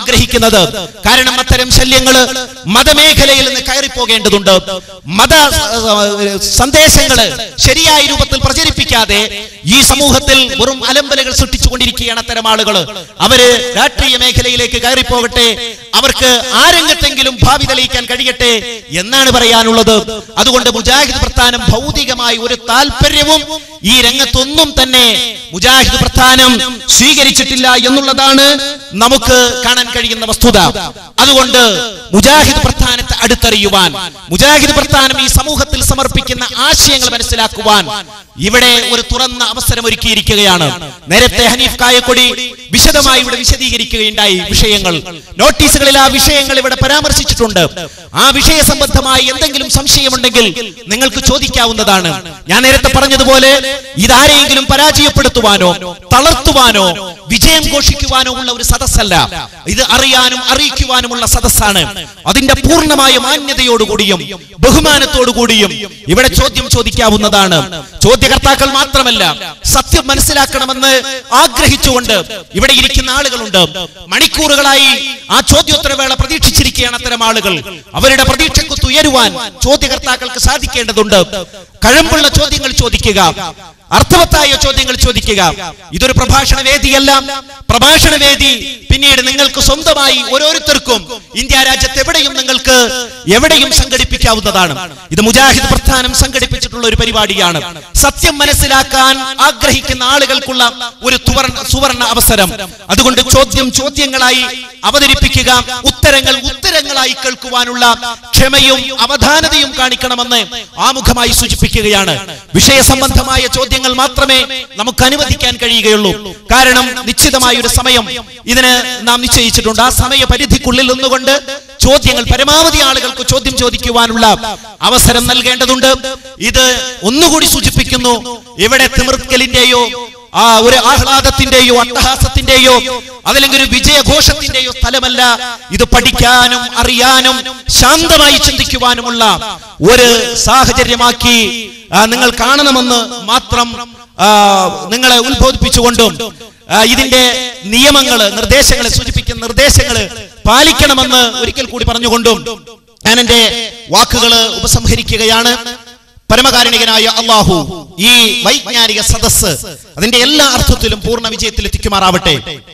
ആഗ്രഹിക്കുന്നത് കാരണം അത്തരം ശല്യങ്ങള് മതമേഖലയിൽ നിന്ന് കയറിപ്പോകേണ്ടതുണ്ട് മത ഏഹ്, സന്ദേശങ്ങള് ശരിയായ രൂപത്തിൽ പ്രചരിപ്പിക്കാതെ ഈ സമൂഹത്തിൽ വെറും അലമ്പലുകൾ സൃഷ്ടിച്ചുകൊണ്ടിരിക്കുകയാണ് അത്തരം ആളുകൾ അവര് രാഷ്ട്രീയ മേഖലയിലേക്ക് കയറിപ്പോകട്ടെ അവർക്ക് ആരെങ്കത്തെങ്കിലും ഭാവി തെളിയിക്കാൻ കഴിയട്ടെ എന്നാണ് പറയാനുള്ളത് അതുകൊണ്ട് മുജാഹിദ് പ്രസ്ഥാനം ഭൗതികമായി ഒരു താല്പര്യവും ഈ രംഗത്തൊന്നും തന്നെ മുജാഹിദ് പ്രസ്ഥാനം സ്വീകരിച്ചിട്ടില്ല എന്നുള്ളതാണ് നമുക്ക് കാണാൻ കഴിയുന്ന വസ്തുത അതുകൊണ്ട് മുജാഹിദ് പ്രസ്ഥാനത്തെ അടുത്തറിയുവാൻ മുജാഹിദ് പ്രസ്ഥാനം ഈ സമൂഹത്തിൽ സമർപ്പിക്കുന്ന ആശയങ്ങൾ മനസ്സിലാക്കുവാൻ ഇവിടെ ഒരു തുറന്ന അവസരം ഒരുക്കിയിരിക്കുകയാണ് നേരത്തെ ഹനീഫ് കായക്കൊടി വിശദമായി ഇവിടെ വിശദീകരിക്കുകയുണ്ടായി വിഷയങ്ങൾ നോട്ടീസുകളിൽ ആ വിഷയങ്ങൾ ഇവിടെ പരാമർശിച്ചിട്ടുണ്ട് ആ വിഷയ സംബന്ധമായി എന്തെങ്കിലും സംശയമുണ്ടെങ്കിൽ നിങ്ങൾക്ക് ചോദിക്കാവുന്നതാണ് ഞാൻ നേരത്തെ പറഞ്ഞതുപോലെ ഇതാരെയെങ്കിലും പരാജയപ്പെടുത്തുവാനോ തളർത്തുവാനോ വിജയം ഘോഷിക്കുവാനോ ഉള്ള ഒരു സദസ്സല്ല ഇത് അറിയാനും അറിയിക്കുവാനുമുള്ള സദസ്സാണ് അതിന്റെ പൂർണ്ണമായ മാന്യതയോടുകൂടിയും ബഹുമാനത്തോടുകൂടിയും ഇവിടെ ചോദ്യം ചോദിക്കാവുന്നതാണ് ചോദ്യകർത്താക്കൾ മാത്രമല്ല സത്യം മനസ്സിലാക്കണമെന്ന് ആഗ്രഹിച്ചുകൊണ്ട് ഇവിടെ ഇരിക്കുന്ന ആളുകളുണ്ട് മണിക്കൂറുകളായി ആ ചോദ്യോത്തരവേള പ്രതീക്ഷിച്ചിരിക്കുകയാണ് അത്തരം ആളുകൾ അവരുടെ പ്രതീക്ഷക്കുത്ത് ഉയരുവാൻ ചോദ്യകർത്താക്കൾക്ക് സാധിക്കേണ്ടതുണ്ട് കഴമ്പുള്ള ചോദ്യങ്ങൾ ചോദിക്കുക അർത്ഥവത്തായ ചോദ്യങ്ങൾ ചോദിക്കുക ഇതൊരു പ്രഭാഷണ വേദിയല്ല പ്രഭാഷണ വേദി പിന്നീട് നിങ്ങൾക്ക് സ്വന്തമായി ഓരോരുത്തർക്കും ഇന്ത്യ രാജ്യത്ത് എവിടെയും നിങ്ങൾക്ക് എവിടെയും സംഘടിപ്പിക്കാവുന്നതാണ് ഇത് മുജാഹിദ് പ്രസ്ഥാനം സംഘടിപ്പിച്ചിട്ടുള്ള ഒരു പരിപാടിയാണ് സത്യം മനസ്സിലാക്കാൻ ആഗ്രഹിക്കുന്ന ആളുകൾക്കുള്ള ഒരു തുവർണ സുവർണ അവസരം അതുകൊണ്ട് ചോദ്യം ചോദ്യങ്ങളായി അവതരിപ്പിക്കുക ഉത്തരങ്ങൾ ഉത്തരങ്ങളായി കേൾക്കുവാനുള്ള ക്ഷമയും അവധാനതയും കാണിക്കണമെന്ന് ആമുഖമായി സൂചിപ്പിക്കുകയാണ് വിഷയ സംബന്ധമായ ചോദ്യങ്ങൾ മാത്രമേ നമുക്ക് അനുവദിക്കാൻ കഴിയുകയുള്ളൂ കാരണം നിശ്ചിതമായ ഒരു സമയം ഇതിന് നാം നിശ്ചയിച്ചിട്ടുണ്ട് ആ സമയ പരിധിക്കുള്ളിൽ നിന്നുകൊണ്ട് ചോദ്യങ്ങൾ പരമാവധി ആളുകൾക്ക് ചോദ്യം ചോദിക്കുവാനുള്ള അവസരം നൽകേണ്ടതുണ്ട് ഇത് ഒന്നുകൂടി സൂചിപ്പിക്കുന്നു ഇവിടെ തിമിർക്കലിന്റെയോ ആ ഒരു ആഹ്ലാദത്തിന്റെയോ അട്ടഹാസത്തിന്റെയോ അതല്ലെങ്കിൽ ഒരു വിജയഘോഷത്തിന്റെയോ സ്ഥലമല്ല ഇത് പഠിക്കാനും അറിയാനും ശാന്തമായി ചിന്തിക്കുവാനുമുള്ള ഒരു സാഹചര്യമാക്കി ആ, നിങ്ങൾ കാണണമെന്ന് മാത്രം ആ, നിങ്ങളെ ഉത്ബോധിപ്പിച്ചുകൊണ്ടും ആ, ഇതിന്റെ നിയമങ്ങള് നിർദ്ദേശങ്ങളെ സൂചിപ്പിക്കുന്ന നിർദ്ദേശങ്ങള് പാലിക്കണമെന്ന് ഒരിക്കൽ കൂടി പറഞ്ഞുകൊണ്ടും ഞാൻ എന്റെ വാക്കുകള് ഉപസംഹരിക്കുകയാണ് പരമകാരുണികനായ അള്ളാഹു ഈ വൈജ്ഞാനിക സദസ്സ് അതിന്റെ എല്ലാ അർത്ഥത്തിലും പൂർണ്ണ വിജയത്തിൽ എത്തിക്കുമാറാവട്ടെ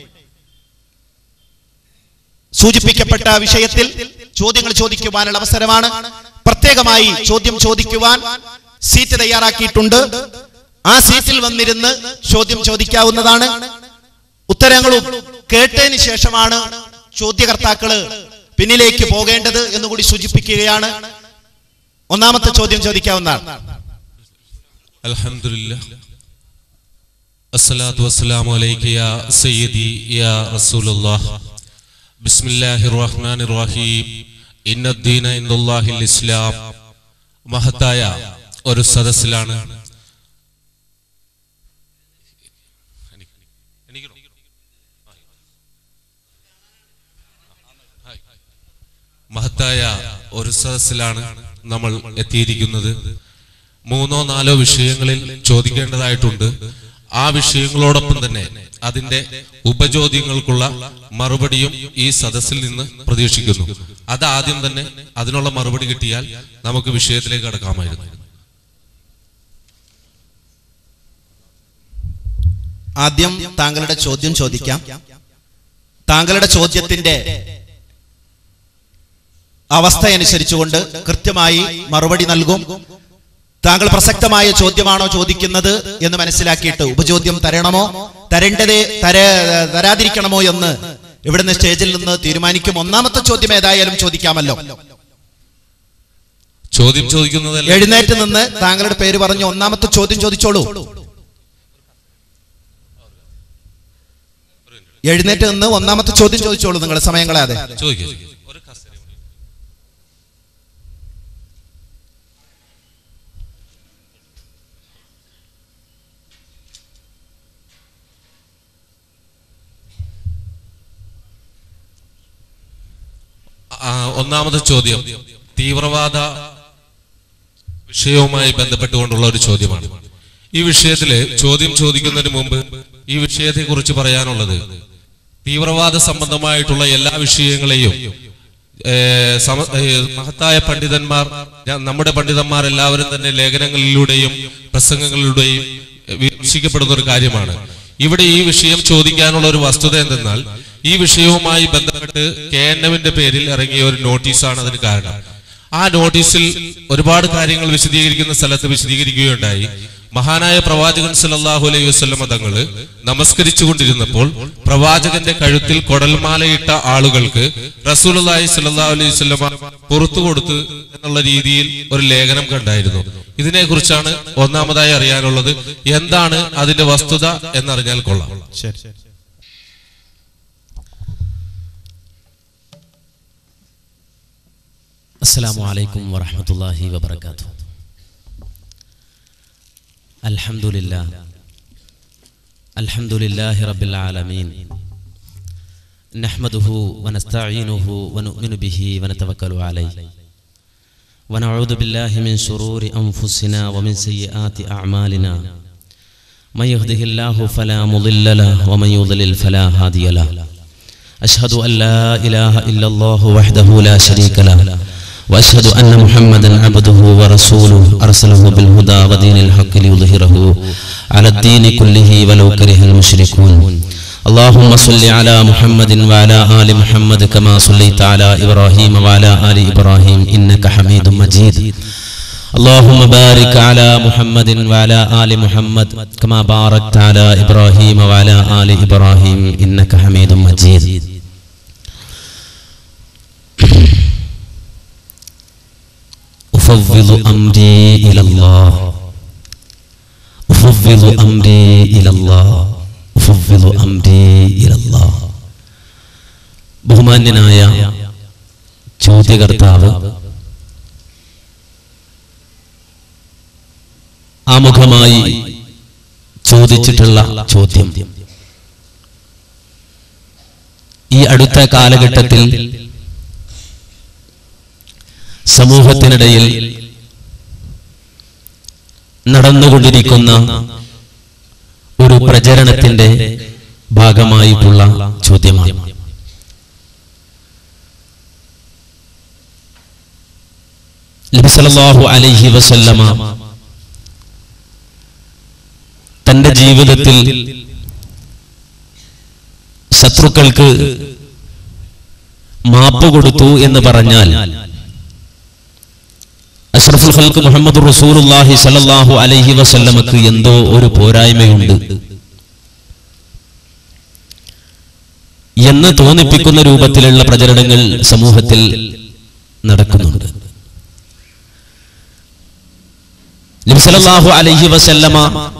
സൂചിപ്പിക്കപ്പെട്ട വിഷയത്തിൽ ചോദ്യങ്ങൾ ചോദിക്കുവാനുള്ള അവസരമാണ് പ്രത്യേകമായി ചോദ്യം ചോദിക്കുവാൻ സീറ്റ് തയ്യാറാക്കിയിട്ടുണ്ട് ആ സീറ്റിൽ വന്നിരുന്ന് ചോദ്യം ചോദിക്കാവുന്നതാണ് ഉത്തരങ്ങളും കേട്ടതിന് ശേഷമാണ് ചോദ്യകർത്താക്കള് പിന്നിലേക്ക് പോകേണ്ടത് എന്നുകൂടി സൂചിപ്പിക്കുകയാണ് ഒന്നാമത്തെ ചോദ്യം ചോദിക്കാവുന്നതാണ് الحمد لله الصلاة والسلام عليك يا سيدي يا رسول الله بسم الله الرحمن الرحيم إن الدين عند الله الإسلام മഹത്തായ ഒരു സദസ്സിലാണ് മഹത്തായ ഒരു സദസ്സിലാണ് നമ്മൾ എത്തിയിരിക്കുന്നത് മൂന്നോ നാലോ വിഷയങ്ങളിൽ ചോദിക്കേണ്ടതായിട്ടുണ്ട് ആ വിഷയങ്ങളോടൊപ്പം തന്നെ അതിന്റെ ഉപചോദ്യങ്ങൾക്കുള്ള മറുപടിയും ഈ സദസ്സിൽ നിന്ന് പ്രതീക്ഷിക്കുന്നു അത് ആദ്യം തന്നെ അതിനുള്ള മറുപടി കിട്ടിയാൽ നമുക്ക് വിഷയത്തിലേക്ക് കടക്കാമായിരുന്നു ആദ്യം താങ്കളുടെ ചോദ്യം ചോദിക്കാം താങ്കളുടെ ചോദ്യത്തിന്റെ അവസ്ഥയനുസരിച്ചുകൊണ്ട് കൃത്യമായി മറുപടി നൽകും താങ്കൾ പ്രസക്തമായ ചോദ്യമാണോ ചോദിക്കുന്നത് എന്ന് മനസ്സിലാക്കിയിട്ട് ഉപചോദ്യം തരണമോ തരേണ്ടതേ തര തരാതിരിക്കണമോ എന്ന് ഇവിടുന്ന് സ്റ്റേജിൽ നിന്ന് തീരുമാനിക്കും ഒന്നാമത്തെ ചോദ്യം ഏതായാലും ചോദിക്കാമല്ലോ ചോദ്യം ചോദിക്കുന്നതല്ല എഴുന്നേറ്റ് നിന്ന് താങ്കളുടെ പേര് പറഞ്ഞ് ഒന്നാമത്തെ ചോദ്യം ചോദിച്ചോളൂ എഴുന്നേറ്റ് നിന്ന് ഒന്നാമത്തെ ചോദ്യം ചോദിച്ചോളൂ നിങ്ങൾ സമയം കളയാതെ ചോദിക്കുക ആ, ഒന്നാമത്തെ ചോദ്യം തീവ്രവാദ വിഷയവുമായി ബന്ധപ്പെട്ടുകൊണ്ടുള്ള ഒരു ചോദ്യമാണ് ഈ വിഷയത്തില് ചോദ്യം ചോദിക്കുന്നതിന് മുമ്പ് ഈ വിഷയത്തെ കുറിച്ച് പറയാനുള്ളത് തീവ്രവാദ സംബന്ധമായിട്ടുള്ള എല്ലാ വിഷയങ്ങളെയും ഏഹ്, സമ- ഏഹ്, മഹത്തായ പണ്ഡിതന്മാർ ഞാൻ- നമ്മുടെ പണ്ഡിതന്മാർ എല്ലാവരും തന്നെ ലേഖനങ്ങളിലൂടെയും പ്രസംഗങ്ങളിലൂടെയും വീക്ഷിക്കപ്പെടുന്ന ഒരു കാര്യമാണ് ഇവിടെ ഈ വിഷയം ചോദിക്കാനുള്ള ഒരു വസ്തുത എന്തെന്നാൽ ഈ വിഷയവുമായി ബന്ധപ്പെട്ട് കെ എൻ എമ്മിന്റെ പേരിൽ ഇറങ്ങിയ ഒരു നോട്ടീസാണ് അതിന് കാരണം ആ നോട്ടീസിൽ ഒരുപാട് കാര്യങ്ങൾ വിശദീകരിക്കുന്ന സ്ഥലത്ത് വിശദീകരിക്കുകയുണ്ടായി മഹാനായ പ്രവാചകൻ സല്ലല്ലാഹു അലൈഹി വസല്ലമ തങ്ങള് നമസ്കരിച്ചുകൊണ്ടിരുന്നപ്പോൾ പ്രവാചകന്റെ കഴുത്തിൽ കൊടൽമാലയിട്ട ആളുകൾക്ക് റസൂലുള്ളാഹി സല്ലല്ലാഹു അലൈഹി വസല്ലമ പുറത്തു കൊടുത്തു എന്നുള്ള രീതിയിൽ ഒരു ലേഖനം കണ്ടായിരുന്നു ഇതിനെക്കുറിച്ചാണ് ഒന്നാമതായി അറിയാനുള്ളത് എന്താണ് അതിന്റെ വസ്തുത എന്നറിഞ്ഞാൽ കൊള്ളാം ശരി السلام عليكم ورحمة الله وبركاته الحمد لله الحمد لله رب العالمين نحمده ونستعينه ونؤمن به ونتوكل عليه ونعوذ بالله من شرور أنفسنا ومن سيئات أعمالنا من يهده الله فلا مضل له ومن يضلل فلا هادي له أشهد أن لا إله إلا الله وحده لا شريك له وأشهد أن محمدا عبده ورسوله أرسله بالهدى ودين الحق ليظهره على الدين كله ولو كره المشركون اللهم صل على محمد وعلى آل محمد كما صليت على إبراهيم وعلى آل إبراهيم إنك حميد مجيد اللهم بارك على محمد وعلى آل محمد كما باركت على إبراهيم وعلى آل إبراهيم إنك حميد مجيد أفوض أمري إلى الله أفوض أمري إلى الله أفوض أمري إلى الله ബഹുമാന്യനായ ചോദ്യകർത്താവ് ആമുഖമായി ചോദിച്ചിട്ടുള്ള ചോദ്യം ഈ അടുത്ത കാലഘട്ടത്തിൽ സമൂഹത്തിനിടയിൽ നടന്നുകൊണ്ടിരിക്കുന്ന ഒരു പ്രചരണത്തിന്റെ ഭാഗമായിട്ടുള്ള ചോദ്യമാണ് നബി സല്ലല്ലാഹു അലൈഹി വസല്ലമ തന്റെ ജീവിതത്തിൽ ശത്രുക്കൾക്ക് മാപ്പ് കൊടുത്തു എന്ന് പറഞ്ഞാൽ അഷ്റഫുൽ ഖൽക്ക് മുഹമ്മദ് റസൂലുള്ളാഹി സല്ലല്ലാഹു അലൈഹി വസല്ലമക്ക് എന്തോ ഒരു പോരായ്മയുണ്ട് എന്ന് തോന്നിപ്പിക്കുന്ന രൂപത്തിലുള്ള പ്രചരണങ്ങൾ സമൂഹത്തിൽ നടക്കുന്നുണ്ട് നബി സല്ലല്ലാഹു അലൈഹി വസല്ലമ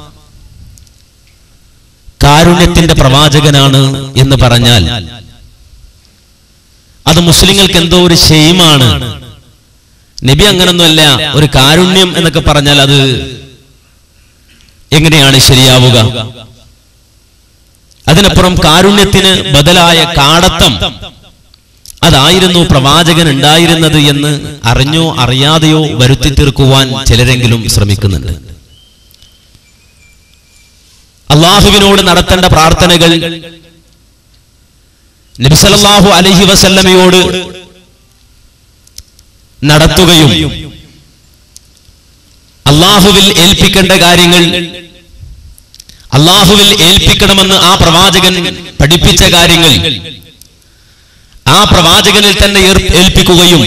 കാരുണ്യത്തിന്റെ പ്രവാചകനാണ് എന്ന് പറഞ്ഞാൽ അത് മുസ്ലിങ്ങൾക്ക് എന്തോ ഒരു ഷെയ്മാണ് നബി അങ്ങനൊന്നുമല്ല ഒരു കാരുണ്യം എന്നൊക്കെ പറഞ്ഞാൽ അത് എങ്ങനെയാണ് ശരിയാവുക അതിനപ്പുറം കാരുണ്യത്തിന് ബദലായ കാടത്തം അതായിരുന്നു പ്രവാചകൻ ഉണ്ടായിരുന്നത് എന്ന് അറിഞ്ഞോ അറിയാതെയോ വരുത്തി തീർക്കുവാൻ ചിലരെങ്കിലും ശ്രമിക്കുന്നുണ്ട് അള്ളാഹുവിനോട് നടത്തേണ്ട പ്രാർത്ഥനകൾ നബിസലല്ലാഹു അലഹി വസല്ലമയോട് നടത്തുകയും അള്ളാഹുവിൽ ഏൽപ്പിക്കേണ്ട കാര്യങ്ങൾ അള്ളാഹുവിൽ ഏൽപ്പിക്കണമെന്ന് ആ പ്രവാചകൻ പഠിപ്പിച്ച കാര്യങ്ങൾ ആ പ്രവാചകനിൽ തന്നെ ഏർ- ഏൽപ്പിക്കുകയും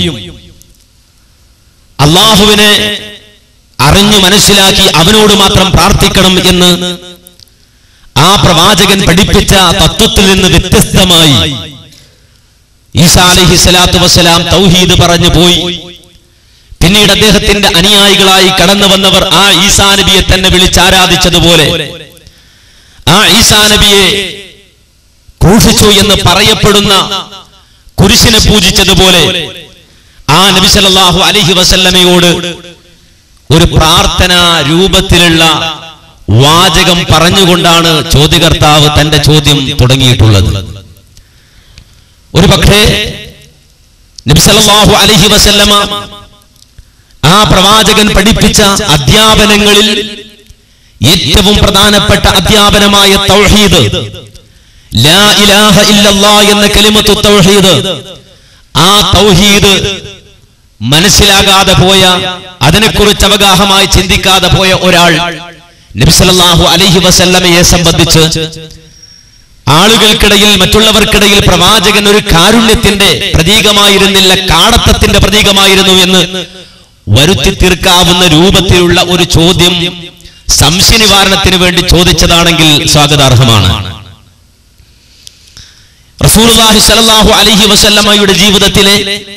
അള്ളാഹുവിനെ അറിഞ്ഞു മനസ്സിലാക്കി അവനോട് മാത്രം പ്രാർത്ഥിക്കണം എന്ന് ആ പ്രവാചകൻ പഠിപ്പിച്ച തത്വത്തിൽ നിന്ന് വ്യത്യസ്തമായി ഈസാ അലൈഹി സ്വലാത്തു വസ്സലാം തൗഹീദ് പറഞ്ഞു പോയി പിന്നീട് അദ്ദേഹത്തിന്റെ അനുയായികളായി കടന്നു വന്നവർ ആ ഈസാ നബിയെ തന്നെ വിളിച്ചാരാധിച്ചതുപോലെ ആ ഈസാ നബിയെ ക്രൂശിച്ചു എന്ന് പറയപ്പെടുന്ന കുരിശിനെ പൂജിച്ചതുപോലെ ആ നബി സല്ലല്ലാഹു അലൈഹി വസല്ലമയോട് ഒരു പ്രാർത്ഥന രൂപത്തിലുള്ള വാചകം പറഞ്ഞുകൊണ്ടാണ് ചോദ്യകർത്താവ് തന്റെ ചോദ്യം തുടങ്ങിയിട്ടുള്ളത് ഒരു പക്ഷേ നബി സല്ലല്ലാഹു അലൈഹി വസല്ലമ ആ പ്രവാചകൻ പഠിപ്പിച്ച അധ്യാപനങ്ങളിൽ ഏറ്റവും പ്രധാനപ്പെട്ട അധ്യാപനമായ തൗഹീദ് ലാ ഇലാഹ ഇല്ലല്ലാ എന്ന കലിമത്തു തൗഹീദ് ആ തൗഹീദ് മനസ്സിലാകാതെ പോയ അതിനെക്കുറിച്ച് അവഗാഹമായി ചിന്തിക്കാതെ പോയ ഒരാൾ നബിസല്ലാഹു അലൈഹി വസല്ലമയെ സംബന്ധിച്ച് ആളുകൾക്കിടയിൽ മറ്റുള്ളവർക്കിടയിൽ പ്രവാചകൻ ഒരു കാരുണ്യത്തിന്റെ പ്രതീകമായിരുന്നില്ല കാടത്തത്തിന്റെ പ്രതീകമായിരുന്നു എന്ന് വരുത്തി തീർക്കാവുന്ന രൂപത്തിലുള്ള ഒരു ചോദ്യം സംശയ നിവാരണത്തിന് വേണ്ടി ചോദിച്ചതാണെങ്കിൽ സ്വാഗതാർഹമാണ് റസൂലുള്ളാഹി സ്വല്ലല്ലാഹു അലൈഹി വസല്ലമയുടെ ജീവിതത്തിലെ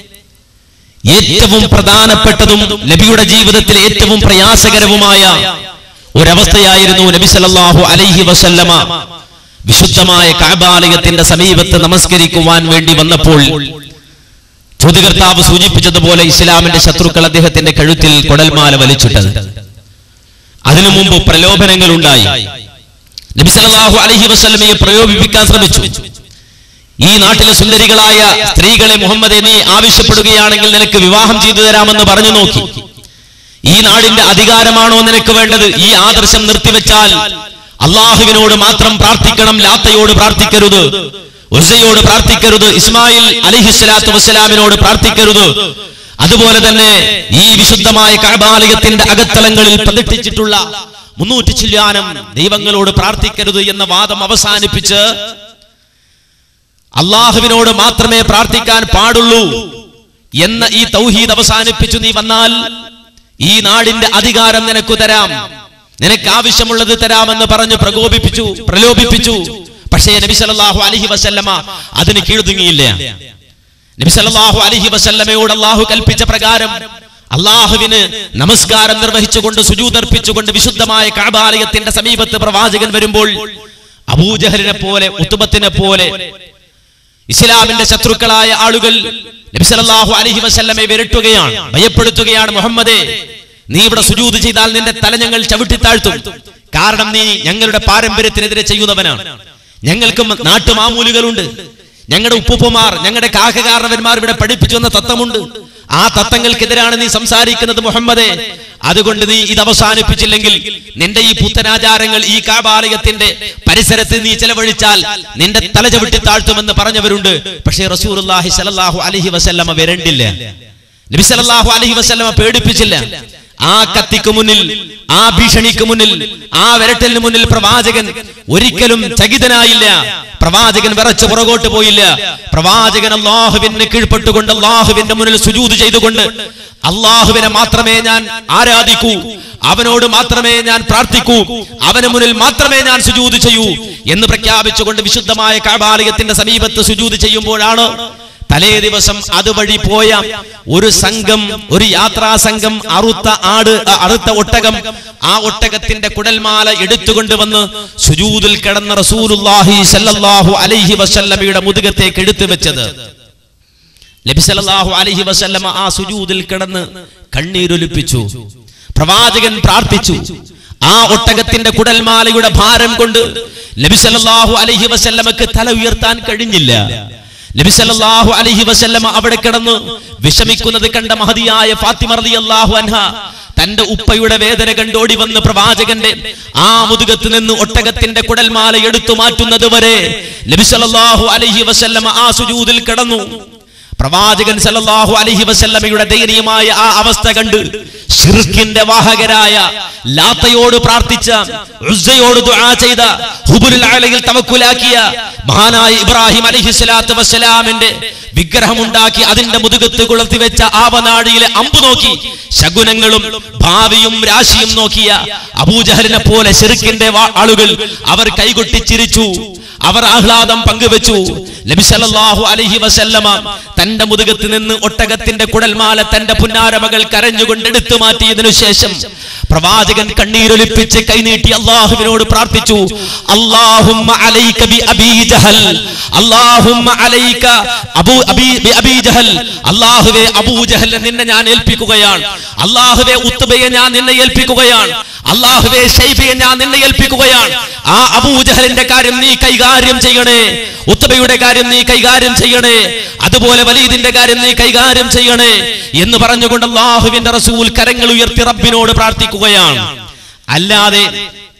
ഏറ്റവും പ്രധാനപ്പെട്ടതും നബിയുടെ ജീവിതത്തിലെ ഏറ്റവും പ്രയാസകരവുമായ ഒരവസ്ഥയായിരുന്നു നബി സല്ലല്ലാഹു അലൈഹി വസല്ലമ വിശുദ്ധമായ കാബാലയത്തിന്റെ സമീപത്ത് നമസ്കരിക്കുവാൻ വേണ്ടി വന്നപ്പോൾ ചോദ്യകർത്താവ് സൂചിപ്പിച്ചതുപോലെ ഇസ്ലാമിന്റെ ശത്രുക്കൾ അദ്ദേഹത്തിന്റെ കഴുത്തിൽ കൊടൽമാല വലിച്ചിട്ടത് അതിനു മുമ്പ് പ്രലോഭനങ്ങൾ ഉണ്ടായി നബി സല്ലല്ലാഹു അലൈഹി വസല്ലമയെ പ്രലോഭിപ്പിക്കാൻ ശ്രമിച്ചു ഈ നാട്ടിലെ സുന്ദരികളായ സ്ത്രീകളെ മുഹമ്മദ് നീ ആവശ്യപ്പെടുകയാണെങ്കിൽ നിനക്ക് വിവാഹം ചെയ്തു തരാമെന്ന് പറഞ്ഞു നോക്കി ഈ നാടിന്റെ അധികാരമാണോ നിനക്ക് വേണ്ടത് ഈ ആദർശം നിർത്തിവെച്ചാൽ അള്ളാഹുവിനോട് മാത്രം പ്രാർത്ഥിക്കണം ലാത്തയോട് പ്രാർത്ഥിക്കരുത് ഉസയോട് പ്രാർത്ഥിക്കരുത് ഇസ്മായിൽ അലിഹിസ്ലാത്തു വസ്സലാമിനോട് പ്രാർത്ഥിക്കരുത് അതുപോലെ തന്നെ ഈ വിശുദ്ധമായ കഴബാലയത്തിന്റെ അകത്തളങ്ങളിൽ പ്രതിഷ്ഠിച്ചിട്ടുള്ള മുന്നൂറ്റി ചില്ലാനം ദൈവങ്ങളോട് പ്രാർത്ഥിക്കരുത് എന്ന വാദം അവസാനിപ്പിച്ച് അള്ളാഹുവിനോട് മാത്രമേ പ്രാർത്ഥിക്കാൻ പാടുള്ളൂ എന്ന ഈ തൗഹീദ് അവസാനിപ്പിച്ചു നീ വന്നാൽ ഈ നാടിന്റെ അധികാരം നിനക്ക് തരാം നിനക്ക് ആവശ്യമുള്ളത് തരാമെന്ന് പറഞ്ഞ് പ്രകോപിപ്പിച്ചു പ്രലോഭിപ്പിച്ചു പക്ഷേ നബി സല്ലല്ലാഹു അലൈഹി വസല്ലമ അതിന് കീഴ്തുങ്ങിയില്ല നബി സല്ലല്ലാഹു അലൈഹി വസല്ലമയോട് അള്ളാഹു കൽപ്പിച്ച പ്രകാരം അള്ളാഹുവിന് നമസ്കാരം നിർവഹിച്ചുകൊണ്ട് സുജൂദർപ്പിച്ചുകൊണ്ട് വിശുദ്ധമായ കഅബാലയത്തിന്റെ സമീപത്ത് പ്രവാചകൻ വരുമ്പോൾ അബൂജഹലിനെ പോലെ ഉത്തുബത്തിനെ പോലെ ഇസ്ലാമിന്റെ ശത്രുക്കളായ ആളുകൾ നബി സല്ലല്ലാഹു അലൈഹി വസല്ലമയെ വിരട്ടുകയാണ് ഭയപ്പെടുത്തുകയാണ് മുഹമ്മദേ നീ ഇവിടെ സുജൂദ് ചെയ്താൽ നിന്റെ തല ഞങ്ങൾ ചവിട്ടി താഴ്ത്തും കാരണം നീ ഞങ്ങളുടെ പാരമ്പര്യത്തിനെതിരെ ചെയ്യുന്നവനാണ് ഞങ്ങൾക്കും നാട്ടുമാമൂലുകളുണ്ട് ഞങ്ങളുടെ ഉപ്പുപ്പമാർ ഞങ്ങളുടെ കാക്കകാരണവന്മാർ ഇവിടെ പഠിപ്പിച്ചു വന്ന തത്വമുണ്ട് ആ തത്വങ്ങൾക്കെതിരാണ് നീ സംസാരിക്കുന്നത് മുഹമ്മദേ അതുകൊണ്ട് നീ ഇത് അവസാനിപ്പിച്ചില്ലെങ്കിൽ നിന്റെ ഈ പുത്തനാചാരങ്ങൾ ഈ കാബാലയത്തിന്റെ പരിസരത്ത് നീ ചെലവഴിച്ചാൽ നിന്റെ തല ചവിട്ടി താഴ്ത്തുമെന്ന് പറഞ്ഞവരുണ്ട് പക്ഷേ റസൂലുള്ളാഹി സ്വല്ലല്ലാഹു അലൈഹി വസല്ലമ വരണ്ടില്ല നബി സല്ലല്ലാഹു അലൈഹി വസല്ലമ പേടിപ്പിച്ചില്ല ആ കത്തിക്ക് മുന്നിൽ ആ ഭീഷണിക്ക് മുന്നിൽ ആ വിരട്ടലിന് മുന്നിൽ പ്രവാചകൻ ഒരിക്കലും ചകിതനായില്ല പ്രവാചകൻ വിറച്ച് പുറകോട്ട് പോയില്ല പ്രവാചകൻ അള്ളാഹുവിന് കീഴ്പ്പെട്ടുകൊണ്ട് അള്ളാഹുവിന്റെ മുന്നിൽ സുജൂത് ചെയ്തുകൊണ്ട് അള്ളാഹുവിനെ മാത്രമേ ഞാൻ ആരാധിക്കൂ അവനോട് മാത്രമേ ഞാൻ പ്രാർത്ഥിക്കൂ അവന് മുന്നിൽ മാത്രമേ ഞാൻ സുജൂത് ചെയ്യൂ എന്ന് പ്രഖ്യാപിച്ചുകൊണ്ട് വിശുദ്ധമായ കാബാലയത്തിന്റെ സമീപത്ത് സുജൂത് ചെയ്യുമ്പോഴാണ് തലേ ദിവസം അതുവഴി പോയ ഒരു സംഘം ഒരു യാത്രാ സംഘം അറുത്ത ആട് അ, അറുത്ത ഒട്ടകം ആ ഒട്ടകത്തിന്റെ കുടൽമാല എടുത്തുകൊണ്ടുവന്ന് സുജൂദിൽ കിടന്ന റസൂലുള്ളാഹി സല്ലല്ലാഹു അലൈഹി വസല്ലമയുടെ മുതുകത്തേക്ക് എടുത്തു വെച്ചത് നബി സല്ലല്ലാഹു അലൈഹി വസല്ലമ ആ സുജൂദിൽ കിടന്ന് കണ്ണീരൊലിപ്പിച്ചു പ്രവാചകൻ പ്രാർത്ഥിച്ചു ആ ഒട്ടകത്തിന്റെ കുടൽമാലയുടെ ഭാരം കൊണ്ട് നബി സല്ലല്ലാഹു അലൈഹി വസല്ലമക്ക് തല ഉയർത്താൻ കഴിഞ്ഞില്ല നബി സല്ലല്ലാഹു അലൈഹി വസല്ലമ അവിടെ കിടന്ന് വിഷമിക്കുന്നത് കണ്ട മഹതിയായ ഫാത്തിമ റളിയല്ലാഹു അൻഹ തന്റെ ഉപ്പയുടെ വേദന കണ്ടോടി വന്ന് പ്രവാചകന്റെ ആ മുതുകത്ത് നിന്ന് ഒട്ടകത്തിന്റെ കുടൽമാല എടുത്തു മാറ്റുന്നത് വരെ നബി സല്ലല്ലാഹു അലൈഹി വസല്ലമ ആ സുജൂദിൽ കിടന്നു പ്രവാചകൻ സല്ലല്ലാഹു അലൈഹി വസല്ലമയുടെ ദയനീയമായ ആ അവസ്ഥ കണ്ട് ഷിർക്കിന്റെ വാഹകരായ ലാത്തയോട് പ്രാർത്ഥിച്ച ഉസ്സയോട് ദുആ ചെയ്ത ഹുബുൽ അലയിൽ തവക്കുലാക്കിയ മഹാനായ ഇബ്രാഹിം അലൈഹി സ്വലാത്തു വസ്സലാമിന്റെ വിഗ്രഹമുണ്ടാക്കി അതിന്റെ മുതുകത്ത് കുളർത്തി വെച്ച ആവനാടിയിലെ അമ്പ് നോക്കി ശകുനങ്ങളും ഭാവിയും രാശിയും നോക്കിയ അബൂജഹലിനെ പോലെ ഷിർക്കിന്റെ വാ- ആളുകൾ അവർ കൈകൊട്ടി ചിരിച്ചു അവർ ആഹ്ലാദം പങ്കുവെച്ചു നബി സല്ലല്ലാഹു അലൈഹി വസല്ലമ തന്റെ മുതുകത്ത് നിന്ന് ഒട്ടകത്തിന്റെ കുടൽമാല തന്റെ പുന്നാരമകൾ കരഞ്ഞുകൊണ്ട് എടുത്തു മാറ്റിയതിനു ശേഷം പ്രവാചകൻ കണ്ണീരൊലിപ്പിച്ച് കൈനീട്ടി അള്ളാഹുവിനോട് പ്രാർത്ഥിച്ചു അല്ലാഹുമ്മ അലൈക ബി അബീ ജഹൽ അല്ലാഹുമ്മ അലൈക അബൂ അബീ ബി അബീ ജഹൽ അല്ലാഹുവേ അബൂ ജഹലിനെ നിന്നെ ഞാൻ ഏൽപ്പിക്കുകയാണ് അല്ലാഹുവേ ഉത്ബയെ ഞാൻ നിന്നെ ഏൽപ്പിക്കുകയാണ് അള്ളാഹുവേ ഷൈബയെ ഞാൻ നിന്നെ ഏൽപ്പിക്കുകയാണ് ആ അബൂജഹലിന്റെ കാര്യം നീ കൈകാര്യം ചെയ്യണേ ഉത്തബയുടെ കാര്യം നീ കൈകാര്യം ചെയ്യണേ അതുപോലെ വലീദിന്റെ കാര്യം നീ കൈകാര്യം ചെയ്യണേ എന്ന് പറഞ്ഞുകൊണ്ട് അള്ളാഹുവിന്റെ റസൂൽ കരങ്ങൾ ഉയർത്തി റബ്ബിനോട് പ്രാർത്ഥിക്കുകയാണ് അല്ലാതെ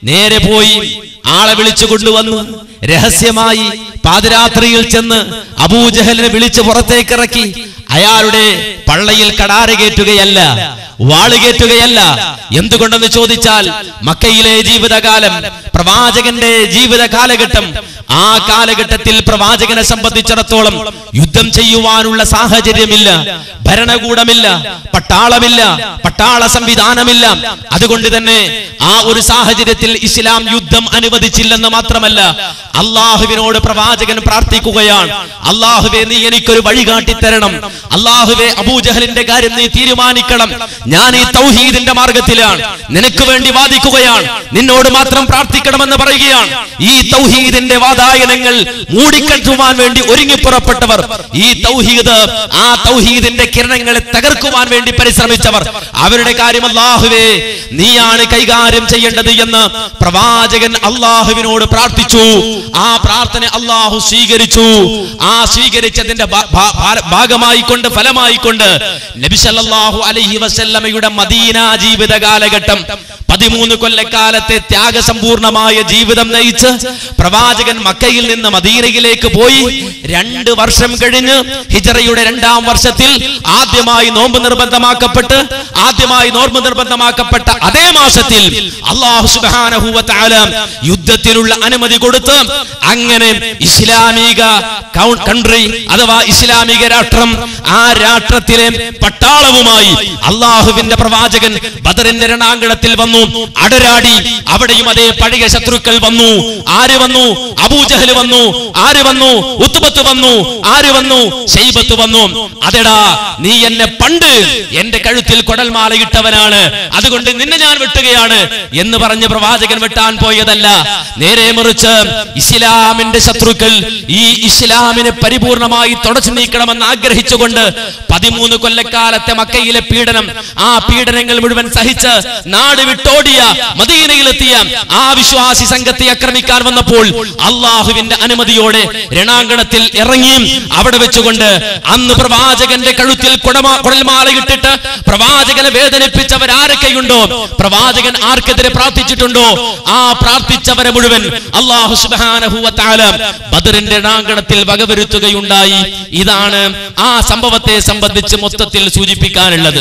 നേരെ പോയി ആളെ വിളിച്ചു കൊണ്ടുവന്നു രഹസ്യമായി പാതിരാത്രിയിൽ ചെന്ന് അബൂജഹലിനെ വിളിച്ച് പുറത്തേക്കിറക്കി അയാളുടെ പള്ളയിൽ കടാര കയറ്റുകയല്ല വാളുകേറ്റുകയല്ല എന്തുകൊണ്ടെന്ന് ചോദിച്ചാൽ മക്കയിലെ ജീവിതകാലം പ്രവാചകന്റെ ജീവിത കാലഘട്ടം ആ കാലഘട്ടത്തിൽ പ്രവാചകനെ സംബന്ധിച്ചിടത്തോളം യുദ്ധം ചെയ്യുവാനുള്ള സാഹചര്യമില്ല ഭരണകൂടമില്ല പട്ടാളമില്ല പട്ടാള സംവിധാനമില്ല അതുകൊണ്ട് തന്നെ ആ ഒരു സാഹചര്യത്തിൽ ഇസ്ലാം യുദ്ധം അനുവദിച്ചില്ലെന്ന് മാത്രമല്ല അള്ളാഹുവിനോട് പ്രവാചകൻ പ്രാർത്ഥിക്കുകയാണ് അള്ളാഹുവെ നീ എനിക്കൊരു വഴി കാട്ടിത്തരണം അള്ളാഹുവെ അബൂജഹലിന്റെ കാര്യം നീ തീരുമാനിക്കണം ഞാൻ ഈ തൗഹീദിന്റെ മാർഗത്തിലാണ് നിനക്ക് വേണ്ടി വാദിക്കുകയാണ് നിന്നോട് മാത്രം പ്രാർത്ഥിക്കണമെന്ന് പറയുകയാണ് ഈ തൗഹീദിന്റെ വാതായനങ്ങൾ മൂടിക്കെട്ടുവാൻ വേണ്ടി ഒരുങ്ങി പുറപ്പെട്ടവർ ഈ തൗഹീദ് ആ തൗഹീദിന്റെ കിരണങ്ങളെ തകർക്കുവാൻ വേണ്ടി പരിശ്രമിച്ചവർ അവരുടെ കാര്യം അള്ളാഹുവേ നീയാണ് കൈകാര്യം ചെയ്യേണ്ടത് എന്ന് പ്രവാചകൻ അള്ളാഹുവിനോട് പ്രാർത്ഥിച്ചു ആ പ്രാർത്ഥന അള്ളാഹു സ്വീകരിച്ചു ആ സ്വീകരിച്ചതിന്റെ ഭാ- ഭാ- ഭാ- ഭാഗമായിക്കൊണ്ട് ഫലമായിക്കൊണ്ട് നബി സല്ലല്ലാഹു അലൈഹി വസല്ലമയുടെ മദീന ജീവിത കാലഘട്ടം പതിമൂന്ന് കൊല്ലക്കാലത്തെ ത്യാഗസമ്പൂർണമായ ജീവിതം നയിച്ച് പ്രവാചകൻ മക്കയിൽ നിന്ന് മദീനയിലേക്ക് പോയി രണ്ട് വർഷം കഴിഞ്ഞ് ഹിജറയുടെ രണ്ടാം വർഷത്തിൽ ആദ്യമായി നോമ്പ് നിർബന്ധമാക്കപ്പെട്ട് ആദ്യമായി നോമ്പ് നിർബന്ധമാക്കപ്പെട്ട അതേ മാസത്തിൽ അള്ളാഹു സുബ്ഹാനഹു വ തആല യുദ്ധത്തിനുള്ള അനുമതി കൊടുത്ത് അങ്ങനെ ഇസ്ലാമിക കൗ- കൺട്രി അഥവാ ഇസ്ലാമിക രാഷ്ട്രം ആ രാഷ്ട്രത്തിലെ പട്ടാളവുമായി അള്ളാഹുവിന്റെ പ്രവാചകൻ ബദറിന്റെ രണാങ്കണത്തിൽ വന്നു അടരാടി അവിടെയും അതേ പഴയ ശത്രുക്കൾ വന്നു ആര് വന്നു അബൂജഹൽ വന്നു ആര് വന്നു ഉത്തുബത്ത് വന്നു ആര് വന്നു ശൈബത്ത് വന്നു അതെടാ നീ എന്നെ പണ്ട് എന്റെ കഴുത്തിൽ കൊടൽമാല ഇട്ടവനാണ് അതുകൊണ്ട് നിന്നെ ഞാൻ വെട്ടുകയാണ് എന്ന് പറഞ്ഞ് പ്രവാചകൻ വെട്ടാൻ പോയതല്ല നേരെ മറിച്ച് ഇസ്ലാമിന്റെ ശത്രുക്കൾ ഈ ഇസ്ലാമിനെ പരിപൂർണമായി തുടച്ചു നീക്കണമെന്ന് ആഗ്രഹിച്ചുകൊണ്ട് പതിമൂന്ന് കൊല്ലക്കാലത്തെ മക്കയിലെ പീഡനം ആ പീഡനങ്ങൾ മുഴുവൻ സഹിച്ച് നാട് വിട്ടോടിയ മദീനയിലെത്തിയ ആ വിശ്വാസി സംഘത്തെ ആക്രമിക്കാൻ വന്നപ്പോൾ അള്ളാഹുവിന്റെ അനുമതിയോടെ രണാങ്കണത്തിൽ ഇറങ്ങി അവിടെ വെച്ചുകൊണ്ട് അന്ന് പ്രവാചകന്റെ കഴുത്തിൽ കുടമാ കുടൽമാല ഇട്ടിട്ട് പ്രവാചകനെ വേദനിപ്പിച്ചവരാരൊക്കെയുണ്ടോ പ്രവാചകൻ ആർക്കെതിരെ പ്രാർത്ഥിച്ചിട്ടുണ്ടോ ആ പ്രാർത്ഥിച്ചവരെ മുഴുവൻ അള്ളാഹു സുബ്ഹാനഹു വ തആല ബദറിന്റെ രണാങ്കണത്തിൽ വകവരുത്തുകയുണ്ടായി ഇതാണ് ആ സംഭവത്തെ സംബന്ധിച്ച് മൊത്തത്തിൽ സൂചിപ്പിക്കാനുള്ളത്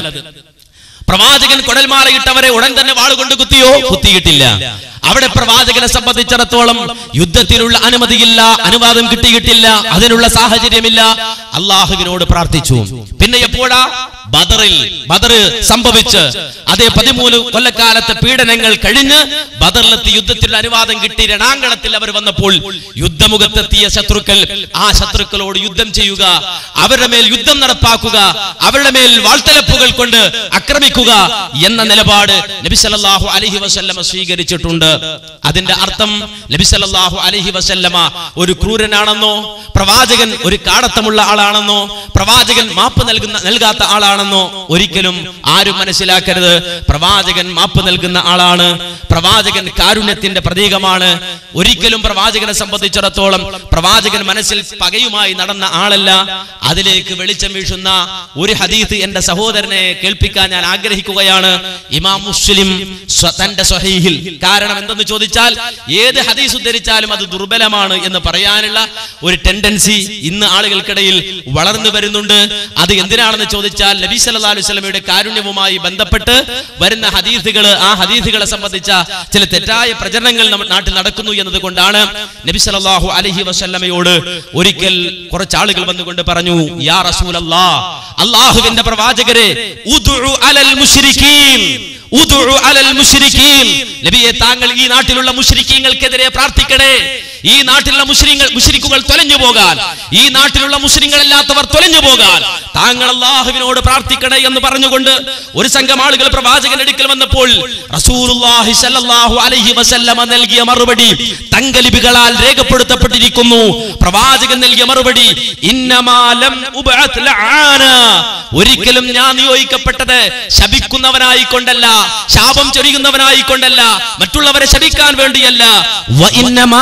പ്രവാചകൻ കുടൽമാലയിട്ടവരെ ഉടൻ തന്നെ വാളുകൊണ്ട് കുത്തിയോ കുത്തിയിട്ടില്ല അവിടെ പ്രവാചകനെ സംബന്ധിച്ചിടത്തോളം യുദ്ധത്തിനുള്ള അനുമതിയില്ല അനുവാദം കിട്ടിയിട്ടില്ല അതിനുള്ള സാഹചര്യമില്ല അള്ളാഹുവിനോട് പ്രാർത്ഥിച്ചു പിന്നെ എപ്പോഴാ ബദറിൽ ബദർ സംഭവിച്ച് അതേ പതിമൂന്ന് കൊല്ലക്കാലത്തെ പീഡനങ്ങൾ കഴിഞ്ഞ് ബദറിലെത്തി യുദ്ധത്തിനുള്ള അനുവാദം കിട്ടി രണാങ്കണത്തിൽ അവർ വന്നപ്പോൾ യുദ്ധമുഖത്തെത്തിയ ശത്രുക്കൾ ആ ശത്രുക്കളോട് യുദ്ധം ചെയ്യുക അവരുടെ മേൽ യുദ്ധം നടപ്പാക്കുക അവരുടെ മേൽ വാൾത്തലപ്പുകൾ കൊണ്ട് ആക്രമിക്കുക എന്ന നിലപാട് നബി സല്ലല്ലാഹു അലൈഹി വസല്ലമ സ്വീകരിച്ചിട്ടുണ്ട് അതിന്റെ അർത്ഥം നബി സല്ലല്ലാഹു അലൈഹി വസല്ലമ ഒരു ക്രൂരനാണെന്നോ പ്രവാചകൻ ഒരു കാടത്തമുള്ള ആളാണെന്നോ പ്രവാചകൻ മാപ്പ് നൽകുന്ന നൽകാത്ത ആളാണെന്നോ ഒരിക്കലും ആരും മനസ്സിലാക്കരുത് പ്രവാചകൻ മാപ്പ് നൽകുന്ന ആളാണ് പ്രവാചകൻ കാരുണ്യത്തിന്റെ പ്രതീകമാണ് ഒരിക്കലും പ്രവാചകനെ സംബന്ധിച്ചിടത്തോളം പ്രവാചകൻ മനസ്സിൽ പകയുമായി നടന്ന ആളല്ല അതിലേക്ക് വെളിച്ചം വീശുന്ന ഒരു ഹദീസ് എന്റെ സഹോദരനെ കേൾപ്പിക്കാൻ ഞാൻ ആഗ്രഹിക്കുകയാണ് ഇമാം മുസ്ലിം സ്വ- തന്റെ സ്വഹീഹിൽ കാരണം എന്തെന്ന് ചോദിച്ചാൽ ഏത് ഹദീസ് ഉദ്ധരിച്ചാലും അത് ദുർബലമാണ് എന്ന് പറയാനുള്ള ഒരു ടെൻഡൻസി ഇന്ന് ആളുകൾക്കിടയിൽ വളർന്നു വരുന്നുണ്ട് അത് എന്തിനാണെന്ന് ചോദിച്ചാൽ നബി സല്ലല്ലാഹു അലൈഹി വസല്ലമയുടെ കാരുണ്യവുമായി ബന്ധപ്പെട്ട് വരുന്ന ഹദീസുകൾ ആ ഹദീസുകളെ സംബന്ധിച്ച ചില തെറ്റായ പ്രചരണങ്ങൾ നമ്മുടെ നാട്ടിൽ നടക്കുന്നു എന്നതുകൊണ്ടാണ് നബി സല്ലല്ലാഹു അലൈഹി വസല്ലമയോട് ഒരിക്കൽ കുറച്ച് ആളുകൾ വന്നുകൊണ്ട് പറഞ്ഞു യാ റസൂലല്ലാ അള്ളാഹുവിന്റെ പ്രവാചകരെ ഉദ്ഉ അലൽ മുശ്രിക്കീൻ ഉദ്ഉ അലൽ മുശ്രിക്കീൻ നബിയെ താങ്കൾ ഈ നാട്ടിലുള്ള മുശ്രിക്കീങ്ങൾക്കെതിരെ പ്രാർത്ഥിക്കണേ ഈ നാട്ടിലുള്ള മുസ്ലിങ്ങൾ മുശ്രിക്കുകൾ തൊലഞ്ഞു പോകാൻ ഈ നാട്ടിലുള്ള മുസ്ലിങ്ങളല്ലാത്തവർ തൊലഞ്ഞു പോകാൻ താങ്കൾ അള്ളാഹുവിനോട് പ്രാർത്ഥിക്കണേ എന്ന് പറഞ്ഞുകൊണ്ട് ഒരു സംഘം ആളുകൾ പ്രവാചകന്റെ അടുക്കൽ വന്നപ്പോൾ റസൂലുള്ളാഹി സ്വല്ലല്ലാഹു അലൈഹി വസല്ലമ നൽകിയ മറുപടി തങ്കലിപികളാൽ രേഖപ്പെടുത്തപ്പെട്ടിരിക്കുന്നു പ്രവാചകൻ നൽകിയ മറുപടി ഇന്നമാ ലം ഉബ്അത്ത് ലആന ഒരിക്കലും ഞാൻ നിയോഗിക്കപ്പെട്ടത് ശപിക്കുന്നവനായിക്കൊണ്ടല്ല ശാപം ചൊരിയുന്നവനായിക്കൊണ്ടല്ല മറ്റുള്ളവരെ ശപിക്കാൻ വേണ്ടിയല്ല വ ഇന്നമാ ബുഇസ്തു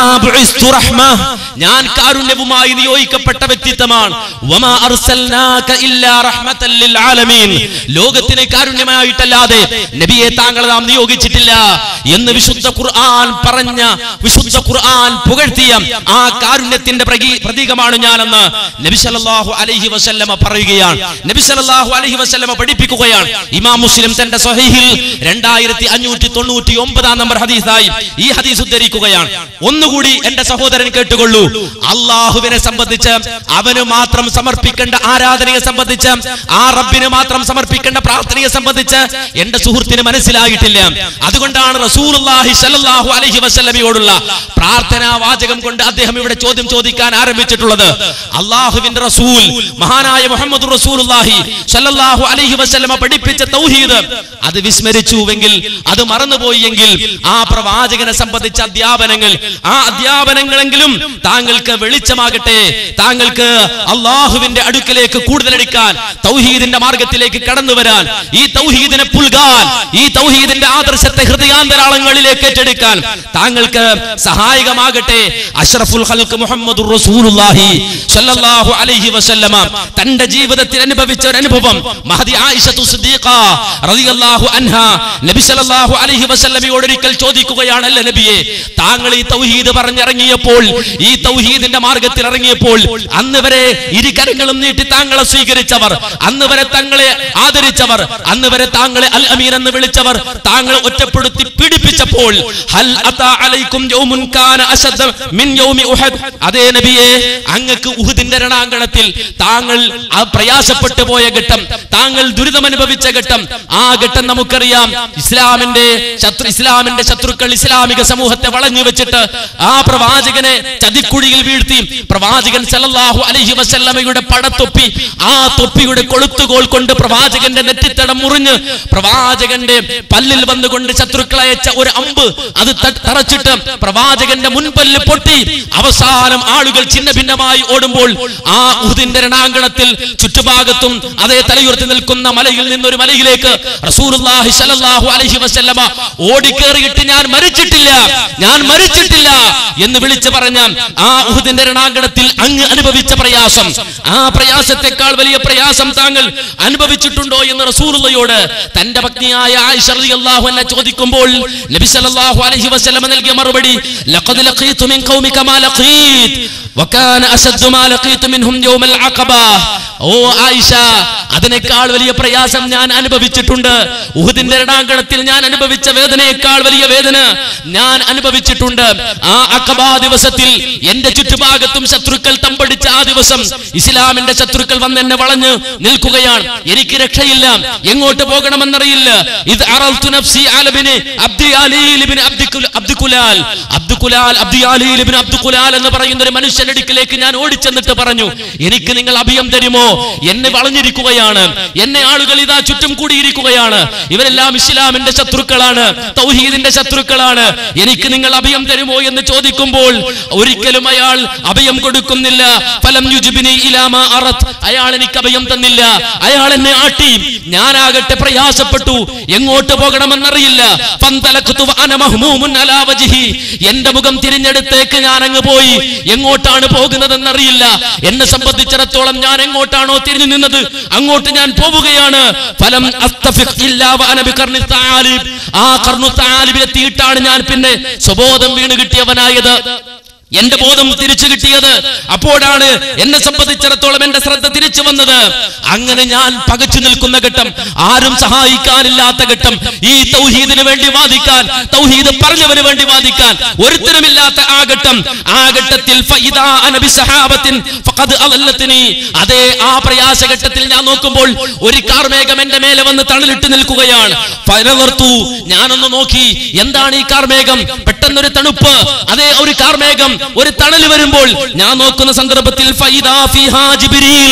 ബുഇസ്തു റഹ്മ ഞാൻ കാരുണ്യവുമായി നിയോഗിക്കപ്പെട്ട വ്യക്തിത്വമാണ് വമാ അർസൽനാക ഇല്ലാ റഹ്മത്തൽ ലിൽ ആലമീൻ ലോകത്തിന് കാരുണ്യമായിട്ടല്ലാതെ നബിയെ താങ്കൾ നാം നിയോഗിച്ചിട്ടില്ല എന്ന് വിശുദ്ധ ഖുർആൻ പറഞ്ഞ വിശുദ്ധ ഖുർആൻ പുകഴ്ത്തിയ ആ കാരുണ്യത്തിന്റെ പ്രകീ- പ്രതീകമാണ് ഞാനെന്ന് നബി സല്ലല്ലാഹു അലൈഹി വസല്ലമ പറയുകയാണ് നബി സല്ലല്ലാഹു അലൈഹി വസല്ലമ പഠിപ്പിക്കുകയാണ് ഇമാം മുസ്ലിം തന്റെ സ്വഹീഹിൽ രണ്ടായിരത്തി അഞ്ഞൂറ്റി തൊണ്ണൂറ്റി ഒമ്പതാം നമ്പർ ഹദീസായി ഈ ഹദീസ് ഉദ്ധരിക്കുകയാണ് ഒന്നുകൂടി എന്റെ സഹോദരൻ കേട്ടുകൊള്ളൂ അള്ളാഹുവിനെ സംബന്ധിച്ച് അവന് മാത്രം സമർപ്പിക്കേണ്ട ആരാധനയെ സംബന്ധിച്ച് ആ റബ്ബിന് മാത്രം സമർപ്പിക്കേണ്ട പ്രാർത്ഥനയെ സംബന്ധിച്ച് എന്റെ സുഹൃത്തിന് മനസ്സിലായിട്ടില്ല അതുകൊണ്ടാണ് റസൂലുള്ളാഹി സ്വല്ലല്ലാഹു അലൈഹി വസല്ലമയോടുള്ള പ്രാർത്ഥനാ വാചകം കൊണ്ട് അദ്ദേഹം ഇവിടെ ചോദ്യം ചോദിക്കാൻ ആരംഭിച്ചിട്ടുള്ളത് അള്ളാഹുവിന്റെ റസൂൽ മഹാനായ മുഹമ്മദ് റസൂലുള്ളാഹി സ്വല്ലല്ലാഹു അലൈഹി വസല്ലമ പഠിപ്പിച്ച തൗഹീദ് അത് വിസ്മരിച്ചുവെങ്കിൽ അത് മറന്നുപോയി എങ്കിൽ ആ പ്രവാചകനെ സംബന്ധിച്ച അധ്യാപനങ്ങൾ ആ അധ്യാപനങ്ങളെങ്കിലും താങ്കൾക്ക് വെളിച്ചമാകട്ടെ താങ്കൾക്ക് അള്ളാഹുവിന്റെ അടുക്കലേക്ക് കൂടുതലടിക്കാൻ തൗഹീദിന്റെ മാർഗത്തിലേക്ക് കടന്നു വരാൻ ഈ തൗഹീദിനെ പുൽകാൻ ഈ തൗഹീദിന്റെ ആദർശത്തെ ഹൃദയാന്തരാളങ്ങളിലേക്ക് ഏറ്റെടുക്കാൻ താങ്കൾക്ക് സഹായകമാകട്ടെ അഷ്റഫുൽ ഖൽഖ് മുഹമ്മദുർ റസൂലുള്ളാഹി സ്വല്ലല്ലാഹു അലൈഹി വസല്ലമ തന്റെ ജീവിതത്തിൽ അനുഭവിച്ച ഒരു അനുഭവം മഹദി ആയിഷത്തു സിദ്ദീഖ റളിയല്ലാഹു അൻഹ നബി സല്ലല്ലാഹു അലൈഹി വസല്ലമയോട് ഒരിക്കൽ ചോദിക്കുകയാണല്ലേ നബിയെ താങ്കൾ ഈ തൗഹീദ് പറഞ്ഞിറങ്ങിയപ്പോൾ ഈ തൗഹീദിന്റെ മാർഗത്തിൽ ഇറങ്ങിയപ്പോൾ അന്ന് വരെ ഇരുകരങ്ങളും നീട്ടി താങ്കളെ സ്വീകരിച്ചവർ അന്ന് വരെ തങ്ങളെ ആദരിച്ചവർ അന്ന് വരെ താങ്കളെ അൽ അമീൻ എന്ന് വിളിച്ചവർ താങ്കളെ ഒറ്റപ്പെടുത്തി പീഡിപ്പിച്ചപ്പോൾ ഹൽ അതാ അലൈക്കും യൗമുൻ കാന അശദ്ദ മിൻ യൗമി ഉഹദ് അതേ നബിയെ അങ്ങക്ക് ഉഹുദിന്റെ രണാങ്കണത്തിൽ താങ്കൾ ആ പ്രയാസപ്പെട്ടു പോയ ഘട്ടം താങ്കൾ ദുരിതം അനുഭവിച്ച ഘട്ടം ആ ഘട്ടം നമുക്കറിയാം ഇസ്ലാമിന്റെ ശത്രു ഇസ്ലാമിന്റെ ശത്രുക്കൾ ഇസ്ലാമിക സമൂഹത്തെ വളഞ്ഞു വെച്ചിട്ട് ആ പ്രവാചകനെ ചതിക്കുഴിയിൽ വീഴ്ത്തി പ്രവാചകൻ സല്ലല്ലാഹു അലൈഹി വസല്ലമയുടെ പടത്തൊപ്പി ആ തൊപ്പിയുടെ കൊളുത്തുകോൽ കൊണ്ട് പ്രവാചകന്റെ നെറ്റിത്തടം മുറിഞ്ഞ് പ്രവാചകന്റെ പല്ലിൽ വന്നുകൊണ്ട് ശത്രുക്കൾ അയച്ച ഒരു അമ്പ് അത് ത- തറച്ചിട്ട് പ്രവാചകന്റെ മുൻപല്ല് പൊട്ടി അവസാനം ആളുകൾ ഛിന്ന ഭിന്നമായി ഓടുമ്പോൾ ആ ഉഹുദിന്റെ രണാങ്കണത്തിൽ ചുറ്റുഭാഗത്തും അതേ തലയുയർത്തി നിൽക്കുന്ന മലയിൽ നിന്നൊരു മലയിലേക്ക് റസൂലുള്ളാഹി സ്വല്ലല്ലാഹു അലൈഹി വസല്ലമ ഓടിക്കേറിയിട്ട് ഞാൻ മരിച്ചിട്ടില്ല ഞാൻ മരിച്ചിട്ടില്ല എന്ന് വിളിച്ചു പറഞ്ഞ ആ ഉഹുദിന്റെ രണാങ്കണത്തിൽ അങ്ങ് അനുഭവിച്ച പ്രയാസം ആ പ്രയാസത്തെക്കാൾ വലിയ പ്രയാസം താങ്കൾ അനുഭവിച്ചിട്ടുണ്ടോ എന്ന് റസൂലുള്ളയോട് തന്റെ പത്നിയായ ആയിഷ റളിയല്ലാഹു അൻഹ ചോദിക്കുമ്പോൾ നബി സല്ലല്ലാഹു അലൈഹി വസല്ലമ നൽകിയ മറുപടി ലഖദ് ലഖീതു മിൻ ഖൗമിക മാ ലഖീത് വകാന അശദ്ദു മാ ലഖീതു മിൻഹും യൗമൽ അഖബ ഓ ആയിഷ അതിനേക്കാൾ വലിയ പ്രയാസം ഞാൻ അനുഭവിച്ചിട്ടുണ്ട് ഉഹുദിന്റെ രണാങ്കണത്തിൽ ഞാൻ അനുഭവിച്ച വേദനയേക്കാൾ വലിയ വേദന ഞാൻ അനുഭവിച്ചിട്ടുണ്ട് ആ അഖബ ദിവസത്തിൽ എന്റെ ചുറ്റുഭാഗത്തും ശത്രുക്കൾ തമ്പടിച്ച ആ ദിവസം ഇസ്ലാമിന്റെ ശത്രുക്കൾ വന്ന് എന്നെ വളഞ്ഞ് നിൽക്കുകയാണ് എനിക്ക് രക്ഷയില്ല എങ്ങോട്ട് പോകണമെന്നറിയില്ല ഇത് അറൽതു നഫ്സി അലബിന് അബ്ദി അലീൽ ഇബ്നു അബ്ദികുൽ- അബ്ദുകുലാൽ അബ്ദുകുലാൽ അബ്ദി അലീൽ ഇബ്നു അബ്ദുകുലാൽ എന്ന് പറയുന്ന ഒരു മനുഷ്യന്റെ അടുക്കിലേക്ക് ഞാൻ ഓടിച്ചെന്നിട്ട് പറഞ്ഞു എനിക്ക് നിങ്ങൾ അഭയം തരുമോ എന്നെ വളഞ്ഞിരിക്കുകയാണ് എന്നെ ആളുകൾ ഇതാ ചുറ്റും കൂടിയിരിക്കുകയാണ് ഇവരെല്ലാം ഇസ്ലാമിന്റെ ശത്രുക്കളാണ് തൗഹീദിന്റെ ശത്രുക്കളാണ് എനിക്ക് നിങ്ങൾ അഭയം തരുമോ എന്ന് ചോദിക്കുമ്പോൾ ഒരിക്കലും അയാൾ അഭയം കൊടുക്കുന്നില്ല ഫലം യുജിബിനി ഇലാമ അറത്ത് അയാൾ എനിക്ക് അഭയം തന്നില്ല അയാൾ എന്നെ ആട്ടി ഞാനാകട്ടെ പ്രയാസപ്പെട്ടു എങ്ങോട്ട് പോകണമെന്നറിയില്ല ഫന്തലഖ്തു വഅന മഹ്മൂമുൻ അലാ വജ്ഹി എന്റെ മുഖം തിരിഞ്ഞെടുത്തേക്ക് ഞാൻ അങ്ങ് പോയി എങ്ങോട്ടാണ് പോകുന്നതെന്നറിയില്ല എന്നെ സംബന്ധിച്ചിടത്തോളം ഞാൻ എങ്ങോട്ടാണോ തിരിഞ്ഞു നിന്നത് അങ്ങോട്ട് ഞാൻ പോവുകയാണ് ഫലം അസ്തഫിഖ് ഇല്ലാ വഅന ബിഖർനി തആലിബ് ആ കർണു താലിബിലെത്തിയിട്ടാണ് ഞാൻ പിന്നെ സ്വബോധം വീണ് കിട്ടിയവനായത് എന്റെ ബോധം തിരിച്ചു കിട്ടിയത് അപ്പോഴാണ് എന്നെ സംബന്ധിച്ചിടത്തോളം എന്റെ ശ്രദ്ധ തിരിച്ചു വന്നത് അങ്ങനെ ഞാൻ പകച്ചു നിൽക്കുന്ന ഘട്ടം ആരും സഹായിക്കാനില്ലാത്ത ഘട്ടം ഈ തൗഹീദിന് വേണ്ടി വാദിക്കാൻ തൗഹീദ് പറഞ്ഞവന് വേണ്ടി വാദിക്കാൻ ഒരുത്തരുമില്ലാത്ത ആ ഘട്ടം ആ ഘട്ടത്തിൽ ഫഇദാ അന ബിസഹാബത്തിൻ ഫഖദ് അദല്ലത്നി അതേ ആ പ്രയാസഘട്ടത്തിൽ ഞാൻ നോക്കുമ്പോൾ ഒരു കാർമേഘം എന്റെ മേലെ വന്ന് തണലിട്ട് നിൽക്കുകയാണ് ഫനവർതു ഞാനൊന്ന് നോക്കി എന്താണ് ഈ കാർമേഘം പെട്ടെന്നൊരു തണുപ്പ് അതേ ഒരു കാർമേഘം ഒരു തണൽ വരുമ്പോൾ ഞാൻ നോക്കുന്ന സന്ദർഭത്തിൽ ഫൈദാ ഫിഹാ ജിബ്രീൽ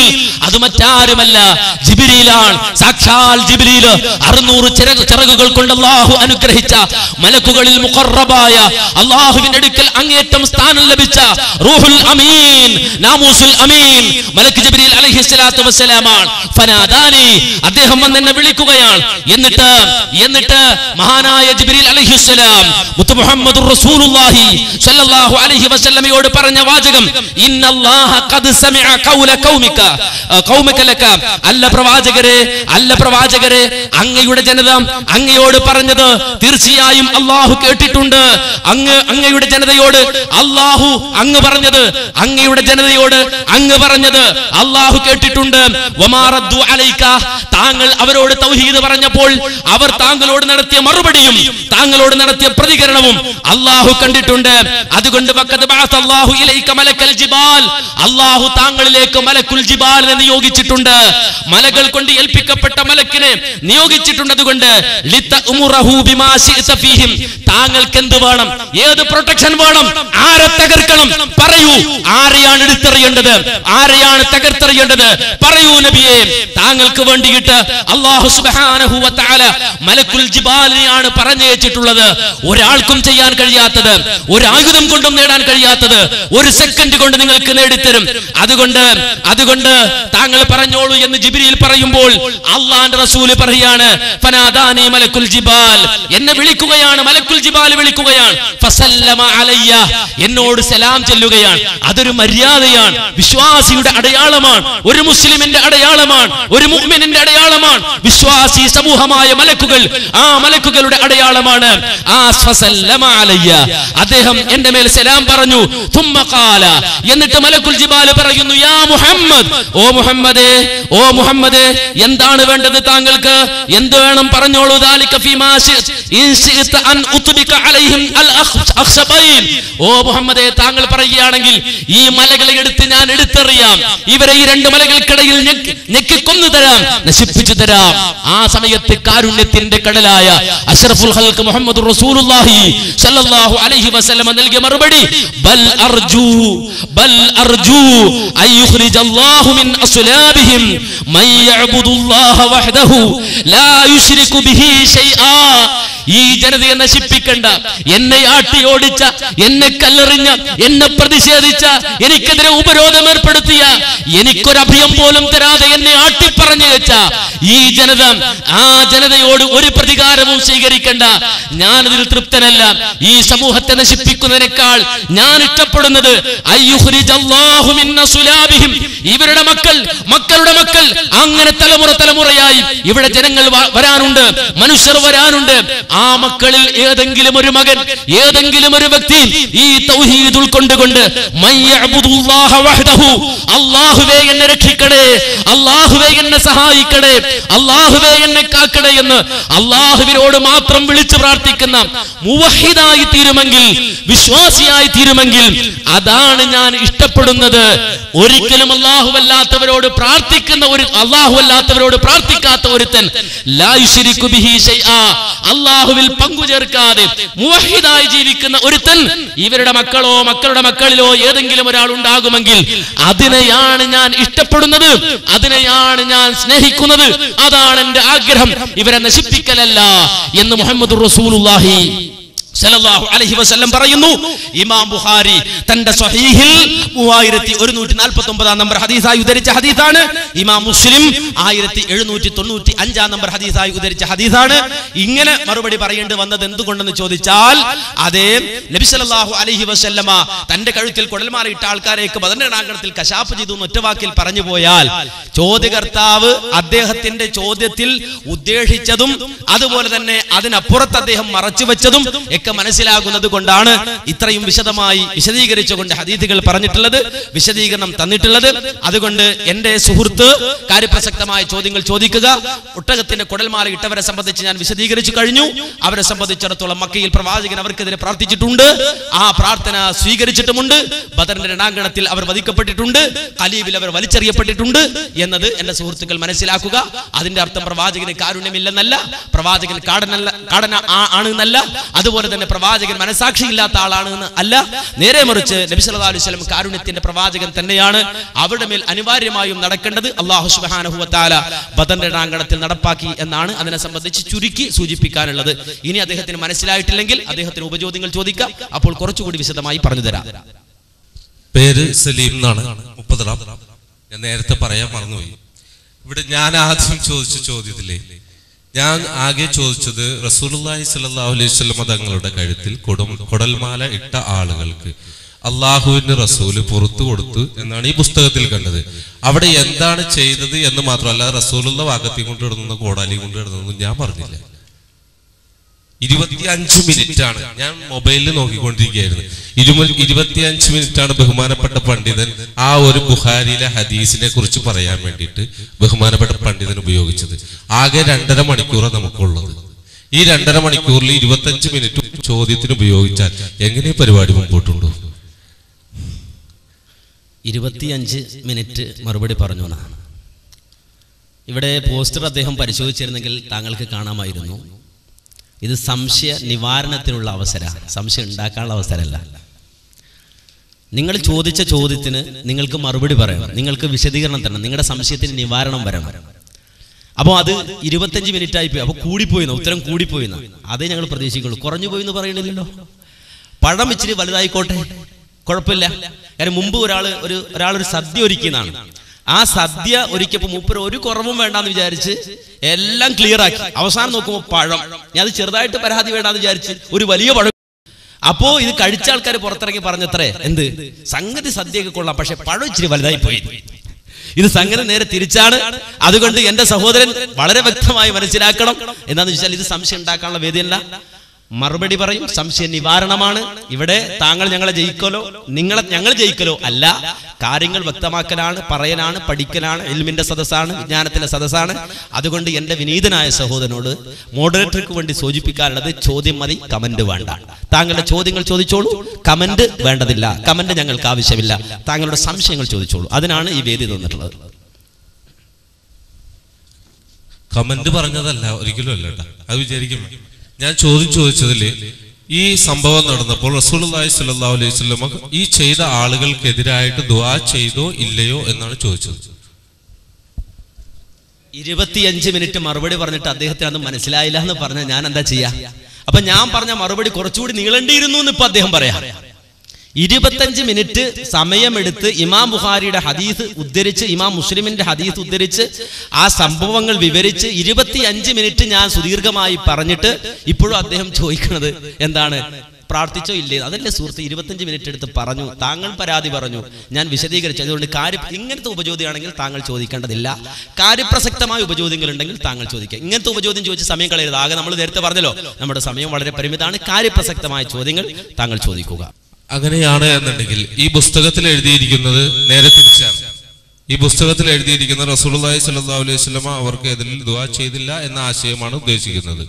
അത് മറ്റാരുമല്ല ജിബിരിയിലാണ് സാക്ഷാൽ ജിബിരിയില് അറുന്നൂറ് ചിറക് ചിറകുകൾ കൊണ്ട് അള്ളാഹു അനുഗ്രഹിച്ച മലക്കുകളിൽ മുഖറബായ അള്ളാഹുവിന്റെ അടുക്കൽ അങ്ങേറ്റം സ്ഥാനം ലഭിച്ച റൂഹുൽ അമീൻ നാമൂസുൽ അമീൻ മലക്ക് ജിബ്രീൽ അലൈഹി സ്വലാത്തു വസ്സലാമാണ് ഫനാദാനി അദ്ദേഹം വന്ന് എന്നെ വിളിക്കുകയാണ് എന്നിട്ട് എന്നിട്ട് മഹാനായ ജിബ്രീൽ അലൈഹി സ്വലാം മുത്തു മുഹമ്മദുർ റസൂലുള്ളാഹി സ്വല്ലല്ലാഹു അലൈഹി വസല്ലമയോട് പറഞ്ഞ വാചകം ഇന്നല്ലാഹ ഖദ് സമിഅ ഖൗല ഖൗമിക ആ, ഖൗമിക ലക അല്ല പ്രവാചകരെ അല്ല പ്രവാചകരെ അങ്ങയുടെ ജനത അങ്ങയോട് പറഞ്ഞത് തീർച്ചയായും അള്ളാഹു കേട്ടിട്ടുണ്ട് അങ്ങ് അങ്ങയുടെ ജനതയോട് അള്ളാഹു അങ്ങ് പറഞ്ഞത് അങ്ങയുടെ ജനതയോട് അങ്ങ് പറഞ്ഞത് അള്ളാഹു കേട്ടിട്ടുണ്ട് വമാറദ്ദു അലൈക താങ്കൾ അവരോട് തൗഹീദ് പറഞ്ഞപ്പോൾ അവർ താങ്കളോട് നടത്തിയ മറുപടിയും താങ്കളോട് നടത്തിയ പ്രതികരണവും അള്ളാഹു കണ്ടിട്ടുണ്ട് അതുകൊണ്ട് വഖദ് ബഅസ അല്ലാഹു ഇലൈക മലക്കൽ ജിബാൽ അള്ളാഹു താങ്കളിലേക്ക് മലക്കുൽ ജിബാലിനെ നിയോഗിച്ചിട്ടുണ്ട് മലകൾ കൊണ്ട് ഏൽപ്പിക്കപ്പെട്ട മലക്കിനെ നിയോഗിച്ചിട്ടുണ്ട് അതുകൊണ്ട് ലിതഉമുറഹു ബിമാ ശിഅത ഫീഹിം താങ്കൾക്ക് എന്ത് വേണം ഏത് പ്രൊട്ടക്ഷൻ വേണം ആരെ തകർക്കണം പറയൂ ആരെയാണ് എടുത്തെറിയേണ്ടത് ആരെയാണ് തകർത്തെറിയേണ്ടത് പറയൂ നബിയെ താങ്കൾക്ക് വേണ്ടിയിട്ട് അള്ളാഹു സുബ്ഹാനഹു വ തആല മലക്കുൽ ജിബാലിനെയാണ് പറഞ്ഞയച്ചിട്ടുള്ളത് ഒരാൾക്കും ചെയ്യാൻ കഴിയാത്തത് ഒരു ആയുധം കൊണ്ടും നേടാൻ കഴിയാത്തത് ഒരു സെക്കൻഡ് കൊണ്ട് നിങ്ങൾക്ക് നേടിത്തരും അതുകൊണ്ട് അതുകൊണ്ട് താങ്കൾ പറഞ്ഞോളൂ എന്ന് ജിബിരിയിൽ പറയുമ്പോൾ അള്ളാന്റെ റസൂല് പറയാണ് ഫനാദാനി മലക്കുൽ ജിബാൽ എന്നെ വിളിക്കുകയാണ് മലക്കുൽ ജിബാൽ വിളിക്കുകയാണ് ഫസല്ലമ അലയ്യ എന്നോട് സലാം ചെല്ലുകയാണ് അതൊരു മര്യാദയാണ് വിശ്വാസിയുടെ അടയാളമാണ് ഒരു മുസ്ലിമിന്റെ അടയാളമാണ് ഒരു മുഅ്മിനിന്റെ അടയാളമാണ് വിശ്വാസി സമൂഹമായ മലക്കുകൾ ആ മലക്കുകളുടെ അടയാളമാണ് ആ ഫസല്ലമ അലയ്യ അദ്ദേഹം എന്റെ മേൽ സലാം പറഞ്ഞു തുമ്മ ഖാല എന്നിട്ട് മലക്കുൽ ജിബാൽ പറയുന്നു യാ മുഹമ്മദ് ഓ മുഹമ്മദേ ഓ മുഹമ്മദേ എന്താണ് വേണ്ടത് താങ്കൾക്ക് എന്ത് വേണം പറഞ്ഞോളൂ ദാലിക ഫീമാ ശിഅ്ത. ഇൻ ശിഅ്ത അൻ ഉത്ബിക അലൈഹിം അൽ അഖ്- അഖ്ശബൈൻ. ഓ മുഹമ്മദേ താങ്കൾ പറയുകയാണെങ്കിൽ ഈ മലകളെ എടുത്ത് ഞാൻ എടുത്തെറിയാം ഇവരെ ഈ രണ്ട് മലകൾക്കിടയിൽ ഞെക്കി- ഞെക്കിക്കൊന്നു തരാം നശിപ്പിച്ചു തരാം ആ സമയത്ത് കാരുണ്യത്തിന്റെ കടലായ അഷ്റഫുൽ ഹൽക്ക് മുഹമ്മദ് റസൂലുള്ളാഹി സല്ലല്ലാഹു അലൈഹി വസല്ലമ നൽകിയ മറുപടി ബൽ അർജു ബൽ അർജു അൻ യുഖ്രിജല്ലാഹു മിൻ അസ്ലാബിഹിം മൻ യഅബുദുല്ലാഹ വഹ്ദഹു ലാ യുശ്രികു ബിഹി ഷൈആ ഈ ജനതയെ നശിപ്പിക്കണ്ട എന്നെ ആട്ടി ഓടിച്ച എന്നെ കല്ലെറിഞ്ഞ എന്നെ പ്രതിഷേധിച്ച എനിക്കെതിരെ ഉപരോധം ഏർപ്പെടുത്തിയ എനിക്കൊരഭയം പോലും തരാതെ എന്നെ ആട്ടിപ്പറഞ്ഞു വെച്ച ഈ ജനത ആ ജനതയോട് ഒരു പ്രതികാരവും സ്വീകരിക്കണ്ട ഞാനതിൽ തൃപ്തനല്ല ഈ സമൂഹത്തെ നശിപ്പിക്കുന്നതിനേക്കാൾ ഞാൻ ഇഷ്ടപ്പെടുന്നത് അയ്യുഹ്രിജല്ലാഹു മിന്ന സുലാബിഹിം. ഇവരുടെ മക്കൾ മക്കളുടെ മക്കൾ അങ്ങനെ തലമുറ തലമുറയായി ഇവിടെ ജനങ്ങൾ വ- വരാനുണ്ട് മനുഷ്യർ വരാനുണ്ട് ആ മക്കളിൽ ഏതെങ്കിലും ഒരു മകൻ ഏതെങ്കിലും ഒരു വ്യക്തി ഈ തൗഹീദ് ഉൾക്കൊണ്ടുകൊണ്ട് മയ്യഅബുദുല്ലാഹ വഹ്ദഹു. അല്ലാഹുവേ എന്നെ രക്ഷിക്കണേ അല്ലാഹുവേ എന്നെ സഹായിക്കണേ അല്ലാഹുവേ എന്നെ കാക്കണേ എന്ന് അള്ളാഹുവിനോട് മാത്രം വിളിച്ചു പ്രാർത്ഥിക്കുന്ന മുവഹിദായി തീരുമെങ്കിൽ വിശ്വാസിയായി തീരുമെങ്കിൽ അതാണ് ഞാൻ ഇഷ്ടപ്പെടുന്നത് ഒരിക്കലും അല്ലാഹുവല്ലാത്തവരോട് പ്രാർത്ഥിക്കുന്ന ഒരു അല്ലാഹുവല്ലാത്തവരോട് പ്രാർത്ഥിക്കാത്ത ഒരുത്തൻ ലാ യുശ്രിക്കു ബിഹി ശൈആ. അള്ളാഹുവിൽ പങ്കുചേർക്കാതെ മുവഹിദായി ജീവിക്കുന്ന ഒരുത്തൻ ഇവരുടെ മക്കളോ മക്കളുടെ മക്കളിലോ ഏതെങ്കിലും ഒരാൾ ഉണ്ടാകുമെങ്കിൽ അതിനെയാണ് ഞാൻ ഇഷ്ടപ്പെടുന്നത് അതിനെയാണ് ഞാൻ സ്നേഹിക്കുന്നത് അതാണ് എന്റെ ആഗ്രഹം ഇവരെ നശിപ്പിക്കലല്ല എന്ന് മുഹമ്മദ് റസൂലുള്ളാഹി സല്ലല്ലാഹു അലൈഹി വസല്ലം പറയുന്നു ഇമാം ബുഖാരി തന്റെ സ്വഹീഹിൽ മൂവായിരത്തി ഒരുന്നൂറ്റി നാൽപ്പത്തി ഒമ്പതാം നമ്പർ ഹദീസായി ഉദ്ധരിച്ച ഹദീസാണ് ഇമാം മുസ്ലിം ആയിരത്തി എഴുന്നൂറ്റി തൊണ്ണൂറ്റി അഞ്ചാം നമ്പർ ഹദീസായി ഉദ്ധരിച്ച ഹദീസാണ് ഇങ്ങനെ മറുപടി പറയേണ്ടി വന്നത് എന്തുകൊണ്ടെന്ന് ചോദിച്ചാൽ അതേ നബി സല്ലല്ലാഹു അലൈഹി വസല്ലമ തന്റെ കഴുത്തിൽ കുടൽമാലയിട്ട ആൾക്കാരേക്ക് ബദറിനാങ്കണത്തിൽ കശാപ്പ് ചെയ്തു എന്ന് ഒറ്റവാക്കിൽ പറഞ്ഞു പോയാൽ ചോദ്യകർത്താവ് അദ്ദേഹത്തിന്റെ ചോദ്യത്തിൽ ഉദ്ദേശിച്ചതും അതുപോലെ തന്നെ അതിനപ്പുറത്ത് അദ്ദേഹം മറച്ചു വെച്ചതും ഒക്കെ മനസ്സിലാകുന്നത് കൊണ്ടാണ് ഇത്രയും വിശദമായി വിശദീകരിച്ചുകൊണ്ട് ഹദീഥുകൾ പറഞ്ഞിട്ടുള്ളത് വിശദീകരണം തന്നിട്ടുള്ളത് അതുകൊണ്ട് എന്റെ സുഹൃത്ത് കാര്യപ്രസക്തമായ ചോദ്യങ്ങൾ ചോദിക്കുക ഒട്ടകത്തിന്റെ കുടൽമാല ഇട്ടവരെ സംബന്ധിച്ച് ഞാൻ വിശദീകരിച്ചു കഴിഞ്ഞു അവരെ സംബന്ധിച്ചിടത്തോളം മക്കയിൽ പ്രവാചകൻ അവർക്കെതിരെ പ്രാർത്ഥിച്ചിട്ടുണ്ട് ആ പ്രാർത്ഥന സ്വീകരിച്ചിട്ടുമുണ്ട് ബദറിന്റെ രണാങ്കണത്തിൽ അവർ വധിക്കപ്പെട്ടിട്ടുണ്ട് കലീബിൽ അവർ വലിച്ചെറിയപ്പെട്ടിട്ടുണ്ട് എന്നത് എന്റെ സുഹൃത്തുക്കൾ മനസ്സിലാക്കുക അതിന്റെ അർത്ഥം പ്രവാചകന് കാരുണ്യമില്ലെന്നല്ല പ്രവാചകൻ കാടനല്ല കാടന ആ- ആണ് എന്നല്ല അതുപോലെ തന്നെ പ്രവാചകൻ മനസാക്ഷിയില്ലാത്ത ആളാണ് എന്ന് അല്ല നേരെ മറിച്ച് നബി സല്ലല്ലാഹു അലൈഹി വസല്ലം കാരുണ്യത്തിന്റെ പ്രവാചകൻ തന്നെയാണ് അവരുടെ മേൽ അനിവാര്യമായും നടക്കേണ്ടത് അള്ളാഹു സുബ്ഹാനഹു വതആല ബദറിന്റെ റാങ്കണത്തിൽ നടപ്പാക്കി എന്നാണ് അതിനെ സംബന്ധിച്ച് ചുരുക്കി സൂചിപ്പിക്കാനുള്ളത് ഇനി അദ്ദേഹത്തിന് മനസ്സിലായിട്ടില്ലെങ്കിൽ അദ്ദേഹത്തിന് ഉപചോദ്യങ്ങൾ ചോദിക്കാം അപ്പോൾ കുറച്ചുകൂടി വിശദമായി പറഞ്ഞു തരാം പേര് സലീം എന്നാണ് മുപ്പതാം ഞാൻ നേരത്തെ പറയാൻ മറന്നുപോയി ഇവിടെ ഞാൻ ആദ്യം ചോദിച്ച ചോദ്യത്തിലെ ഞാൻ ആകെ ചോദിച്ചത് റസൂലുള്ളാഹി സ്വല്ലല്ലാഹു അലൈഹി വസല്ലം തങ്ങളുടെ കഴുത്തിൽ കൊടും കൊടൽമാല ഇട്ട ആളുകൾക്ക് അള്ളാഹുവിന്റെ റസൂല് പുറത്തു കൊടുത്തു എന്നാണ് ഈ പുസ്തകത്തിൽ കണ്ടത് അവിടെ എന്താണ് ചെയ്തത് എന്ന് മാത്രമല്ല റസൂലുള്ള വാഗത്തി കൊണ്ട് ഇടുന്ന കോടാലി കൊണ്ട് ഇടുന്നതെന്ന് ഞാൻ പറഞ്ഞില്ല ഇരുപത്തിയഞ്ച് മിനിറ്റ് ആണ് ഞാൻ മൊബൈലിൽ നോക്കിക്കൊണ്ടിരിക്കുകയായിരുന്നു ഇരുപ- ഇരുപത്തിയഞ്ച് മിനിറ്റ് ആണ് ബഹുമാനപ്പെട്ട പണ്ഡിതൻ ആ ഒരു ബുഹാരിയിലെ ഹദീസിനെ കുറിച്ച് പറയാൻ വേണ്ടിയിട്ട് ബഹുമാനപ്പെട്ട പണ്ഡിതൻ ഉപയോഗിച്ചത് ആകെ രണ്ടര മണിക്കൂറാണ് നമുക്കുള്ളത് ഈ രണ്ടര മണിക്കൂറിൽ ഇരുപത്തഞ്ച് മിനിറ്റ് ചോദ്യത്തിന് ഉപയോഗിച്ചാൽ എങ്ങനെ ഈ പരിപാടി മുമ്പോട്ടുണ്ടോ ഇരുപത്തിയഞ്ച് മിനിറ്റ് മറുപടി പറഞ്ഞു എന്നാണ് ഇവിടെ പോസ്റ്റർ അദ്ദേഹം പരിശോധിച്ചിരുന്നെങ്കിൽ താങ്കൾക്ക് കാണാമായിരുന്നു ഇത് സംശയ നിവാരണത്തിനുള്ള അവസര സംശയം ഉണ്ടാക്കാനുള്ള അവസരമല്ല നിങ്ങൾ ചോദിച്ച ചോദ്യത്തിന് നിങ്ങൾക്ക് മറുപടി പറയണം നിങ്ങൾക്ക് വിശദീകരണം തരണം നിങ്ങളുടെ സംശയത്തിന് നിവാരണം വരണം അപ്പോൾ അത് ഇരുപത്തഞ്ച് മിനിറ്റ് ആയിപ്പോയി അപ്പോൾ കൂടിപ്പോയി എന്ന്, ഉത്തരം കൂടിപ്പോയി എന്ന്. അതേ ഞങ്ങൾ പ്രതീക്ഷിക്കുള്ളൂ കുറഞ്ഞു പോയി എന്ന് പറയണില്ലല്ലോ പഴം ഇച്ചിരി വലുതായിക്കോട്ടെ കുഴപ്പമില്ല കാരണം മുമ്പ് ഒരാൾ ഒരു ഒരാൾ ഒരു സദ്യ ഒരുക്കിയതാണ് ആ സദ്യ ഒരുക്കിയപ്പോൾ മൂപ്പര് ഒരു കുറവും വേണ്ടാന്ന് വിചാരിച്ച് എല്ലാം ക്ലിയർ ആക്കി അവസാനം നോക്കുമ്പോൾ പഴം ഞാൻ അത് ചെറുതായിട്ട് പരാതി വേണ്ടാന്ന് വിചാരിച്ച് ഒരു വലിയ പഴം അപ്പോ ഇത് കഴിച്ച ആൾക്കാർ പുറത്തിറങ്ങി പറഞ്ഞത്രേ എന്ത് സംഗതി സദ്യയൊക്കെ കൊള്ളാം പക്ഷെ പഴം ഇച്ചിരി വലുതായി പോയി ഇത് സംഗതി നേരെ തിരിച്ചാണ് അതുകൊണ്ട് എന്റെ സഹോദരൻ വളരെ വ്യക്തമായി മനസ്സിലാക്കണം എന്താന്ന് വെച്ചാൽ ഇത് സംശയം ഉണ്ടാക്കാനുള്ള വേദിയല്ല മറുപടി പറയും സംശയ നിവാരണമാണ് ഇവിടെ താങ്കൾ ഞങ്ങളെ ജയിക്കലോ നിങ്ങളെ ഞങ്ങൾ ജയിക്കലോ അല്ല കാര്യങ്ങൾ വ്യക്തമാക്കലാണ് പറയലാണ് പഠിക്കലാണ് എൽമിന്റെ സദസ്സാണ് വിജ്ഞാനത്തിന്റെ സദസ്സാണ് അതുകൊണ്ട് എന്റെ വിനീതനായ സഹോദരനോട് മോഡറേറ്റർക്ക് വേണ്ടി സൂചിപ്പിക്കാനുള്ളത് ചോദ്യം മതി കമന്റ് വേണ്ട താങ്കളുടെ ചോദ്യങ്ങൾ ചോദിച്ചോളൂ കമന്റ് വേണ്ടതില്ല കമന്റ് ഞങ്ങൾക്ക് ആവശ്യമില്ല താങ്കളുടെ സംശയങ്ങൾ ചോദിച്ചോളൂ അതിനാണ് ഈ വേദി തന്നിട്ടുള്ളത് കമന്റ് പറഞ്ഞതല്ല ഒരിക്കലും അല്ല കേട്ടോ അത് വിചാരിക്കും ഞാൻ ചോദ്യം ചോദിച്ചതില് ഈ സംഭവം നടന്നപ്പോൾ റസൂലുള്ളാഹി സ്വല്ലല്ലാഹു അലൈഹി വസല്ലം ഈ ചെയ്ത ആളുകൾക്കെതിരായിട്ട് ദുആ ചെയ്തോ ഇല്ലയോ എന്നാണ് ചോദിച്ചത് ഇരുപത്തിയഞ്ച് മിനിറ്റ് മറുപടി പറഞ്ഞിട്ട് അദ്ദേഹത്തിന് അത് മനസ്സിലായില്ല എന്ന് പറഞ്ഞാൽ ഞാൻ എന്താ ചെയ്യാ അപ്പൊ ഞാൻ പറഞ്ഞ മറുപടി കുറച്ചുകൂടി നീളേണ്ടിയിരുന്നു എന്ന് ഇപ്പൊ അദ്ദേഹം പറയാം ഇരുപത്തഞ്ച് മിനിറ്റ് സമയമെടുത്ത് ഇമാം ബുഖാരിയുടെ ഹദീസ് ഉദ്ധരിച്ച് ഇമാം മുസ്ലിമിന്റെ ഹദീസ് ഉദ്ധരിച്ച് ആ സംഭവങ്ങൾ വിവരിച്ച് ഇരുപത്തിയഞ്ച് മിനിറ്റ് ഞാൻ സുദീർഘമായി പറഞ്ഞിട്ട് ഇപ്പോഴും അദ്ദേഹം ചോദിക്കുന്നത് എന്താണ് പ്രാർത്ഥിച്ചോ ഇല്ലേ അതല്ലേ സുഹൃത്ത് ഇരുപത്തഞ്ച് മിനിറ്റ് എടുത്ത് പറഞ്ഞു താങ്കൾ പരാതി പറഞ്ഞു ഞാൻ വിശദീകരിച്ചു അതുകൊണ്ട് കാര്യ ഇങ്ങനത്തെ ഉപചോദ്യമാണെങ്കിൽ താങ്കൾ ചോദിക്കേണ്ടതില്ല കാര്യപ്രസക്തമായ ഉപചോദ്യങ്ങൾ ഉണ്ടെങ്കിൽ താങ്കൾ ചോദിക്കുക ഇങ്ങനത്തെ ഉപചോദ്യം ചോദിച്ച് സമയം കളയരുത് ആകെ നമ്മൾ നേരത്തെ പറഞ്ഞല്ലോ നമ്മുടെ സമയം വളരെ പരിമിതമാണ് കാര്യപ്രസക്തമായ ചോദ്യങ്ങൾ താങ്കൾ ചോദിക്കുക അങ്ങനെയാണ് എന്നുണ്ടെങ്കിൽ ഈ പുസ്തകത്തിൽ എഴുതിയിരിക്കുന്നത് നേരെ തിരിച്ചാണ് ഈ പുസ്തകത്തിൽ എഴുതിയിരിക്കുന്ന റസൂലുള്ളാഹി സ്വല്ലല്ലാഹു അലൈഹി വസല്ലമ അവർക്ക് എതിരിൽ ദുആ ചെയ്തില്ല എന്ന ആശയമാണ് ഉദ്ദേശിക്കുന്നത്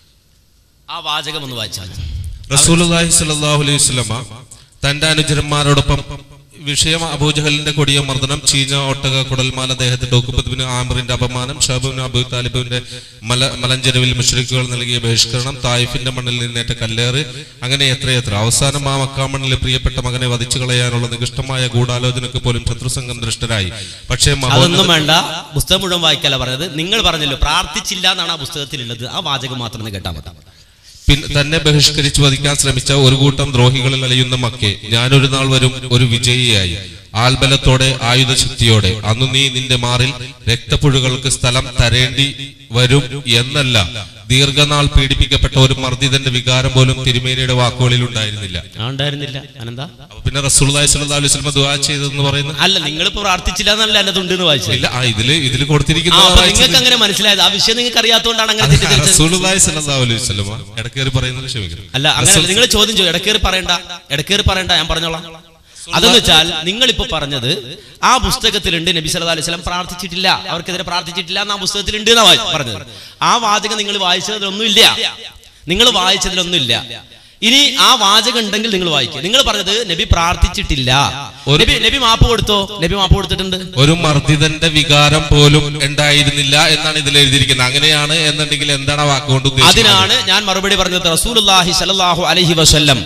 ആ വാചകം ഒന്ന് വായിച്ചാൽ റസൂലുള്ളാഹി സ്വല്ലല്ലാഹു അലൈഹി വസല്ലമ തന്റെ അനുചരന്മാരോടൊപ്പം വിഷയം അബൂജഹലിന്റെ കൊടിയ മർദ്ദനം ചീഞ്ഞ ഒട്ടക കുടൽമാല ദേഹത്തിന്റെ ഒക്കുപ്പത്തിന് ആമറിന്റെ അപമാനം ഷാബുബിന് അബു താലിബിന്റെ മല മലഞ്ചെരുവിൽ മുഷ്രിക്കുകൾ നൽകിയ ബഹിഷ്കരണം തായിഫിന്റെ മണ്ണിൽ നിന്നേറ്റ കല്ലേറ് അങ്ങനെ എത്രയെത്ര അവസാനം ആ മക്കാമണ്ണിൽ പ്രിയപ്പെട്ട മകനെ വധിച്ചു കളയാനുള്ള നികഷ്ടമായ ഗൂഢാലോചനക്ക് പോലും ശത്രുസംഘം ദൃഷ്ടരായി പക്ഷേ മഹോന്നത- അതൊന്നും വേണ്ട പുസ്തകം മുഴുവൻ വായിക്കല്ല പറഞ്ഞത് നിങ്ങൾ പറഞ്ഞല്ലോ പ്രാർത്ഥിച്ചില്ല എന്നാണ് ആ പുസ്തകത്തിലുള്ളത് ആ വാചകം മാത്രം ഒന്ന് കേട്ടാൽ മതി പിൻ തന്നെ ബഹിഷ്കരിച്ചു വധിക്കാൻ ശ്രമിച്ച ഒരു കൂട്ടം ദ്രോഹികളിൽ അലയുന്ന മക്കെ ഞാനൊരു നാൾ വരും ഒരു വിജയിയായി ആൽബലത്തോടെ ആയുധശക്തിയോടെ അന്നു നീ നിന്റെ മാറിൽ രക്തപ്പുഴകൾക്ക് സ്ഥലം തരേണ്ടി വരും എന്നല്ല ദീർഘനാൾ പീഡിപ്പിക്കപ്പെട്ട ഒരു മർദ്ദിതന്റെ വികാരം പോലും തിരുമേനിയുടെ വാക്കുകളിൽ ഉണ്ടായിരുന്നില്ല ആ ഉണ്ടായിരുന്നില്ല അനന്താ അപ്പൊ പിന്നെ റസൂലുള്ളാഹി സ്വല്ലല്ലാഹു അലൈഹി വസല്ലം ദുആ ചെയ്തതെന്ന് പറയുന്നത് അല്ല നിങ്ങളിപ്പോ പ്രാർത്ഥിച്ചില്ല എന്നല്ല എന്നത് ഉണ്ട് എന്ന് വായിച്ചത് ഇല്ല ആ ഇതില് ഇതില് ആ കൊടുത്തിരിക്കുന്ന അപ്പൊ നിങ്ങൾക്ക് അങ്ങനെ മനസ്സിലായത് ആ വിഷയം നിങ്ങൾക്ക് അറിയാത്തതുകൊണ്ടാണ് അങ്ങനെ തെറ്റിദ്ധരിച്ചത് റസൂലുള്ളാഹി സ്വല്ലല്ലാഹു അലൈഹി വസല്ലം ഇടക്കേറി പറയുന്നത് ക്ഷമിക്കണം അല്ല അങ്ങനെ നിങ്ങൾ ചോദ്യം ചോദിച്ചു ഇടക്കേറി പറയണ്ട ഇടക്കേറി പറയണ്ട ഞാൻ പറഞ്ഞോളാം അതെന്ന് വെച്ചാൽ നിങ്ങൾ ഇപ്പൊ പറഞ്ഞത് ആ പുസ്തകത്തിലുണ്ട് നബി സല്ലല്ലാഹു അലൈഹി വസല്ലം പ്രാർത്ഥിച്ചിട്ടില്ല അവർക്കെതിരെ പ്രാർത്ഥിച്ചിട്ടില്ല എന്ന് ആ പുസ്തകത്തിലുണ്ട് എന്നാ വായി- പറഞ്ഞത് ആ വാചകം നിങ്ങൾ വായിച്ചതിലൊന്നുമില്ല നിങ്ങൾ വായിച്ചതിലൊന്നുമില്ല ഇനി ആ വാചകം ഉണ്ടെങ്കിൽ നിങ്ങൾ വായിക്കുക നിങ്ങൾ പറഞ്ഞത് നബി പ്രാർത്ഥിച്ചിട്ടില്ല ഒരു- നബി നബി മാപ്പ് കൊടുത്തോ നബി മാപ്പ് കൊടുത്തിട്ടുണ്ട് ഒരു മർദ്ദിതന്റെ വികാരം പോലും ഉണ്ടായിരുന്നില്ല എന്നാണ് ഇതിൽ എഴുതിയിരിക്കുന്നത് അങ്ങനെയാണ് എന്നുണ്ടെങ്കിൽ എന്താണ് ആ വാക്കുകൊണ്ട് ഉദ്ദേശിക്കുന്നത് അതിനാണ് ഞാൻ മറുപടി പറഞ്ഞത് റസൂലുള്ളാഹി സല്ലല്ലാഹു അലൈഹി വസല്ലം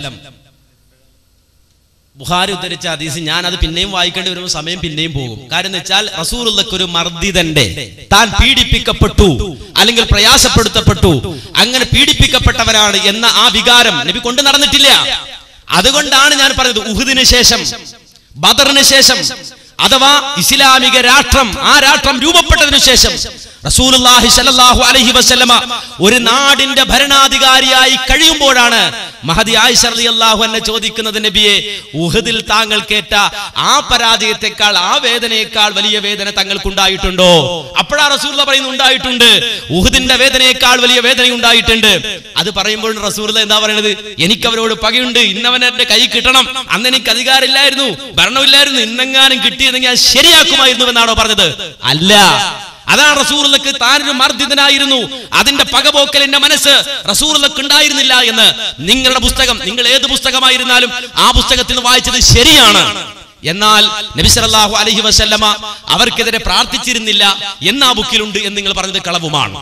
ബുഹാരി ഉദ്ധരിച്ച ഹദീസ് ഞാൻ അത് പിന്നെയും വായിക്കേണ്ടി വരുമ്പോൾ സമയം പിന്നെയും പോകും കാര്യം എന്ന് വെച്ചാൽ റസൂലുള്ളക്ക് ഒരു മർദ്ദിതന്റെ താൻ പീഡിപ്പിക്കപ്പെട്ടു അല്ലെങ്കിൽ പ്രയാസപ്പെടുത്തപ്പെട്ടു അങ്ങനെ പീഡിപ്പിക്കപ്പെട്ടവനാണ് എന്ന ആ വികാരം നബി കൊണ്ട് നടന്നിട്ടില്ല അതുകൊണ്ടാണ് ഞാൻ പറഞ്ഞത് ഉഹുദിന് ശേഷം ബദറിന് ശേഷം അഥവാ ഇസ്ലാമിക രാഷ്ട്രം ആ രാഷ്ട്രം രൂപപ്പെട്ടതിനു ശേഷം റസൂലുള്ളാഹി സ്വല്ലല്ലാഹു അലൈഹി വസല്ലമ ഒരു നാടിന്റെ ഭരണാധികാരിയായി കഴിയുമ്പോഴാണ് മഹദി ആയിഷ റളിയല്ലാഹു അൻഹ ചോദിക്കുന്നത് നബിയെ ഉഹദിൽ താങ്കൾക്കേറ്റ ആ പരാജയത്തെക്കാൾ ആ വേദനയേക്കാൾ വലിയ വേദന തങ്ങൾക്കുണ്ടായിട്ടുണ്ടോ അപ്പോഴാ റസൂൽ പറയുന്നു ഉണ്ടായിട്ടുണ്ട് ഉഹദിന്റെ വേദനയേക്കാൾ വലിയ വേദന ഉണ്ടായിട്ടുണ്ട് അത് പറയുമ്പോൾ റസൂൽ എന്താ പറയുന്നത് എനിക്ക് അവരോട് പകയുണ്ട് ഇന്നവൻ എന്റെ കൈ കിട്ടണം അന്ന് എനിക്ക് അധികാരമില്ലായിരുന്നു ഭരണമില്ലായിരുന്നു ഇന്നെങ്ങാനും കിട്ടിയതെങ്കിൽ ഞാൻ ശരിയാക്കുമായിരുന്നു എന്നാണോ പറഞ്ഞത് അല്ല അതാണ് റസൂറുള്ളക്ക് താനൊരു മർദ്ദിതനായിരുന്നു അതിന്റെ പകപോക്കൽ എന്റെ മനസ്സ് റസൂറുള്ളക്ക് ഉണ്ടായിരുന്നില്ല എന്ന് നിങ്ങളുടെ പുസ്തകം നിങ്ങൾ ഏത് പുസ്തകമായിരുന്നാലും ആ പുസ്തകത്തിൽ നിന്ന് വായിച്ചത് ശരിയാണ് എന്നാൽ നബി സല്ലല്ലാഹു അലൈഹി വസല്ലമ അവർക്കെതിരെ പ്രാർത്ഥിച്ചിരുന്നില്ല എന്ന് ആ ബുക്കിലുണ്ട് എന്ന് നിങ്ങൾ പറഞ്ഞത് കളവുമാണ്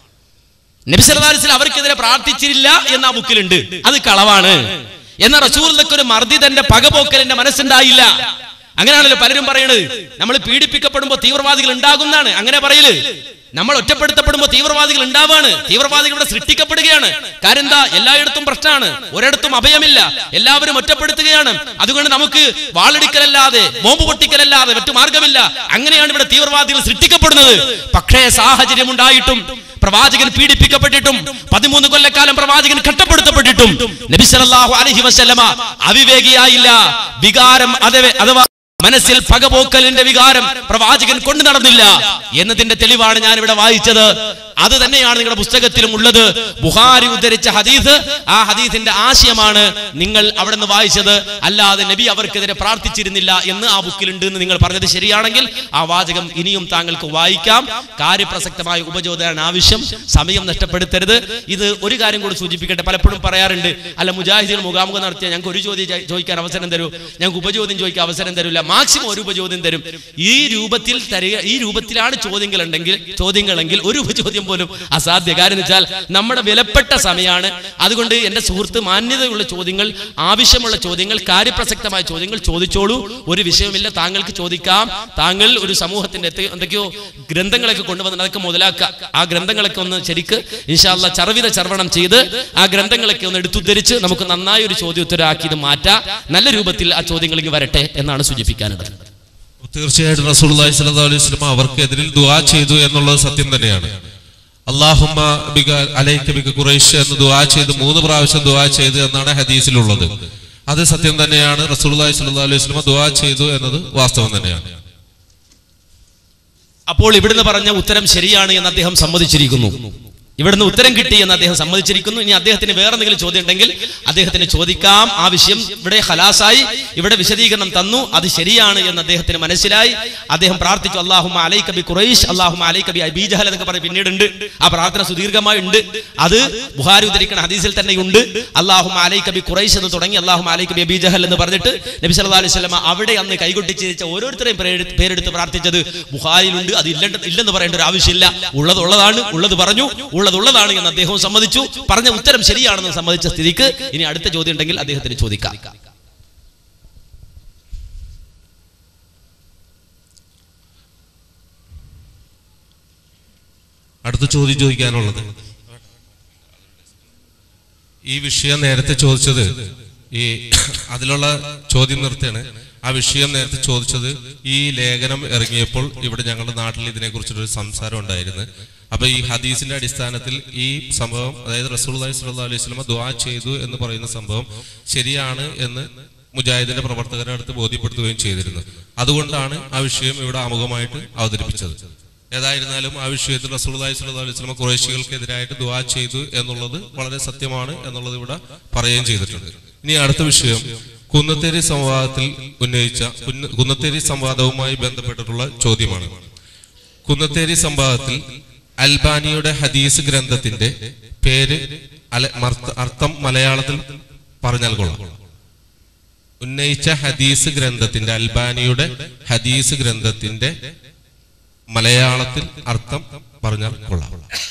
നബി സല്ലല്ലാഹു അലൈഹി വസല്ലം അവർക്കെതിരെ പ്രാർത്ഥിച്ചില്ല എന്ന് ആ ബുക്കിലുണ്ട് അത് കളവാണ് എന്നാൽ റസൂലുള്ളക്ക് ഒരു മർദ്ദിതന്റെ പകപോക്കൽ എന്റെ മനസ്സുണ്ടായില്ല അങ്ങനെയാണല്ലോ പലരും പറയുന്നത് നമ്മൾ പീഡിപ്പിക്കപ്പെടുമ്പോൾ തീവ്രവാദികൾ ഉണ്ടാകുന്നതാണ് അങ്ങനെ പറയല് നമ്മൾ ഒറ്റപ്പെടുത്തപ്പെടുമ്പോൾ തീവ്രവാദികൾ ഉണ്ടാവാണ് തീവ്രവാദികൾ ഇവിടെ സൃഷ്ടിക്കപ്പെടുകയാണ് കാര്യം എന്താ എല്ലായിടത്തും പ്രശ്നമാണ് ഒരിടത്തും അഭയമില്ല എല്ലാവരും ഒറ്റപ്പെടുത്തുകയാണ് അതുകൊണ്ട് നമുക്ക് വാളെടുക്കലല്ലാതെ ബോംബ് പൊട്ടിക്കലല്ലാതെ മറ്റു മാർഗമില്ല അങ്ങനെയാണ് ഇവിടെ തീവ്രവാദികൾ സൃഷ്ടിക്കപ്പെടുന്നത് പക്ഷേ സാഹചര്യം ഉണ്ടായിട്ടും പ്രവാചകൻ പീഡിപ്പിക്കപ്പെട്ടിട്ടും പതിമൂന്ന് കൊല്ലക്കാലം പ്രവാചകൻ കഷ്ടപ്പെടുത്തപ്പെട്ടിട്ടും നബി സല്ലല്ലാഹു അലൈഹി വസല്ലമ അവിവേകിയായില്ല വികാരം അഥവ- അഥവാ മനസ്സിൽ പകപോക്കലിന്റെ വികാരം പ്രവാചകൻ കൊണ്ടു നടന്നില്ല എന്നതിന്റെ തെളിവാണ് ഞാൻ ഇവിടെ വായിച്ചത് അത് തന്നെയാണ് നിങ്ങളുടെ പുസ്തകത്തിലും ഉള്ളത് ബുഹാരി ഉദ്ധരിച്ച ഹദീസ് ആ ഹദീസിന്റെ ആശയമാണ് നിങ്ങൾ അവിടെ നിന്ന് വായിച്ചത് അല്ലാതെ നബി അവർക്കെതിരെ പ്രാർത്ഥിച്ചിരുന്നില്ല എന്ന് ആ ബുക്കിലുണ്ട് എന്ന് നിങ്ങൾ പറഞ്ഞത് ശരിയാണെങ്കിൽ ആ വാചകം ഇനിയും താങ്കൾക്ക് വായിക്കാം കാര്യപ്രസക്തമായ ഉപചോദനാണ് ആവശ്യം സമയം നഷ്ടപ്പെടുത്തരുത് ഇത് ഒരു കാര്യം കൂടി സൂചിപ്പിക്കട്ടെ പലപ്പോഴും പറയാറുണ്ട് അല്ല മുജാഹിദുകൾ മുഖാമുഖം നടത്തിയ ഞങ്ങൾക്ക് ഒരു ചോദ്യം ചോ- ചോദിക്കാൻ അവസരം തരൂ ഞങ്ങൾക്ക് ഉപചോദ്യം ചോദിക്കാൻ അവസരം തരില്ല മാക്സിമം ഒരു ഉപചോദ്യം തരും ഈ രൂപത്തിൽ തരിക ഈ രൂപത്തിലാണ് ചോദ്യങ്ങൾ ഉണ്ടെങ്കിൽ ചോദ്യങ്ങളെങ്കിൽ ഒരു ഉപചോദ്യം പോലും അസാധ്യ കാര്യം എന്ന് വെച്ചാൽ നമ്മുടെ വിലപ്പെട്ട സമയമാണ് അതുകൊണ്ട് എന്റെ സുഹൃത്ത് മാന്യതയുള്ള ചോദ്യങ്ങൾ ആവശ്യമുള്ള ചോദ്യങ്ങൾ കാര്യപ്രസക്തമായ ചോദ്യങ്ങൾ ചോദിച്ചോളൂ ഒരു വിഷയമില്ല താങ്കൾക്ക് ചോദിക്കാം താങ്കൾ ഒരു സമൂഹത്തിന്റെ എത്ത- എന്തൊക്കെയോ ഗ്രന്ഥങ്ങളൊക്കെ കൊണ്ടുവന്ന് അതൊക്കെ മുതലാക്കുക ആ ഗ്രന്ഥങ്ങളൊക്കെ ഒന്ന് ശരിക്ക് ഇൻഷാല്ല ചർവിത ചർവണം ചെയ്ത് ആ ഗ്രന്ഥങ്ങളൊക്കെ ഒന്ന് എടുത്തുദ്ധരിച്ച് നമുക്ക് നന്നായി ഒരു ചോദ്യോത്തരാക്കി ഇത് മാറ്റാം നല്ല രൂപത്തിൽ ആ ചോദ്യങ്ങൾ ഇങ്ങ് വരട്ടെ എന്നാണ് സൂചിപ്പിക്കാനുള്ളത് തീർച്ചയായിട്ടും റസൂലുള്ളാഹി സ്വല്ലല്ലാഹു അലൈഹി വസല്ലം അവർക്കെതിരിൽ ദുആ ചെയ്തു എന്നുള്ളത് സത്യം തന്നെയാണ് അല്ലാഹുമ്മ ബിക അലൈക ബിക ഖുറൈശ് എന്ന് ദുആ ചെയ്ത് മൂന്ന് പ്രാവശ്യം ദുആ ചെയ്തു എന്നാണ് ഹദീസിലുള്ളത് അത് സത്യം തന്നെയാണ് റസൂലുള്ളാഹി സ്വല്ലല്ലാഹു അലൈഹി വസല്ലം ദുആ ചെയ്തു എന്നത് വാസ്തവം തന്നെയാണ് അപ്പോൾ ഇവിടുന്ന് പറഞ്ഞ ഉത്തരം ശരിയാണ് എന്ന് അദ്ദേഹം സമ്മതിച്ചിരിക്കുന്നു ഇവിടുന്ന് ഉത്തരം കിട്ടി എന്ന് അദ്ദേഹം സമ്മതിച്ചിരിക്കുന്നു ഇനി അദ്ദേഹത്തിന് വേറെ എന്തെങ്കിലും ചോദ്യം ഉണ്ടെങ്കിൽ അദ്ദേഹത്തിന് ചോദിക്കാം ആ വിഷയം ഇവിടെ ഹലാസായി ഇവിടെ വിശദീകരണം തന്നു അത് ശരിയാണ് എന്ന് അദ്ദേഹത്തിന് മനസ്സിലായി അദ്ദേഹം പ്രാർത്ഥിച്ചു അള്ളാഹുമ അലൈ കബി ഖുറൈഷ് അള്ളാഹുമ അലൈ കബി അബീജഹൽ എന്നൊക്കെ പറഞ്ഞ് പിന്നീട് ഉണ്ട് ആ പ്രാർത്ഥന സുദീർഘമായി ഉണ്ട് അത് ബുഹാരി ഉദ്ധരിക്കുന്ന ഹദീസിൽ തന്നെ ഉണ്ട് അള്ളാഹുമ അലൈ കബി ഖുറൈഷ് എന്ന് തുടങ്ങി അള്ളാഹുമ അലൈ കബി അബീജഹൽ എന്ന് പറഞ്ഞിട്ട് നബി സല്ലല്ലാഹു അലൈഹി വസല്ലമ അവിടെ അന്ന് കൈകൊട്ടി ചിരിച്ച ഓരോരുത്തരെയും പേരെടുത്ത് പേരെടുത്ത് പ്രാർത്ഥിച്ചത് ബുഹാരിലുണ്ട് അത് ഇല്ല ഇല്ലെന്ന് പറയേണ്ട ഒരു ആവശ്യമില്ല ഉള്ളത് ഉള്ളതാണ് ഉള്ളത് പറഞ്ഞു ഉള്ളത് ഉള്ളതാണ് എന്ന് അദ്ദേഹവും സമ്മതിച്ചു പറഞ്ഞ ഉത്തരം ശരിയാണെന്ന് സമ്മതിച്ച സ്ഥിതിക്ക് ഇനി അടുത്ത ചോദ്യം ഉണ്ടെങ്കിൽ അദ്ദേഹത്തിന് ചോദിക്കാം അടുത്ത ചോദ്യം ചോദിക്കാനുള്ളത് ഈ വിഷയം നേരത്തെ ചോദിച്ചത് ഈ അതിലുള്ള ചോദ്യം നിർത്തിയാണ് ആ വിഷയം നേരത്തെ ചോദിച്ചത് ഈ ലേഖനം ഇറങ്ങിയപ്പോൾ ഇവിടെ ഞങ്ങളുടെ നാട്ടിൽ ഇതിനെ കുറിച്ചൊരു സംസാരം ഉണ്ടായിരുന്നു അപ്പൊ ഈ ഹദീസിന്റെ അടിസ്ഥാനത്തിൽ ഈ സംഭവം അതായത് റസൂൽ സ്വല്ലല്ലാഹു അലൈഹി വസല്ലമ ദുആ ചെയ്തു എന്ന് പറയുന്ന സംഭവം ശരിയാണ് എന്ന് മുജാഹിദിന്റെ പ്രവർത്തകരുടെ അടുത്ത് ബോധ്യപ്പെടുത്തുകയും ചെയ്തിരുന്നു അതുകൊണ്ടാണ് ആ വിഷയം ഇവിടെ ആമുഖമായിട്ട് അവതരിപ്പിച്ചത് ഏതായിരുന്നാലും ആ വിഷയത്തിൽ റസൂലുള്ളാഹി സ്വല്ലല്ലാഹു അലൈഹി വസല്ലം കുറേശികൾക്കെതിരായിട്ട് ദുആ ചെയ്തു എന്നുള്ളത് വളരെ സത്യമാണ് എന്നുള്ളത് ഇവിടെ പറയുകയും ചെയ്തിട്ടുണ്ട് ഇനി അടുത്ത വിഷയം കുന്നത്തേരി സംവാദത്തിൽ ഉന്നയിച്ച കുന്ന- കുന്നത്തേരി സംവാദവുമായി ബന്ധപ്പെട്ടിട്ടുള്ള ചോദ്യമാണ് കുന്നത്തേരി സംവാദത്തിൽ അൽബാനിയുടെ ഹദീസ് ഗ്രന്ഥത്തിന്റെ പേര് അല- മർത്ത- അർത്ഥം മലയാളത്തിൽ പറഞ്ഞാൽ കൊള്ളാം ഉന്നയിച്ച ഹദീസ് ഗ്രന്ഥത്തിന്റെ അൽബാനിയുടെ ഹദീസ് ഗ്രന്ഥത്തിന്റെ മലയാളത്തിൽ അർത്ഥം പറഞ്ഞാൽ കൊള്ളാം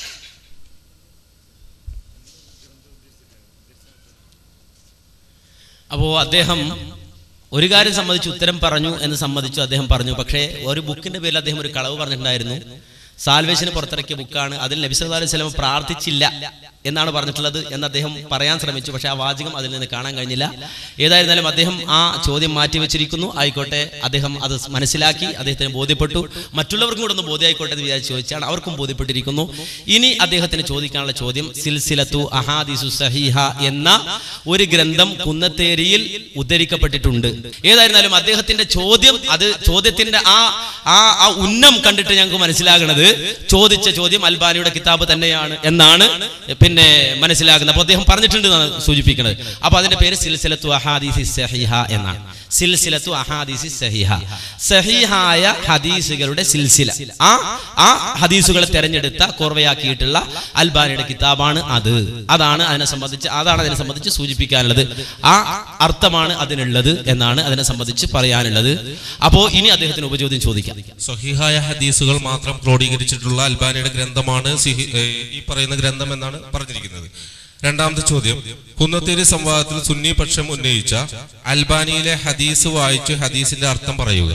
അപ്പോൾ അദ്ദേഹം ഒരു കാര്യം സംബന്ധിച്ച് ഉത്തരം പറഞ്ഞു എന്ന് സമ്മതിച്ചു അദ്ദേഹം പറഞ്ഞു പക്ഷേ ഒരു ബുക്കിന്റെ പേരിൽ അദ്ദേഹം ഒരു കളവ് പറഞ്ഞിട്ടുണ്ടായിരുന്നു സാൽവേഷന് പുറത്തിറക്കിയ ബുക്കാണ് അതിൽ നബി സല്ലല്ലാഹു അലൈഹി വസല്ലം പ്രാർത്ഥിച്ചില്ല എന്നാണ് പറഞ്ഞിട്ടുള്ളത് എന്ന് അദ്ദേഹം പറയാൻ ശ്രമിച്ചു പക്ഷേ ആ വാചകം അതിൽ നിന്ന് കാണാൻ കഴിഞ്ഞില്ല ഏതായിരുന്നാലും അദ്ദേഹം ആ ചോദ്യം മാറ്റി വെച്ചിരിക്കുന്നു ആയിക്കോട്ടെ അദ്ദേഹം അത് മനസ്സിലാക്കി അദ്ദേഹത്തിന് ബോധ്യപ്പെട്ടു മറ്റുള്ളവർക്കും കൂടെ ഒന്ന് ബോധ്യമായിക്കോട്ടെ എന്ന് വിചാരിച്ച് ചോദിച്ചാണ് അവർക്കും ബോധ്യപ്പെട്ടിരിക്കുന്നു ഇനി അദ്ദേഹത്തിന് ചോദിക്കാനുള്ള ചോദ്യം സിൽസിലത്തു അഹാദിസു സഹീഹ എന്ന ഒരു ഗ്രന്ഥം കുന്നത്തേരിയിൽ ഉദ്ധരിക്കപ്പെട്ടിട്ടുണ്ട് ഏതായിരുന്നാലും അദ്ദേഹത്തിന്റെ ചോദ്യം അത് ചോദ്യത്തിന്റെ ആ ആ ആ ഉന്നം കണ്ടിട്ട് ഞങ്ങൾക്ക് മനസ്സിലാകുന്നത് ചോദിച്ച ചോദ്യം അൽബാനിയുടെ കിതാബ് തന്നെയാണ് എന്നാണ് പിന്നെ മനസ്സിലാകുന്നത് അപ്പോൾ അദ്ദേഹം പറഞ്ഞിട്ടുണ്ട് എന്നാണ് സൂചിപ്പിക്കുന്നത് അപ്പൊ അതിന്റെ പേര് സിൽസിലത്തു അഹാദിസി സഹിഹ എന്നാണ് സിൽസിലത്തു അഹാദിസി സഹിഹ സഹിഹായ ഹദീസുകളുടെ സിൽസില ആ ആ ഹദീസുകളെ തെരഞ്ഞെടുത്ത കോർവയാക്കിയിട്ടുള്ള അൽബാനിയുടെ കിതാബാണ് അത് അതാണ് അതിനെ സംബന്ധിച്ച് അതാണ് അതിനെ സംബന്ധിച്ച് സൂചിപ്പിക്കാനുള്ളത് ആ അർത്ഥമാണ് അതിനുള്ളത് എന്നാണ് അതിനെ സംബന്ധിച്ച് പറയാനുള്ളത് അപ്പോ ഇനി അദ്ദേഹത്തിന് ഉപചോദ്യം ചോദിക്കാം സ്വഹീഹായ ഹദീസുകൾ മാത്രം ക്രോഡീകരിച്ചിട്ടുള്ള അൽബാനിയുടെ ഗ്രന്ഥമാണ് സിഹി- ഏ, ഈ പറയുന്ന ഗ്രന്ഥം എന്നാണ് പറഞ്ഞിരിക്കുന്നത് രണ്ടാമത്തെ ചോദ്യം കുന്നത്തേരി സംവാദത്തിൽ സുന്നി പക്ഷം ഉന്നയിച്ച അൽബാനിയിലെ ഹദീസ് വായിച്ച് ഹദീസിന്റെ അർത്ഥം പറയുക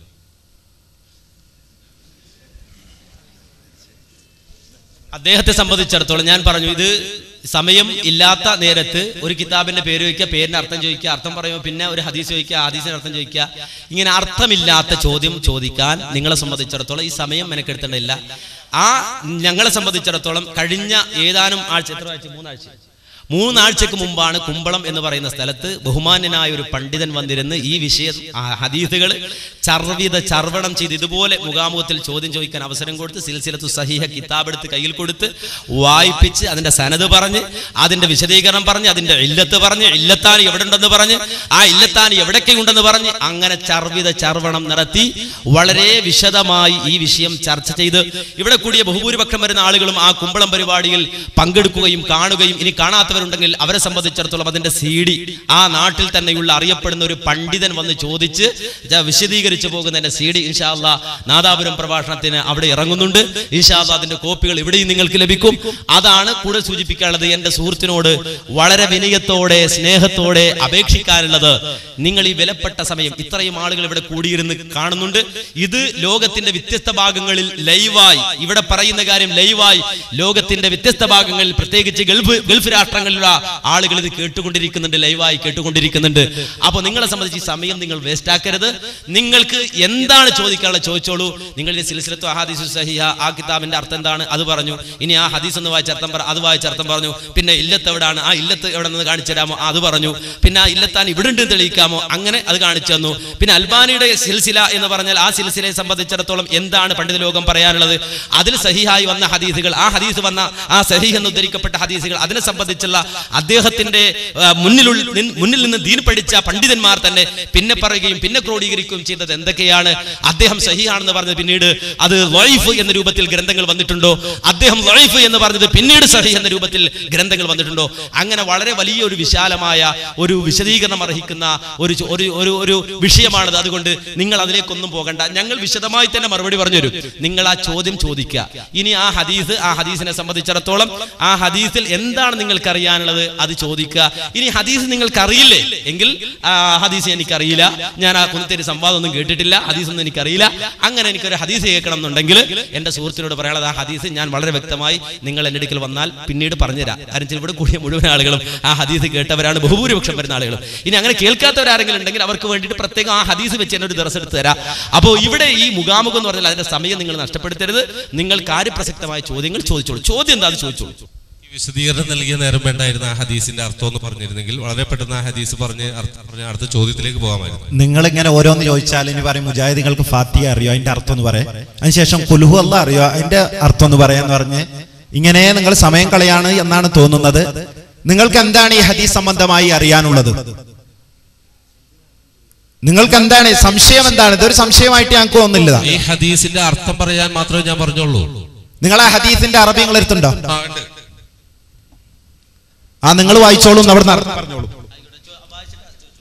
അദ്ദേഹത്തെ സംബന്ധിച്ചിടത്തോളം ഞാൻ പറഞ്ഞു ഇത് സമയം ഇല്ലാത്ത നേരത്ത് ഒരു കിതാബിന്റെ പേര് ചോദിക്കുക പേരിന്റെ അർത്ഥം ചോദിക്കുക അർത്ഥം പറയുമ്പോൾ പിന്നെ ഒരു ഹദീസ് ചോദിക്കുക ഹദീസിന്റെ അർത്ഥം ചോദിക്കുക ഇങ്ങനെ അർത്ഥമില്ലാത്ത ചോദ്യം ചോദിക്കാൻ നിങ്ങളെ സംബന്ധിച്ചിടത്തോളം ഈ സമയം മെനക്കെടുത്തേണ്ടതില്ല ആ ഞങ്ങളെ സംബന്ധിച്ചിടത്തോളം കഴിഞ്ഞ ഏതാനും ആഴ്ച എത്ര ആഴ്ച മൂന്നാഴ്ച മൂന്നാഴ്ചക്ക് മുമ്പാണ് കുമ്പളം എന്ന് പറയുന്ന സ്ഥലത്ത് ബഹുമാന്യനായ ഒരു പണ്ഡിതൻ വന്നിരുന്ന് ഈ വിഷയം ആ ഹദീസുകൾ ചർവിത ചർവണം ചെയ്ത് ഇതുപോലെ മുഖാമുഖത്തിൽ ചോദ്യം ചോദിക്കാൻ അവസരം കൊടുത്ത് സിൽസിലത്തു സഹീഹ കിതാബ് എടുത്ത് കയ്യിൽ കൊടുത്ത് വായിപ്പിച്ച് അതിന്റെ സനത് പറഞ്ഞ് അതിന്റെ വിശദീകരണം പറഞ്ഞ് അതിന്റെ ഇല്ലത്ത് പറഞ്ഞ് ഇല്ലത്താൻ എവിടെ ഉണ്ടെന്ന് പറഞ്ഞ് ആ ഇല്ലത്താൻ എവിടൊക്കെ ഉണ്ടെന്ന് പറഞ്ഞ് അങ്ങനെ ചർവിത ചർവണം നടത്തി വളരെ വിശദമായി ഈ വിഷയം ചർച്ച ചെയ്ത് ഇവിടെ കൂടിയ ബഹുഭൂരിപക്ഷം വരുന്ന ആളുകളും ആ കുമ്പളം പരിപാടിയിൽ പങ്കെടുക്കുകയും കാണുകയും ഇനി കാണാത്തവരുണ്ടെങ്കിൽ അവരെ സംബന്ധിച്ചിടത്തോളം അതിന്റെ സി ഡി ആ നാട്ടിൽ തന്നെയുള്ള അറിയപ്പെടുന്ന ഒരു പണ്ഡിതൻ വന്ന് ചോദിച്ച് ജ- വിശദീകരിച്ചു പോകുന്നതിന്റെ സി ഡി ഇൻഷാല്ല നാദാപുരം പ്രഭാഷണത്തിന് അവിടെ ഇറങ്ങുന്നുണ്ട് ഇൻഷാല്ല അതിന്റെ കോപ്പികൾ ഇവിടെയും നിങ്ങൾക്ക് ലഭിക്കും അതാണ് കൂടുതൽ സൂചിപ്പിക്കാനുള്ളത് എന്റെ സുഹൃത്തിനോട് വളരെ വിനയത്തോടെ സ്നേഹത്തോടെ അപേക്ഷിക്കാനുള്ളത് നിങ്ങൾ ഈ വിലപ്പെട്ട സമയം ഇത്രയും ആളുകൾ ഇവിടെ കൂടിയിരുന്ന് കാണുന്നുണ്ട് ഇത് ലോകത്തിന്റെ വ്യത്യസ്ത ഭാഗങ്ങളിൽ ലൈവായി ഇവിടെ പറയുന്ന കാര്യം ലൈവായി ലോകത്തിന്റെ വ്യത്യസ്ത ഭാഗങ്ങളിൽ പ്രത്യേകിച്ച് ഗൾഫ് ഗൾഫ് രാഷ്ട്രങ്ങളിലുള്ള ആളുകൾ ഇത് കേട്ടുകൊണ്ടിരിക്കുന്നുണ്ട് ലൈവായി കേട്ടുകൊണ്ടിരിക്കുന്നുണ്ട് അപ്പൊ നിങ്ങളെ സംബന്ധിച്ച് ഈ സമയം നിങ്ങൾ വേസ്റ്റ് ആക്കരുത് നിങ്ങൾക്ക് എന്താണ് ചോദിക്കാനുള്ളത് ചോദിച്ചോളൂ നിങ്ങൾ ഈ സിൽസിലത്തു അഹാദിസു സഹിഹ ആ കിതാബിന്റെ അർത്ഥം എന്താണ് അത് പറഞ്ഞു ഇനി ആ ഹദീസ് എന്ന് വായിച്ച അർത്ഥം പറ അത് വായിച്ച അർത്ഥം പറഞ്ഞു പിന്നെ ഇല്ലത്ത് എവിടാണ് ആ ഇല്ലത്ത് എവിടെ നിന്ന് കാണിച്ചു തരാമോ അത് പറഞ്ഞു പിന്നെ ആ ഇല്ലത്താൻ ഇവിടെ ഉണ്ട് എന്ന് തെളിയിക്കാമോ അങ്ങനെ അത് കാണിച്ചു തന്നു പിന്നെ അൽബാനിയുടെ സിൽസില എന്ന് പറഞ്ഞാൽ ആ സിൽസിലയെ സംബന്ധിച്ചിടത്തോളം എന്താണ് പണ്ഡിത ലോകം പറയാനുള്ളത് അതിൽ സഹിഹായി വന്ന ഹദീസുകൾ ആ ഹദീസ് വന്ന ആ സഹീഹ് എന്ന് ഉദ്ധരിക്കപ്പെട്ട ഹദീസുകൾ അതിനെ സംബന്ധിച്ചുള്ള അദ്ദേഹത്തിന്റെ ആ, മുന്നിലുള്ള നിൻ- മുന്നിൽ നിന്ന് ദീൻ പഠിച്ച പണ്ഡിതന്മാർ തന്നെ പിന്നെ പറയുകയും പിന്നെ ക്രോഡീകരിക്കുകയും ചെയ്തത് എന്തൊക്കെയാണ് അദ്ദേഹം സഹിയാണെന്ന് പറഞ്ഞത് പിന്നീട് അത് ലൈഫ് എന്ന രൂപത്തിൽ ഗ്രന്ഥങ്ങൾ വന്നിട്ടുണ്ടോ അദ്ദേഹം ലൈഫ് എന്ന് പറഞ്ഞത് പിന്നീട് സഹി എന്ന രൂപത്തിൽ ഗ്രന്ഥങ്ങൾ വന്നിട്ടുണ്ടോ അങ്ങനെ വളരെ വലിയ ഒരു വിശാലമായ ഒരു വിശദീകരണം അർഹിക്കുന്ന ഒരു ചോ- ഒരു ഒരു ഒരു വിഷയമാണത് അതുകൊണ്ട് നിങ്ങൾ അതിലേക്കൊന്നും പോകണ്ട ഞങ്ങൾ വിശദമായി തന്നെ മറുപടി പറഞ്ഞു തരും നിങ്ങൾ ആ ചോദ്യം ചോദിക്കുക ഇനി ആ ഹദീസ് ആ ഹദീസിനെ സംബന്ധിച്ചിടത്തോളം ആ ഹദീസിൽ എന്താണ് നിങ്ങൾക്ക് അറിയാനുള്ളത് അത് ചോദിക്കുക ഇനി ഹദീസ് നിങ്ങൾക്ക് അറിയില്ലേ എങ്കിൽ ആ ഹദീസ് എനിക്കറിയില്ല ഞാൻ ആ കുന്നത്തേരി സംവാദം ഒന്നും കേട്ടിട്ടില്ല ഹദീസ് ഒന്നും എനിക്കറിയില്ല അങ്ങനെ എനിക്കൊരു ഹദീസ് കേൾക്കണം എന്നുണ്ടെങ്കിൽ എന്റെ സുഹൃത്തിനോട് പറയാനുള്ളത് ആ ഹദീസ് ഞാൻ വളരെ വ്യക്തമായി നിങ്ങൾ എന്റെ അടുക്കൽ വന്നാൽ പിന്നീട് പറഞ്ഞുതരാം കാരണം വെച്ചാൽ ഇവിടെ കൂടിയ മുഴുവൻ ആളുകളും ആ ഹദീസ് കേട്ടവരാണ് ബഹുഭൂരിപക്ഷം വരുന്ന ആളുകൾ ഇനി അങ്ങനെ കേൾക്കാത്തവരാരെങ്കിലും ഉണ്ടെങ്കിൽ അവർക്ക് വേണ്ടിയിട്ട് പ്രത്യേകം ആ ഹദീസ് വെച്ച് എന്നൊരു ദിവസം എടുത്ത് തരാം അപ്പോൾ ഇവിടെ ഈ മുഖാമുഖം എന്ന് പറഞ്ഞാൽ അതിന്റെ സമയം നിങ്ങൾ നഷ്ടപ്പെടുത്തരുത് നിങ്ങൾ കാര്യപ്രസക്തമായ ചോദ്യങ്ങൾ ചോദിച്ചോളൂ ചോദ്യം എന്താ അത് ചോദിച്ചോളൂ ഈ വിശദീകരണം നൽകിയ നേരം വേണ്ടായിരുന്ന ആ ഹദീസിന്റെ അർത്ഥം എന്ന് പറഞ്ഞിരുന്നെങ്കിൽ വളരെ പെട്ടെന്ന് ആ ഹദീസ് പറഞ്ഞ് അർത്ഥം പറഞ്ഞ അടുത്ത ചോദ്യത്തിലേക്ക് പോകാമായിരുന്നു നിങ്ങൾ ഇങ്ങനെ ഓരോന്ന് ചോദിച്ചാൽ ഇനി പറയും മുജാഹിദികൾക്ക് ഫാത്തിയ അറിയോ അതിന്റെ അർത്ഥം എന്ന് പറയാം അതിനുശേഷം കുലുഹു അല്ല അറിയോ അതിന്റെ അർത്ഥം എന്ന് പറയാന്ന് പറഞ്ഞ് ഇങ്ങനെ നിങ്ങൾ സമയം കളയാണ് എന്നാണ് തോന്നുന്നത് നിങ്ങൾക്ക് എന്താണ് ഈ ഹദീസ് സംബന്ധമായി അറിയാനുള്ളത് നിങ്ങൾക്ക് എന്താണ് സംശയം എന്താണ് ഇതൊരു സംശയമായിട്ട് ഞങ്ങൾക്ക് തോന്നുന്നില്ല ഈ ഹദീസിന്റെ അർത്ഥം പറയാൻ മാത്രമേ ഞാൻ പറഞ്ഞോളൂ നിങ്ങൾ ആ ഹദീസിന്റെ അറബി നിങ്ങൾ എടുത്തുണ്ടോ ആ, ഉണ്ട്. ആ നിങ്ങൾ വായിച്ചോളൂ എന്ന് അവിടെ നിന്ന് അർത്ഥം പറഞ്ഞോളൂ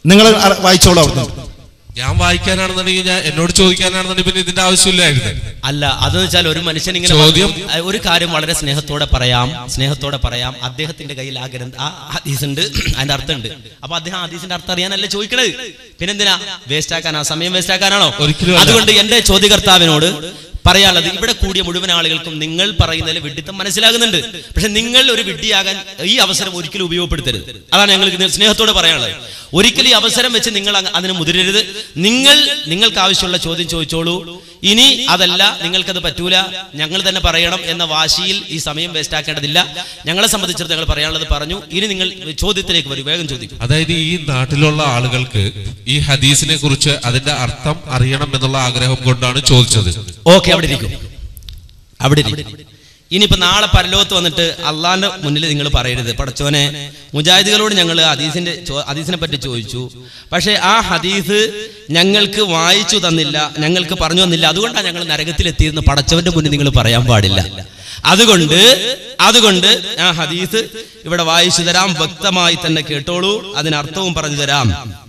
നിങ്ങൾ അ- വായിച്ചോളൂ അവിടുന്ന് ഞാൻ വായിക്കാനാണെന്നുണ്ടെങ്കിൽ ഞാൻ എന്നോട് ചോദിക്കാനാണെന്നുണ്ടെങ്കിൽ പിന്നെ ഇതിന്റെ ആവശ്യമില്ലായിരുന്നു അല്ല അതെന്ന് വെച്ചാൽ ഒരു മനുഷ്യൻ ഇങ്ങനെ ചോദ്യം- പറഞ്ഞു, ഒരു കാര്യം വളരെ സ്നേഹത്തോടെ പറയാം സ്നേഹത്തോടെ പറയാം അദ്ദേഹത്തിന്റെ കയ്യിൽ ആ ഗ്രന്ഥ ആ ഹദീസ് ഉണ്ട് അതിന്റെ അർത്ഥം ഉണ്ട് അപ്പൊ അദ്ദേഹം ആ ഹദീസിന്റെ അർത്ഥം അറിയാനല്ലേ ചോദിക്കണത് പിന്നെന്തിനാ വേസ്റ്റ് ആക്കാനാ സമയം വേസ്റ്റ് ആക്കാനാണോ ഒരിക്കലും അല്ല. അതുകൊണ്ട് എന്റെ ചോദ്യകർത്താവിനോട് പറയാനുള്ളത് ഇവിടെ കൂടിയ മുഴുവൻ ആളുകൾക്കും നിങ്ങൾ പറയുന്നതിൽ വിഡിത്തം മനസ്സിലാകുന്നുണ്ട് പക്ഷെ നിങ്ങൾ ഒരു വിഡ്ഢിയാകാൻ ഈ അവസരം ഒരിക്കലും ഉപയോഗപ്പെടുത്തരുത് അതാണ് ഞങ്ങൾക്ക് സ്നേഹത്തോടെ പറയാനുള്ളത് ഒരിക്കലും ഈ അവസരം വെച്ച് നിങ്ങൾ അങ്ങ് അതിന് മുതിരരുത് നിങ്ങൾ നിങ്ങൾക്ക് ആവശ്യമുള്ള ചോദ്യം ചോദിച്ചോളൂ ഇനി അതല്ല നിങ്ങൾക്കത് പറ്റൂല ഞങ്ങൾ തന്നെ പറയണം എന്ന വാശിയിൽ ഈ സമയം വേസ്റ്റ് ആക്കേണ്ടതില്ല ഞങ്ങളെ സംബന്ധിച്ചിടത്തോളം ഞങ്ങൾ പറയാനുള്ളത് പറഞ്ഞു ഇനി നിങ്ങൾ ചോദ്യത്തിലേക്ക് വരും വേഗം ചോദിക്കും അതായത് ഈ നാട്ടിലുള്ള ആളുകൾക്ക് ഈ ഹദീസിനെ കുറിച്ച് അതിന്റെ അർത്ഥം അറിയണം എന്നുള്ള ആഗ്രഹം കൊണ്ടാണ് ചോദിച്ചത് ഓക്കെ അവിടെ ഇരിക്കും അവിടെ ഇരിക്കും ഇനിയിപ്പോ നാളെ പരലോകത്ത് വന്നിട്ട് അള്ളാന്റെ മുന്നിൽ നിങ്ങൾ പറയരുത് പടച്ചോനെ മുജാഹിദുകളോട് ഞങ്ങൾ ഹദീസിന്റെ ചോ- ഹദീസിനെ പറ്റി ചോദിച്ചു പക്ഷെ ആ ഹദീസ് ഞങ്ങൾക്ക് വായിച്ചു തന്നില്ല ഞങ്ങൾക്ക് പറഞ്ഞു തന്നില്ല അതുകൊണ്ടാണ് ഞങ്ങൾ നരകത്തിലെത്തിയിരുന്ന പടച്ചവന്റെ മുന്നിൽ നിങ്ങൾ പറയാൻ പാടില്ല അതുകൊണ്ട് അതുകൊണ്ട് ആ ഹദീസ് ഇവിടെ വായിച്ചു തരാം വ്യക്തമായി തന്നെ കേട്ടോളൂ അതിനർത്ഥവും പറഞ്ഞു തരാം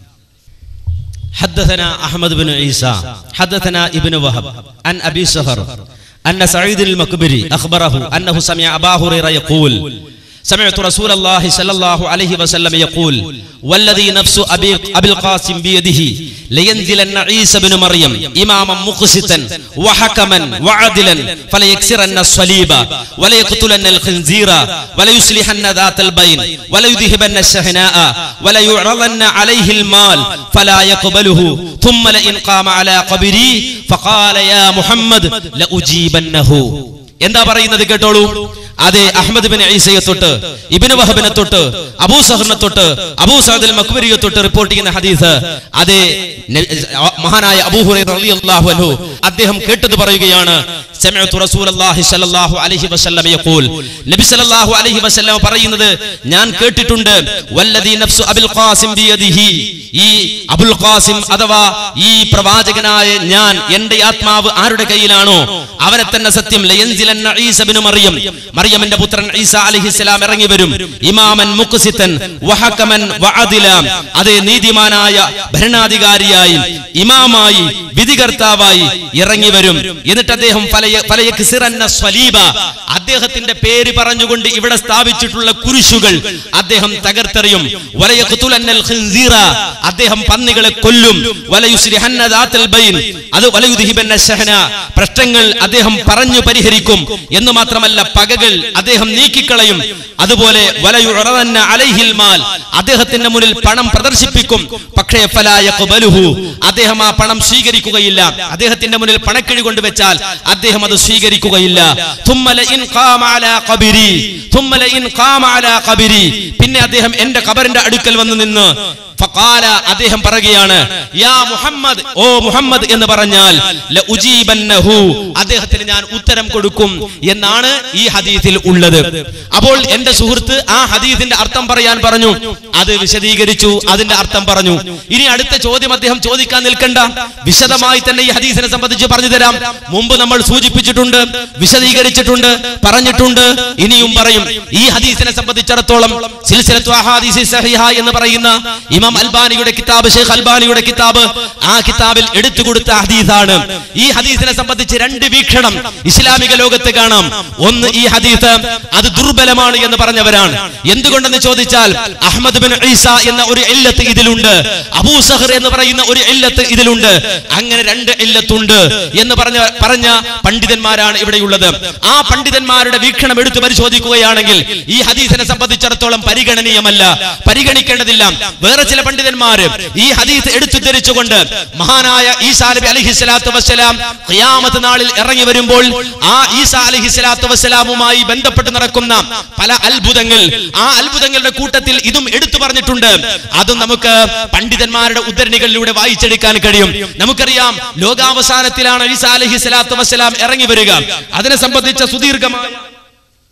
حدثنا أحمد بن عيسى حدثنا ابن وهب عن أبي سهر أن سعيد المكبري أخبره أنه سمع أبا هريرة يقول سمعت رسول الله صلى الله عليه وسلم يقول والذي نفس أبي, أبي القاسم بيده لينزلن عيسى بن مريم إماما مقسطا وحكما وعدلا فليكسرن الصليب وليقتلن الخنزير وليصلحن ذات البين وليذهبن الشحناء وليعرضن عليه المال فلا يقبله ثم لئن قام على قبري فقال يا محمد لأجيبنه എന്താ പറയുന്നത് കേട്ടോളൂ അതെ അഹമ്മദ് ബിൻ ഈസയെ തൊട്ട് ഇബിന് വഹബിനെ തൊട്ട് അബൂ സഹറിനെ തൊട്ട് അബൂ സഅദ് മക്ബരിയെ തൊട്ട് റിപ്പോർട്ട് ചെയ്യുന്ന ഹദീസ് അതെ ന- മഹാനായ അബൂ ഹുറൈറ റളിയല്ലാഹു അൻഹു അദ്ദേഹം കേട്ടത് പറയുകയാണ് സമിഅതു റസൂലുള്ളാഹി സ്വല്ലല്ലാഹു അലൈഹി വസല്ലം യഖൂൽ നബി സല്ലല്ലാഹു അലൈഹി വസല്ലം പറയുന്നത് ഞാൻ കേട്ടിട്ടുണ്ട് വല്ലദി നഫ്സു അബുൽ ഖാസിം ബിയദിഹി ഈ അബുൽ ഖാസിം അഥവാ ഈ പ്രവാചകനായ ഞാൻ എന്റെ ആത്മാവ് ആരുടെ കയ്യിലാണോ അവനെ തന്നെ സത്യം ലയൻസിലന്ന ഈസ ബിനു മറിയം മറിയമിന്റെ പുത്രൻ ഈസ അലൈഹിസ്സലാം ഇറങ്ങി വരും ഇമാമൻ മുഖ്സിത്തൻ വഹകമൻ വഅദില അതേ നീതിമാനായ ഭരണാധികാരിയായി ഇമാമായി വിധികർത്താവായി ഇറങ്ങി വരും എന്നിട്ട് അദ്ദേഹം ഫലയ- ഫലയക്സിറന്ന സ്വലീബ അദ്ദേഹത്തിന്റെ പേര് പറഞ്ഞുകൊണ്ട് ഇവിടെ സ്ഥാപിച്ചിട്ടുള്ള കുരിശുകൾ അദ്ദേഹം തകർത്തെറിയും വലയഖ്തുലന്നൽ ഖിൻസീറ അദ്ദേഹം പന്നികളെ കൊല്ലും വലയുസ്രിഹന്ന ദാത്തൽ ബൈൻ അത് വലയുദ്ഹിബന്ന ശഹന പ്രശ്നങ്ങൾ അദ്ദേഹം പറഞ്ഞു പരിഹരിക്കും എന്ന് മാത്രമല്ല പകകൾ അദ്ദേഹം നീക്കിക്കളയും അതുപോലെ വലയുറവന്ന അലൈഹിൽ മാൽ അദ്ദേഹത്തിന്റെ മുന്നിൽ പണം പ്രദർശിപ്പിക്കും പക്ഷേ ഫലാ യഖ്ബലുഹു അദ്ദേഹം ആ പണം സ്വീകരിക്കുകയില്ല അദ്ദേഹത്തിന്റെ മുന്നിൽ പണക്കിഴി കൊണ്ടുവച്ചാൽ അദ്ദേഹം അത് സ്വീകരിക്കുകയില്ല ثم لئن قام على قبري ثم لئن قام على قبري പിന്നെ അദ്ദേഹം എന്റെ ഖബറിന്റെ അടുക്കൽ വന്ന് നിന്ന് ഫഖാല അദ്ദേഹം പറയുകയാണ് യാ മുഹമ്മദ് ഓ മുഹമ്മദ് എന്ന് പറഞ്ഞാൽ ലഉജീബന്നഹു അദ്ദേഹത്തിന് ഞാൻ ഉത്തരം കൊടുക്കും എന്നാണ് ഈ ഹദീസിൽ ഉള്ളത് അപ്പോൾ എന്റെ സുഹൃത്ത് ആ ഹദീസിന്റെ അർത്ഥം പറയാൻ പറഞ്ഞു അത് വിശദീകരിച്ചു അതിന്റെ അർത്ഥം പറഞ്ഞു ഇനി അടുത്ത ചോദ്യം അദ്ദേഹം ചോദിക്കാൻ നിൽക്കണ്ട വിശദമായി തന്നെ ഈ ഹദീസിനെ സംബന്ധിച്ച് പറഞ്ഞു തരാം മുമ്പ് നമ്മൾ സൂചിപ്പിച്ചിട്ടുണ്ട് വിശദീകരിച്ചിട്ടുണ്ട് പറഞ്ഞിട്ടുണ്ട് ഇനിയും പറയും ഈ ഹദീസിനെ സംബന്ധിച്ചിടത്തോളം സിൽസിലത്തു അഹാദീസി സഹിഹ എന്ന് പറയുന്ന ഇമാം അൽബാനിയുടെ കിതാബ് ഷെയ്ഖ് അൽബാനിയുടെ കിതാബ് ആ കിതാബിൽ എടുത്തു കൊടുത്ത ഹദീസാണ് ഈ ഹദീസിനെ സംബന്ധിച്ച് രണ്ട് വീക്ഷണം ഇസ്ലാമിക ലോകത്ത് കാണാം ഒന്ന് ഈ ഹദീസ് അത് ദുർബലമാണ് എന്ന് പറഞ്ഞവരാണ് എന്തുകൊണ്ടെന്ന് ചോദിച്ചാൽ അഹമ്മദ് ബിൻ ഈസ എന്ന ഒരു ഇല്ലത്ത് ഇതിലുണ്ട് അബൂ സഹർ എന്ന് പറയുന്ന ഒരു ഇല്ലത്ത് ഇതിലുണ്ട് അങ്ങനെ രണ്ട് ഇല്ലത്തുണ്ട് എന്ന് പറഞ്ഞ പറഞ്ഞ പണ്ഡിതന്മാരാണ് ഇവിടെയുള്ളത് ആ പണ്ഡിതന്മാരുടെ വീക്ഷണം എടുത്തു പരിശോധിക്കുകയാണെങ്കിൽ ഈ ഹദീസിനെ സംബന്ധിച്ചിടത്തോളം പരിഗണനീയമല്ല പരിഗണിക്കേണ്ടതില്ല വേറെ ചില പണ്ഡിതന്മാര് ഈ ഹദീസ് എടുത്തു ധരിച്ചുകൊണ്ട് മഹാനായ ഈസാ നബി അലൈഹി സ്വലാത്തു വസ്സലാം ഖിയാമത്ത് നാളിൽ ഇറങ്ങി വരുമ്പോൾ ആ ഈസാ അലൈഹി സ്വലാത്തു വസ്സലാമുമായി ബന്ധപ്പെട്ട് നടക്കുന്ന പല അത്ഭുതങ്ങൾ ആ അത്ഭുതങ്ങളുടെ കൂട്ടത്തിൽ ഇതും എടുത്തു പറഞ്ഞിട്ടുണ്ട് അതും നമുക്ക് പണ്ഡിതന്മാരുടെ ഉദ്ധരണികളിലൂടെ വായിച്ചെടുക്കാൻ കഴിയും നമുക്കറിയാം ലോകാവസാനത്തിലാണ് ഈസാ അലൈഹി സ്വലാത്തു വസ്സലാം ഇറങ്ങി വരിക അതിനെ സംബന്ധിച്ച സുദീർഘമായ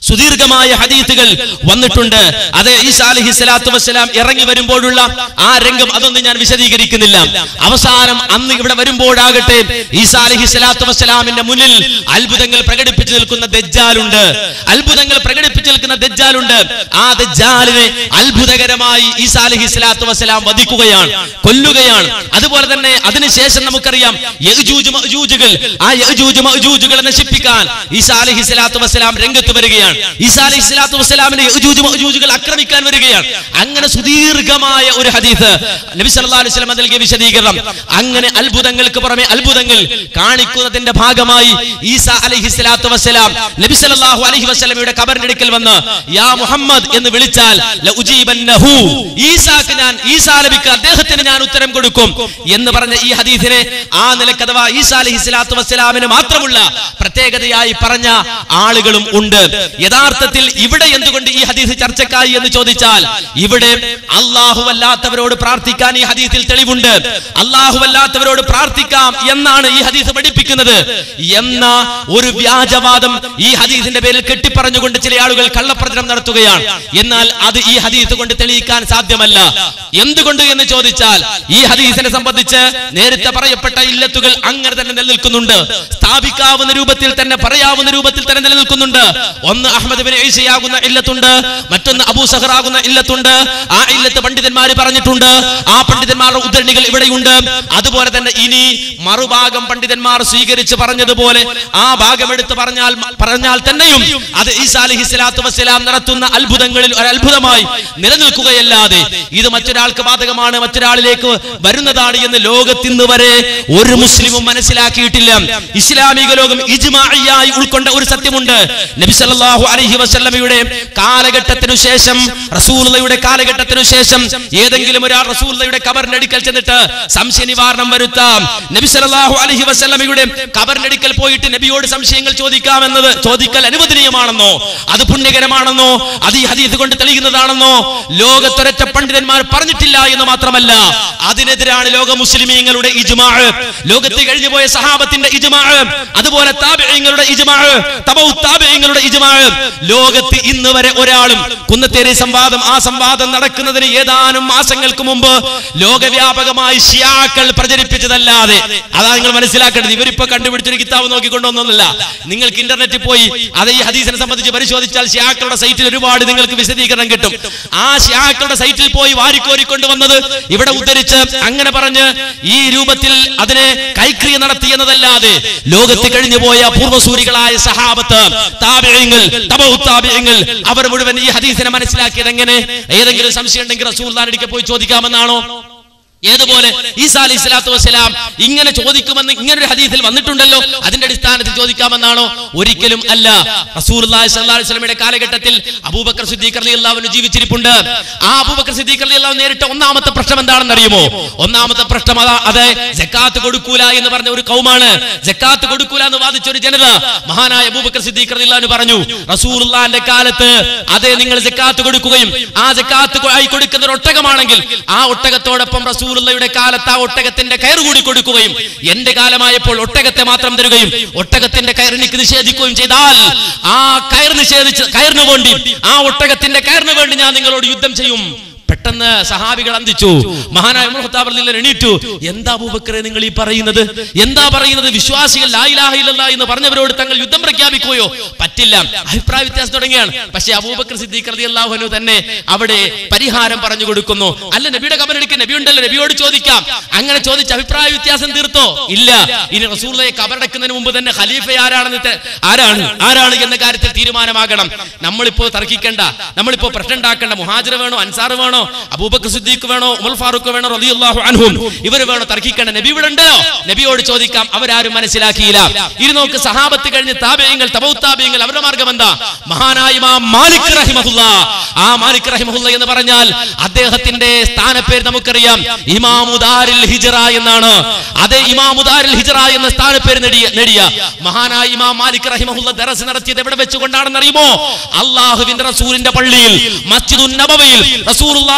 സുദീർഘമായ ഹദീത്തുകൾ വന്നിട്ടുണ്ട് അത് ഈസാ അലഹി സ്വലാത്തു വസ്സലാം ഇറങ്ങി വരുമ്പോഴുള്ള ആ രംഗം അതൊന്നും ഞാൻ വിശദീകരിക്കുന്നില്ല അവസാനം അന്ന് ഇവിടെ വരുമ്പോഴാകട്ടെ ഈസാ അലഹി സ്വലാത്തു വസ്സലാമിന്റെ മുന്നിൽ അത്ഭുതങ്ങൾ പ്രകടിപ്പിച്ചു നിൽക്കുന്ന ദജ്ജാലുണ്ട് അത്ഭുതങ്ങൾ പ്രകടിപ്പിച്ചു നിൽക്കുന്ന ദജ്ജാലുണ്ട് ആ ദജ്ജാലിനെ അത്ഭുതകരമായി ഈസാ അലഹി സ്വലാത്തു വസ്സലാം വധിക്കുകയാണ് കൊല്ലുകയാണ് അതുപോലെ തന്നെ അതിനുശേഷം നമുക്കറിയാം യഅ്ജൂജ് മഅ്ജൂജുകൾ ആ യഅ്ജൂജ് മഅ്ജൂജുകളെ നശിപ്പിക്കാൻ ഈസാ അലൈഹി സ്വലാത്തു വസ്സലാം രംഗത്ത് വരികയാണ് ഈസാ അലൈഹി സ്വലാത്തു വസ്സലാമിനെ യഅ്ജൂജ് മഅ്ജൂജുകൾ ആക്രമിക്കാൻ വരികയാണ് അങ്ങനെ സുദീർഘമായ ഒരു ഹദീസ് നബി സല്ലല്ലാഹു അലൈഹി വസല്ലം നൽകിയ വിശദീകരണം അങ്ങനെ അത്ഭുതങ്ങൾക്ക് പുറമെ അത്ഭുതങ്ങൾ കാണിക്കുന്നതിന്റെ ഭാഗമായി ഈസാ അലൈഹി സ്വലാത്തു വസ്സലാം നബി സല്ലല്ലാഹു അലൈഹി വസല്ലമയുടെ കബറിന്റെ അടുക്കൽ വന്ന് യാ മുഹമ്മദ് എന്ന് വിളിച്ചാൽ ലഉജീബന്നഹു ഈസാക്ക് ഞാൻ ഈസാ നബിക്ക് അദ്ദേഹത്തിന് ഞാൻ ഉത്തരം കൊടുക്കും എന്ന് പറഞ്ഞ ഈ ഹദീസിനെ ആ നിലക്ക് അഥവാ ഈസാ അലൈഹി സ്വലാത്തു വസ്സലാമിന് മാത്രമുള്ള പ്രത്യേകതയായി പറഞ്ഞ ആളുകളും ഉണ്ട് യഥാർത്ഥത്തിൽ ഇവിടെ എന്തുകൊണ്ട് ഈ ഹദീസ് ചർച്ചക്കായി എന്ന് ചോദിച്ചാൽ ഇവിടെ അല്ലാഹുവല്ലാത്തവരോട് പ്രാർത്ഥിക്കാൻ ഈ ഹദീസിൽ തെളിവുണ്ട് അല്ലാഹുവല്ലാത്തവരോട് പ്രാർത്ഥിക്കാം എന്നാണ് ഈ ഹദീസ് പഠിപ്പിക്കുന്നത് എന്ന ഒരു വ്യാജവാദം ഈ ഹദീസിന്റെ പേരിൽ കെട്ടിപ്പറഞ്ഞുകൊണ്ട് ചില ആളുകൾ കള്ളപ്രചരണം നടത്തുകയാണ് എന്നാൽ അത് ഈ ഹദീസ് കൊണ്ട് തെളിയിക്കാൻ സാധ്യമല്ല എന്തുകൊണ്ട് എന്ന് ചോദിച്ചാൽ ഈ ഹദീസിനെ സംബന്ധിച്ച് നേരത്തെ പറയപ്പെട്ട ഇല്ലത്തുകൾ അങ്ങനെ തന്നെ നിലനിൽക്കുന്നുണ്ട് സ്ഥാപിക്കാവുന്ന രൂപത്തിൽ തന്നെ പറയാവുന്ന രൂപത്തിൽ തന്നെ നിലനിൽക്കുന്നുണ്ട് ഒന്ന് അഹമ്മദ് ബിൻ ഈസയാകുന്ന ഇല്ലത്തുണ്ട് മറ്റൊന്ന് അബൂ സഹറാകുന്ന ഇല്ലത്തുണ്ട് ആ ഇല്ലത്ത് പണ്ഡിതന്മാർ പറഞ്ഞിട്ടുണ്ട് ആ പണ്ഡിതന്മാരുടെ ഉദ്ധരണികൾ ഇവിടെയുണ്ട് അതുപോലെ തന്നെ ഇനി മറുഭാഗം പണ്ഡിതന്മാർ സ്വീകരിച്ച് പറഞ്ഞതുപോലെ ആ ഭാഗം എടുത്ത് പറഞ്ഞാൽ പറഞ്ഞാൽ തന്നെയും അത് ഈസാ അലൈഹി സ്വലാത്തു വസ്സലാം നടത്തുന്ന അത്ഭുതങ്ങളിൽ ഒരു അത്ഭുതമായി നിലനിൽക്കുകയല്ലാതെ ഇത് മറ്റൊരാൾക്ക് ബാധകമാണ് മറ്റൊരാളിലേക്ക് വരുന്നതാണ് എന്ന് ലോകത്തിന്ന് വരെ ഒരു മുസ്ലിമും മനസ്സിലാക്കിയിട്ടില്ല ഇസ്ലാമിക ലോകം ഇജ്മാഇയായി ഉൾക്കൊണ്ട ഒരു സത്യമുണ്ട് നബി സല്ലല്ലാഹു അലൈഹി വസല്ലമയുടെ കാലഘട്ടത്തിനു ശേഷം റസൂലുള്ളയുടെ കാലഘട്ടത്തിനു ശേഷം ഏതെങ്കിലും ഒരാൾ റസൂലുള്ളയുടെ കബറിന്റെ അടുക്കൽ ചെന്നിട്ട് സംശയ നിവാരണം വരുത്താം നബി സല്ലല്ലാഹു അലൈഹി വസല്ലമയുടെ കബറിന്റെ അടുക്കൽ പോയിട്ട് നബിയോട് സംശയങ്ങൾ ചോദിക്കാമെന്നത് ചോദിക്കൽ അനുവദനീയമാണെന്നോ അത് പുണ്യകരമാണെന്നോ അത് ഈ ഹദീസ് കൊണ്ട് തെളിയുന്നതാണെന്നോ ലോകത്തൊരൊറ്റ പണ്ഡിതന്മാർ പറഞ്ഞിട്ടില്ല എന്ന് മാത്രമല്ല അതിനെതിരാണ് ലോക മുസ്ലിമീങ്ങളുടെ ഇജ്മാ ലോകത്ത് കഴിഞ്ഞു പോയ സഹാബത്തിന്റെ ഇജ്മാ അതുപോലെ താബിഈങ്ങളുടെ ഇജ്മാ തബൗ താബിഈങ്ങളുടെ ഇജ്മാ ലോകത്ത് ഇന്ന് വരെ ഒരാളും കുന്നത്തേരി സംവാദം ആ സംവാദം നടക്കുന്നതിന് ഏതാനും മാസങ്ങൾക്ക് മുമ്പ് ലോകവ്യാപകമായി ഷിയാക്കൾ പ്രചരിപ്പിച്ചതല്ലാതെ അതാ നിങ്ങൾ മനസ്സിലാക്കേണ്ടത് ഇവരിപ്പോ കണ്ടുപിടിച്ചൊരു കിതാബ് നോക്കിക്കൊണ്ടൊന്നുമല്ല നിങ്ങൾക്ക് ഇന്റർനെറ്റിൽ പോയി അത് ഈ ഹദീസിനെ സംബന്ധിച്ച് പരിശോധിച്ചാൽ ഷിയാക്കളുടെ സൈറ്റിൽ ഒരുപാട് നിങ്ങൾക്ക് വിശദീകരണം കിട്ടും ആ ഷിയാക്കളുടെ സൈറ്റിൽ പോയി വാരിക്കോരിക്കൊണ്ട് വന്നത് ഇവിടെ ഉദ്ധരിച്ച് അങ്ങനെ പറഞ്ഞ് ഈ രൂപത്തിൽ അതിനെ കൈക്രിയ നടത്തി എന്നതല്ലാതെ ലോകത്ത് കഴിഞ്ഞു പോയ പൂർവ്വസൂരികളായ സഹാബത്ത് താബിയങ്ങൾ താബിയങ്ങൾ അവർ മുഴുവൻ ഈ ഹദീസിനെ മനസ്സിലാക്കിയത് എങ്ങനെ ഏതെങ്കിലും സംശയം ഉണ്ടെങ്കിൽ റസൂൽ പോയി ചോദിക്കാമെന്നാണോ ഏതുപോലെ ഈസാ അലൈഹി സ്വലാത്തു വസ്സലാം ഇങ്ങനെ ചോദിക്കുമെന്ന് ഇങ്ങനെ ഒരു ഹദീസിൽ വന്നിട്ടുണ്ടല്ലോ അതിന്റെ അടിസ്ഥാനത്തിൽ ചോദിക്കാമെന്നാണോ ഒരിക്കലും അല്ല റസൂലുള്ളാഹി സ്വല്ലല്ലാഹു അലൈഹി വസല്ലമയുടെ കാലഘട്ടത്തിൽ അബൂബക്കർ സിദ്ദീഖ് റളിയല്ലാഹു അൻഹു ജീവിച്ചിരിപ്പുണ്ട് ആ അബൂബക്കർ സിദ്ദീഖ് റളിയല്ലാഹു നേരിട്ട ഒന്നാമത്തെ പ്രശ്നം എന്താണെന്ന് അറിയുമോ ഒന്നാമത്തെ പ്രശ്നം അതാ അതെ ജക്കാത്ത് കൊടുക്കൂല എന്ന് പറഞ്ഞ ഒരു കൗമാണ് ജക്കാത്ത് കൊടുക്കൂല എന്ന് വാദിച്ച ഒരു ജനത മഹാനായ അബൂബക്കർ സിദ്ദീഖ് റളിയല്ലാഹു അൻഹു പറഞ്ഞു റസൂലുള്ളാഹിന്റെ കാലത്ത് അതെ നിങ്ങൾ ജക്കാത്ത് കൊടുക്കുകയും ആ ജക്കാത്ത് കൊ- ആയി കൊടുക്കുന്ന ഒരു ഒട്ടകമാണെങ്കിൽ ആ ഒട്ടകത്തോടൊപ്പം റസൂലുള്ളയുടെ കാലത്ത് ആ ഒട്ടകത്തിന്റെ കയറ് കൂടി കൊടുക്കുകയും എന്റെ കാലമായപ്പോൾ ഒട്ടകത്തെ മാത്രം തരുകയും ഒട്ടകത്തിന്റെ കയർ എനിക്ക് നിഷേധിക്കുകയും ചെയ്താൽ ആ കയർ നിഷേധിച്ച് കയറിന് വേണ്ടി ആ ഒട്ടകത്തിന്റെ കയറിന് വേണ്ടി ഞാൻ നിങ്ങളോട് യുദ്ധം ചെയ്യും പെട്ടെന്ന് സഹാബികൾ അന്തിച്ചു മഹാനായ ഉമർ ഖത്താബ് റളിയല്ലാഹു അൻഹു എണീറ്റു എന്താ അബൂബക്കറെ നിങ്ങൾ ഈ പറയുന്നത് എന്താ പറയുന്നത് വിശ്വാസികൾ ലാ ഇലാഹ ഇല്ലല്ലാഹ് എന്ന് പറഞ്ഞവരോട് തങ്ങൾ യുദ്ധം പ്രഖ്യാപിക്കുകയോ പറ്റില്ല അഭിപ്രായ വ്യത്യാസം തുടങ്ങിയാണ് പക്ഷേ അബൂബക്കർ സിദ്ദീഖ് റളിയല്ലാഹു അൻഹു തന്നെ അവിടെ പരിഹാരം പറഞ്ഞു കൊടുക്കുന്നു അല്ല നബിയുടെ കബറെടുക്കുക നബി ഉണ്ടല്ലോ നബിയോട് ചോദിക്കാം അങ്ങനെ ചോദിച്ച് അഭിപ്രായ വ്യത്യാസം തീർത്തോ ഇല്ല ഇനി റസൂലുള്ളയെ കബറടക്കുന്നതിന് മുമ്പ് തന്നെ ഖലീഫ ആരാണെന്ന് തെ- ആരാണ് ആരാണ് എന്ന കാര്യത്തിൽ തീരുമാനമാകണം നമ്മളിപ്പോ തർക്കിക്കണ്ട നമ്മളിപ്പോ പ്രശ്നം ഉണ്ടാക്കേണ്ട മുഹാജിർ വേണോ അൻസാർ വേണോ അബൂബക്കർ സിദ്ദീഖ് വേണോ ഉമർ ഫാറൂഖ് വേണോ റളിയല്ലാഹു അൻഹും ഇവർ വേണോ തർക്കിക്കേണ്ട നബി ഇവിടെ ഉണ്ടോ നബിയോട് ചോദിക്കാം അവരാരും മനസ്സിലാക്കിയില്ല ഇനി നോക്ക് സഹാബത്ത് കഴിഞ്ഞ് താബിയങ്ങൾ തബൗ താബിയങ്ങൾ അവരുടെ മാർഗം എന്താ മഹാനായ ഇമാം മാലിക് റഹിമഹുല്ല ആ മാലിക് റഹിമഹുല്ല എന്ന് പറഞ്ഞാൽ അദ്ദേഹത്തിന്റെ സ്ഥാനപ്പേര് നമുക്കറിയാം ഇമാമുദാരിൽ ഹിജറ എന്നാണ് അതേ ഇമാമുദാരിൽ ഹിജറ എന്ന സ്ഥാനപ്പേര് നേടിയ നേടിയ മഹാനായ ഇമാം മാലിക് റഹിമഹുല്ല ദറസ് നടത്തിയത് എവിടെ വെച്ചുകൊണ്ടാണെന്ന് അറിയുമോ അള്ളാഹുവിന്റെ റസൂലിന്റെ പള്ളിയിൽ മസ്ജിദുൻ നബവിയിൽ റസൂലുള്ളാഹി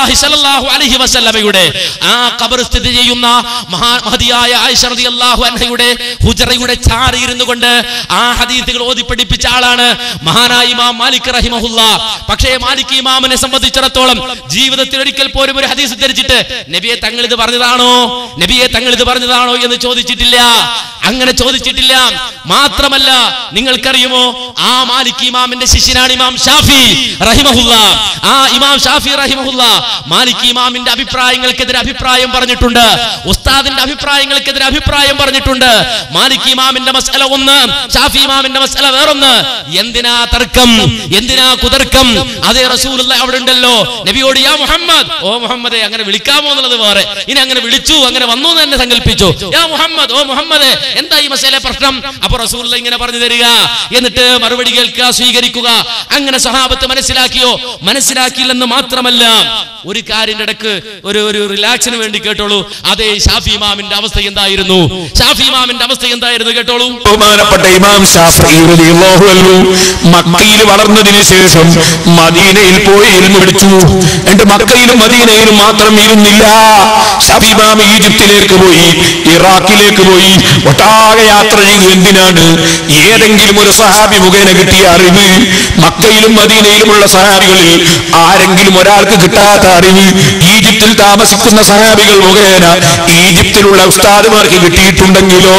റസൂലുള്ളാഹി സ്വല്ലല്ലാഹു അലൈഹി വസല്ലമയുടെ ആ ഖബർ സ്ഥിതി ചെയ്യുന്ന മഹാ മഹതിയായ ആയിഷ റളിയല്ലാഹു അൻഹയുടെ ഹുജറയുടെ ചാറി ഇരുന്നു കൊണ്ട് ആ ഹദീസുകൾ ഓതി പഠിപ്പിച്ച ആളാണ് മഹാനായ ഇമാം മാലിക് റഹിമഹുല്ല പക്ഷേ മാലിക് ഇമാമിനെ സംബന്ധിച്ചിടത്തോളം ജീവിതത്തിൽ ഒരിക്കൽ പോലും ഒരു ഹദീസ് ധരിച്ചിട്ട് നബിയെ തങ്ങൾ ഇത് പറഞ്ഞതാണോ നബിയെ തങ്ങൾ ഇത് പറഞ്ഞതാണോ എന്ന് ചോദിച്ചിട്ടില്ല അങ്ങനെ ചോദിച്ചിട്ടില്ല മാത്രമല്ല നിങ്ങൾക്കറിയുമോ ആ മാലിക് ഇമാമിന്റെ ശിഷ്യനാണ് ഇമാം ഷാഫി റഹിമഹുല്ല ആ ഇമാം ഷാഫി റഹിമഹുല്ല മാലിക് ഇമാമിന്റെ അഭിപ്രായങ്ങൾക്കെതിരെ അഭിപ്രായം പറഞ്ഞിട്ടുണ്ട് ഉസ്താദിന്റെ അഭിപ്രായങ്ങൾക്കെതിരെ അഭിപ്രായം പറഞ്ഞിട്ടുണ്ട് മാലിക് ഇമാമിന്റെ മസല ഒന്ന് ഷാഫി ഇമാമിന്റെ മസല വേറൊന്ന് എന്തിനാ തർക്കം എന്തിനാ കുതർക്കം അതേ റസൂലുള്ള അവിടെ ഉണ്ടല്ലോ നബിയോട് യാ മുഹമ്മദ് ഓ മുഹമ്മദേ അങ്ങനെ വിളിക്കാമോ എന്നുള്ളത് വേറെ ഇനി അങ്ങനെ വിളിച്ചു അങ്ങനെ വന്നു എന്ന് തന്നെ സങ്കല്പിച്ചു യാ മുഹമ്മദ് ഓ മുഹമ്മദ് എന്താ ഈ മസേല പ്രശ്നം അപ്പൊ റസൂലുള്ള ഇങ്ങനെ പറഞ്ഞു തരിക എന്നിട്ട് മറുപടി കേൾക്കുക സ്വീകരിക്കുക അങ്ങനെ സഹാബത്ത് മനസ്സിലാക്കിയോ മനസ്സിലാക്കിയില്ലെന്ന് മാത്രമല്ല ഒരു കാര്യം ഇടക്ക് ഒരു ഒരു റിലാക്സിന് വേണ്ടി കേട്ടോളൂ അതേ ഷാഫി ഇമാമിന്റെ അവസ്ഥ എന്തായിരുന്നു ഷാഫി ഇമാമിന്റെ അവസ്ഥ എന്തായിരുന്നു കേട്ടോളൂ ബഹുമാനപ്പെട്ട ഇമാം ഷാഫി റളിയല്ലാഹു അൻഹു മക്കയിൽ വളർന്നതിന് ശേഷം മദീനയിൽ പോയി ഇരുന്ന് പഠിച്ചു എന്നിട്ട് മക്കയിലും മദീനയിലും മാത്രം ഇരുന്നില്ല ഷാഫി ഇമാം ഈജിപ്തിലേക്ക് പോയി ഇറാഖിലേക്ക് പോയി ഒട്ടാകെ യാത്ര ചെയ്തു എന്തിനാണ് ഏതെങ്കിലും ഒരു സഹാബി മുഖേന കിട്ടിയ അറിവ് മക്കയിലും മദീനയിലുമുള്ള സഹാബികളിൽ ആരെങ്കിലും ഒരാൾക്ക് കിട്ടാത്ത അറിവ് ഈജിപ്തിൽ താമസിക്കുന്ന സഹാബികൾ മുഖേന ഈജിപ്തിലുള്ള ഉസ്താദുമാർക്ക് കിട്ടിയിട്ടുണ്ടെങ്കിലോ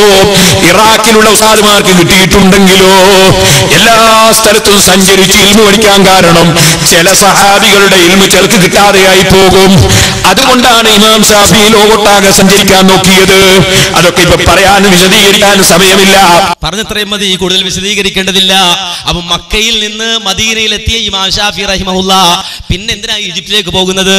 ഇറാഖിലുള്ള ഉസ്താദുമാർക്ക് കിട്ടിയിട്ടുണ്ടെങ്കിലോ എല്ലാ സ്ഥലത്തും സഞ്ചരിച്ച് ഇൽമു പഠിക്കാൻ കാരണം ചില സഹാബികളുടെ ഇൽമു ചിലർക്ക് കിട്ടാതെയായി പോകും അതുകൊണ്ടാണ് ഇമാം ഷാഫി ലോകൊട്ടാകെ സഞ്ചരിക്കാൻ നോക്കിയത് അതൊക്കെ ഇപ്പൊ പറയാനും വിശദീകരിക്കാനും സമയമില്ല പറഞ്ഞത്രയും മതി കൂടുതൽ വിശദീകരിക്കേണ്ടതില്ല അപ്പൊ മക്കയിൽ നിന്ന് മദീനയിൽ എത്തിയ ഇമാം ഷാഫി റഹിമഹുല്ല പിന്നെ എന്തിനാ ഈജിപ്തിലേക്ക് പോകുന്നത്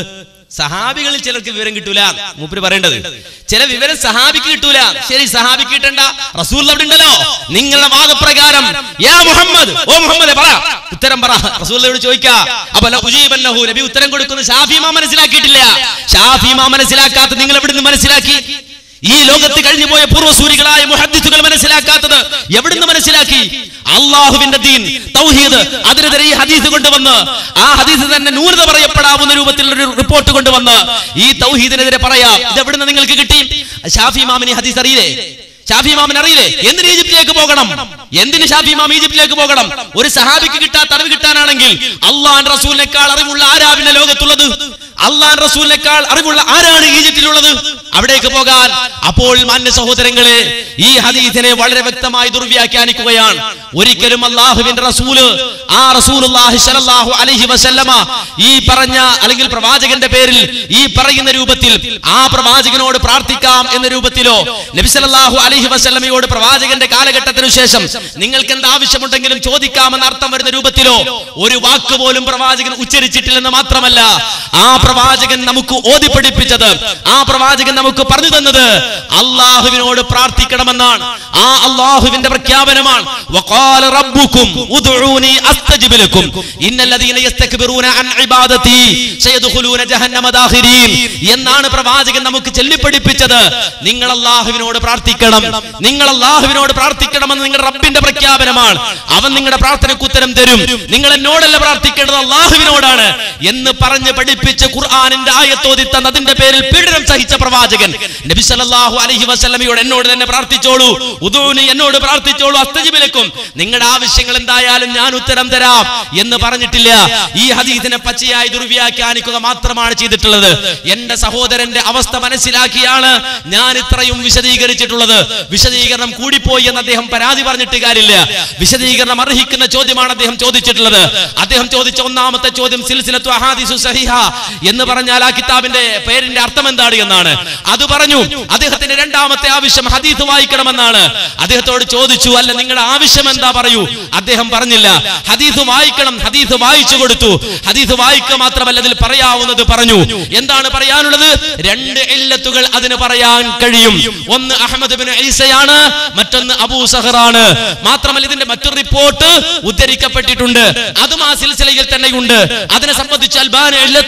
സഹാബികളിൽ ചിലർക്ക് വിവരം കിട്ടൂല മൂപ്പര് പറയേണ്ടത് ചില വിവരം സഹാബിക്ക് കിട്ടൂല ശരി സഹാബിക്ക് കിട്ടണ്ട റസൂൽ അവിടെ ഉണ്ടല്ലോ നിങ്ങളുടെ വാദപ്രകാരം യാ മുഹമ്മദ് ഓ മുഹമ്മദ് പറ ഉത്തരം പറ റസൂലിനോട് ചോദിക്കാ അപ്പൊ ല ഉജീബന്നഹു നബി ഉത്തരം കൊടുക്കുന്നത് ഷാഫിമാ മനസ്സിലാക്കിയിട്ടില്ല ഷാഫിമാ മനസ്സിലാക്കാത്ത നിങ്ങൾ എവിടെ നിന്ന് മനസ്സിലാക്കി ഈ ലോകത്ത് കഴിഞ്ഞു പോയ പൂർവ്വസൂരികളായ മുഹദ്ദിസുകൾ മനസ്സിലാക്കാത്തത് എവിടുന്ന് മനസ്സിലാക്കി അള്ളാഹുവിന്റെ ദീൻ തൗഹീദ് അതിനെതിരെ ഈ ഹദീസ് കൊണ്ടുവന്ന് ആ ഹദീസ് തന്നെ നൂരത പറയപ്പെടാവുന്ന രൂപത്തിൽ ഒരു റിപ്പോർട്ട് കൊണ്ടുവന്ന് ഈ തൗഹീദിനെതിരെ പറയാം ഇത് എവിടുന്ന് നിങ്ങൾക്ക് കിട്ടി ഷാഫി മാമിന് ഹദീസ് അറിയില്ലേ ഷാഫി ഇമാമിന് അറിയില്ലേ എന്തിന് ഈജിപ്തിലേക്ക് പോകണം എന്തിന് ഷാഫി ഇമാം ഈജിപ്തിലേക്ക് പോകണം ഒരു സഹാബിക്ക് കിട്ടാത്ത അറിവ് കിട്ടാനാണെങ്കിൽ അള്ളാൻ റസൂലിനേക്കാൾ അറിവുള്ള ആരാവിന്റെ ലോകത്തുള്ളത് അള്ളാൻ റസൂലിനേക്കാൾ അറിവുള്ള ആരാണ് ഈജിപ്തിലുള്ളത് അവിടേക്ക് പോകാൻ അപ്പോൾ മാന്യ സഹോദരങ്ങളെ ഈ ഹദീസിനെ വളരെ വ്യക്തമായി ദുർവ്യാഖ്യാനിക്കുകയാണ് ഒരിക്കലും അള്ളാഹുവിന്റെ റസൂല് ആ റസൂലുള്ളാഹി സ്വല്ലല്ലാഹു അലൈഹി വസല്ലമ ഈ പറഞ്ഞ അല്ലെങ്കിൽ പ്രവാചകന്റെ പേരിൽ ഈ പറയുന്ന രൂപത്തിൽ ആ പ്രവാചകനോട് പ്രാർത്ഥിക്കാം എന്ന രൂപത്തിലോ നബി സല്ലല്ലാഹു അലൈഹി വസല്ലമയോട് പ്രവാചകന്റെ കാലഘട്ടത്തിനു ശേഷം നിങ്ങൾക്ക് എന്ത് ആവശ്യമുണ്ടെങ്കിലും ചോദിക്കാമെന്ന അർത്ഥം വരുന്ന രൂപത്തിലോ ഒരു വാക്ക് പോലും പ്രവാചകൻ ഉച്ചരിച്ചിട്ടില്ലെന്ന് മാത്രമല്ല ആ പ്രവാചകൻ നമുക്ക് ഓതി പഠിപ്പിച്ചത് ആ പ്രവാചകൻ നമുക്ക് പറഞ്ഞു തന്നത് അള്ളാഹുവിനോട് പ്രാർത്ഥിക്കണമെന്നാണ് ആ അള്ളാഹുവിന്റെ പ്രഖ്യാപനമാണ് വഖാല റബ്ബുക്കും ഉദ്ഉനി അസ്തജിബ് ലക്കും ഇന്നല്ലദീന യസ്തക്ബിറൂന അൻ ഇബാദതി സയദ്ഖുലൂന ജഹന്നമ ദാഖിരീൻ എന്നാണ് പ്രവാചകൻ നമുക്ക് ചൊല്ലിപ്പഠിപ്പിച്ചത് നിങ്ങൾ അള്ളാഹുവിനോട് പ്രാർത്ഥിക്കണം നിങ്ങൾ അള്ളാഹുവിനോട് പ്രാർത്ഥിക്കണമെന്ന് നിങ്ങളുടെ റബ്ബിന്റെ പ്രഖ്യാപനമാണ് അവൻ നിങ്ങളുടെ പ്രാർത്ഥനയ്ക്ക് ഉത്തരം തരും നിങ്ങൾ എന്നോടല്ല പ്രാർത്ഥിക്കേണ്ടത് അള്ളാഹുവിനോടാണ് എന്ന് പറഞ്ഞ് പഠിപ്പിച്ച് ഖുർആാനിന്റെ ആയത്തോതി തന്ന അതിന്റെ പേരിൽ പീഡനം സഹിച്ച പ്രവാചകൻ നബി സല്ലല്ലാഹു അലൈഹി വസല്ലമയോട് എന്നോട് തന്നെ പ്രാർത്ഥിച്ചോളൂ ഉദൂനി എന്നോട് പ്രാർത്ഥിച്ചോളൂ അസ്തജിബിലക്കും നിങ്ങളുടെ ആവശ്യങ്ങൾ എന്തായാലും ഞാൻ ഉത്തരം തരാം എന്ന് പറഞ്ഞിട്ടില്ല ഈ ഹദീസിനെ പച്ചയായി ദുർവ്യാഖ്യാനിക്കുക മാത്രമാണ് ചെയ്തിട്ടുള്ളത് എന്റെ സഹോദരന്റെ അവസ്ഥ മനസ്സിലാക്കിയാണ് ഞാൻ ഇത്രയും വിശദീകരിച്ചിട്ടുള്ളത് വിശദീകരണം കൂടിപ്പോയി എന്ന് അദ്ദേഹം പരാതി പറഞ്ഞിട്ട് കാര്യമില്ല വിശദീകരണം അർഹിക്കുന്ന ചോദ്യമാണ് അദ്ദേഹം ചോദിച്ചിട്ടുള്ളത് അദ്ദേഹം ചോദിച്ച ഒന്നാമത്തെ ചോദ്യം സിൽസിലത്തു അഹാദിസു സഹിഹ എന്ന് പറഞ്ഞാൽ ആ കിതാബിന്റെ പേരിന്റെ അർത്ഥം എന്താണ് എന്നാണ് അത് പറഞ്ഞു അദ്ദേഹത്തിന്റെ രണ്ടാമത്തെ ആവശ്യം ഹദീസ് വായിക്കണമെന്നാണ് അദ്ദേഹത്തോട് ചോദിച്ചു അല്ല നിങ്ങളുടെ ആവശ്യം എന്താ പറയൂ അദ്ദേഹം പറഞ്ഞില്ല ഹദീസ് വായിക്കണം ഹദീസ് വായിച്ചു കൊടുത്തു ഹദീസ് വായിക്കുക മാത്രമല്ല അതിൽ പറയാവുന്നത് പറഞ്ഞു എന്താണ് പറയാനുള്ളത് രണ്ട് ഇല്ലത്തുകൾ അതിന് പറയാൻ കഴിയും ഒന്ന് അഹമ്മദ് ബിൻ ഈസയാണ് മറ്റൊന്ന് അബൂ സഹറാണ് മാത്രമല്ല ഇതിന്റെ മറ്റൊരു റിപ്പോർട്ട് ഉദ്ധരിക്കപ്പെട്ടിട്ടുണ്ട് അതും ആ സിൽസിലയിൽ തന്നെയുണ്ട് അതിനെ സംബന്ധിച്ച് അൽബാൻ ഇല്ലത്താനി എന്ന്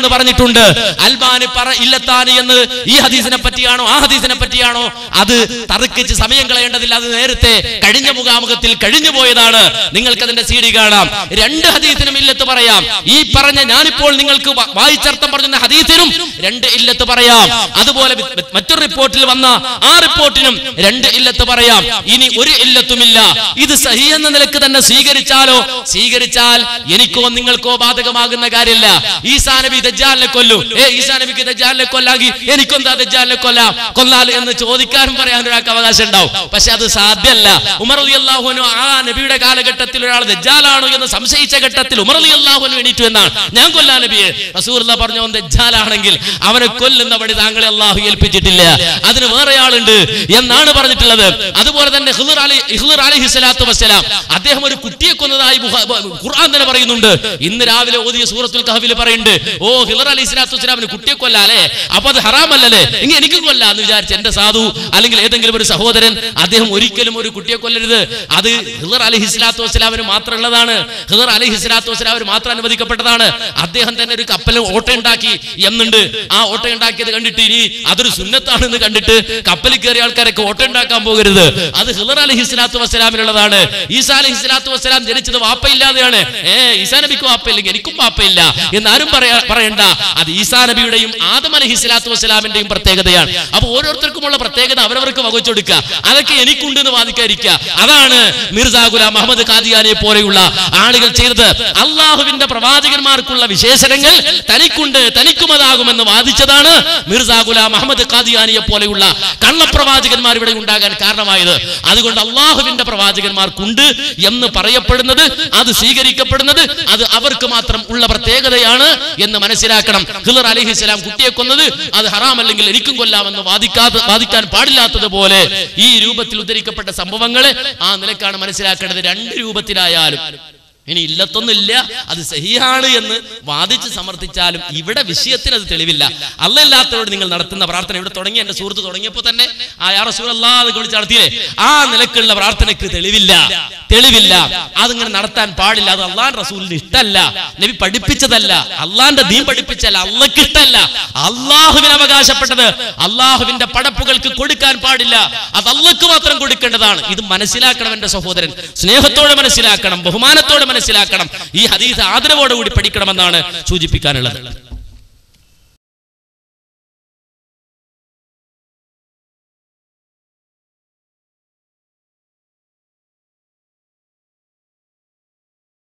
എന്ന് പറഞ്ഞിട്ടുണ്ട് അൽബാനി പറ ഇല്ലത്താനി എന്ന് ഈ ഹദീസിനെ പറ്റിയാണോ ആ ഹദീസിനെ പറ്റിയാണോ അത് തർക്കിച്ച് സമയം കളയേണ്ടതില്ല അത് നേരത്തെ കഴിഞ്ഞ മുഖാമുഖത്തിൽ കഴിഞ്ഞു പോയതാണ് നിങ്ങൾക്ക് അതിന്റെ സി ഡി കാണാം രണ്ട് ഹദീസിനും ഇല്ലത്ത് പറയാം ഈ പറഞ്ഞ ഞാനിപ്പോൾ നിങ്ങൾക്ക് വ- വായിച്ചർത്ഥം പറഞ്ഞ ഹദീസിനും രണ്ട് ഇല്ലത്ത് പറയാം അതുപോലെ വി- വി- മറ്റൊരു റിപ്പോർട്ടിൽ വന്ന ആ റിപ്പോർട്ടിനും രണ്ട് ഇല്ലത്ത് പറയാം ഇനി ഒരു ഇല്ലത്തുമില്ല ഇത് സഹി എന്ന നിലക്ക് തന്നെ സ്വീകരിച്ചാലോ സ്വീകരിച്ചാൽ എനിക്കോ നിങ്ങൾക്കോ ബാധകമാകുന്ന കാര്യമില്ല ഈസാ നബി ദജ്ജാലിനെ കൊല്ലു ഏ ഈസാ നബിക്ക് ദജ്ജാലിനെ കൊല്ലാകി എനിക്കെന്താ ദജ്ജാലിനെ കൊല്ലാം കൊല്ലാൽ എന്ന് ചോദിക്കാനും പറയാൻ ഒരാൾക്ക് അവകാശം ഉണ്ടാവും പക്ഷെ അത് സാധ്യമല്ല ഉമർ അലി അള്ളാഹുനു ആ നബിയുടെ കാലഘട്ടത്തിൽ ഒരാൾ ദജ്ജാലാണോ എന്ന് സംശയിച്ച ഘട്ടത്തിൽ ഉമർ അലി അള്ളാഹുനു എണീറ്റു എന്നാണ് ഞാൻ കൊല്ലാ നബിയെ റസൂർ പറഞ്ഞു അവൻ ദജ്ജാലാണെങ്കിൽ അവനെ കൊല്ലുന്ന പണി താങ്കളെ അള്ളാഹു ഏൽപ്പിച്ചിട്ടില്ല അതിന് വേറെ ആളുണ്ട് എന്നാണ് പറഞ്ഞിട്ടുള്ളത് അതുപോലെ തന്നെ ഹിളർ അലി ഹിളർ അലി സ്വലാത്തു വസ്സലാം അദ്ദേഹം ഒരു കുട്ടിയെ കൊന്നതായി ബുഖ- ബ- ഖുർആൻ തന്നെ പറയുന്നുണ്ട് ഇന്ന് രാവിലെ ഓതിയ സൂറത്തുൽ കഹഫിൽ പറയുന്നുണ്ട് ഓ ഹിളർ അലി സ്വലാത്തു വസ്സലാമിന് കുട്ടിയെ കൊല്ലാലേ അപ്പൊ അത് ഹറാമല്ലല്ലേ ഇനി എനിക്ക് കൊല്ലാന്ന് വിചാരിച്ച് എന്റെ സാധു അല്ലെങ്കിൽ ഏതെങ്കിലും ഒരു സഹോദരൻ അദ്ദേഹം ഒരിക്കലും ഒരു കുട്ടിയെ കൊല്ലരുത് അത് ഹിളർ അലി ഹിസ്ലാത്തു വസ്സലാമിന് മാത്രമുള്ളതാണ് ഹിളർ അലി ഹിസ്ലാത്തു വസ്സലാമിന് മാത്രം അനുവദിക്കപ്പെട്ടതാണ് അദ്ദേഹം തന്നെ ഒരു കപ്പൽ ഓട്ട ഉണ്ടാക്കി എന്നുണ്ട് ആ ഓട്ട ഉണ്ടാക്കിയത് കണ്ടിട്ട് ഇനി അതൊരു സുന്നത്താണെന്ന് കണ്ടിട്ട് കപ്പലിൽ കയറിയ ആൾക്കാരൊക്കെ ഓട്ട ഉണ്ടാക്കാൻ പോകരുത് അത് ഹിളർ അലി ഹിസ്ലാത്തു വസ്സലാമിനുള്ളതാണ് ഈസാ അലി ഹിസ്ലാത്തു വസ്സലാം ജനിച്ചത് വാപ്പയില്ലാതെയാണ് ഏ ഈസാ നബിക്ക് വാപ്പയില്ലെങ്കിൽ എനിക്കും വാപ്പയില്ല എന്നാരും പറയാ പറയണ്ട അത് ഈസാ നബിയുടെയും ആദം അലി ഹിസ്ലാത്തു വസ്സലാമിന്റെയും പ്രത്യേകതയാണ് അപ്പൊ ഓരോരുത്തർക്കുമുള്ള പ്രത്യേകത അവരവർക്ക് വകവെച്ചെടുക്കുക അതൊക്കെ എനിക്കുണ്ട് എന്ന് വാദിക്കാതിരിക്കുക അതാണ് മിർസാ ഗുലാം മുഹമ്മദ് ഖാദിയാനെ പോലെയുള്ള ആളുകൾ ചെയ്തത് അള്ളാഹുവിന്റെ പ്രവാചകന്മാർക്കുള്ള വിശേഷണങ്ങൾ തനിക്കുണ്ട് തനിക്കുമതാകുമെന്ന് വാദിച്ചതാണ് മിർസാ ഗുലാം മുഹമ്മദ് ഖാദിയാനിയെ പോലെയുള്ള കള്ളപ്രവാചകന്മാർ ഇവിടെ ഉണ്ടാകാൻ കാരണമായത് അതുകൊണ്ട് അള്ളാഹുവിന്റെ പ്രവാചകന്മാർക്കുണ്ട് എന്ന് പറയപ്പെടുന്നത് അത് സ്വീകരിക്കപ്പെടുന്നത് അത് അവർക്ക് മാത്രം ഉള്ള പ്രത്യേകതയാണ് എന്ന് മനസ്സിലാക്കണം ഹിളർ അലിഹിസ്ലാം കുട്ടിയെ കൊന്നത് അത് ഹറാമല്ലെങ്കിൽ എനിക്കും കൊല്ലാമെന്ന് വാദിക്കാതെ വാദിക്കാൻ പാടില്ലാത്തതുപോലെ ഈ രൂപത്തിൽ ഉദ്ധരിക്കപ്പെട്ട സംഭവങ്ങളെ ആ നിലക്കാണ് മനസ്സിലാക്കേണ്ടത് രണ്ട് രൂപത്തിലായാലും ഇനി ഇല്ലത്തൊന്നുമില്ല അത് സഹിയാണ് എന്ന് വാദിച്ച് സമർത്ഥിച്ചാലും ഇവിടെ വിഷയത്തിന് അത് തെളിവില്ല അല്ലല്ലാത്തവരോട് നിങ്ങൾ നടത്തുന്ന പ്രാർത്ഥന ഇവിടെ തുടങ്ങി എന്റെ സുഹൃത്ത് തുടങ്ങിയപ്പോൾ തന്നെ ആ യാ റസൂലല്ലാതെ വിളിച്ച് നടത്തിയില്ലേ ആ നിലക്കുള്ള പ്രാർത്ഥനയ്ക്ക് തെളിവില്ല തെളിവില്ല അതിങ്ങനെ നടത്താൻ പാടില്ല അത് അള്ളാൻ റസൂലിന് ഇഷ്ടമല്ല നബി പഠിപ്പിച്ചതല്ല അള്ളാന്റെ ദീൻ പഠിപ്പിച്ചല്ല അള്ളക്ക് ഇഷ്ടമല്ല അള്ളാഹുവിന് അവകാശപ്പെട്ടത് അള്ളാഹുവിന്റെ പടപ്പുകൾക്ക് കൊടുക്കാൻ പാടില്ല അത് അള്ളക്ക് മാത്രം കൊടുക്കേണ്ടതാണ് ഇത് മനസ്സിലാക്കണം എന്റെ സഹോദരൻ സ്നേഹത്തോടെ മനസ്സിലാക്കണം ബഹുമാനത്തോടെ മനസ്സിലാക്കണം ഈ ഹദീസ് ആദരവോടുകൂടി പഠിക്കണമെന്നാണ് സൂചിപ്പിക്കാനുള്ളത്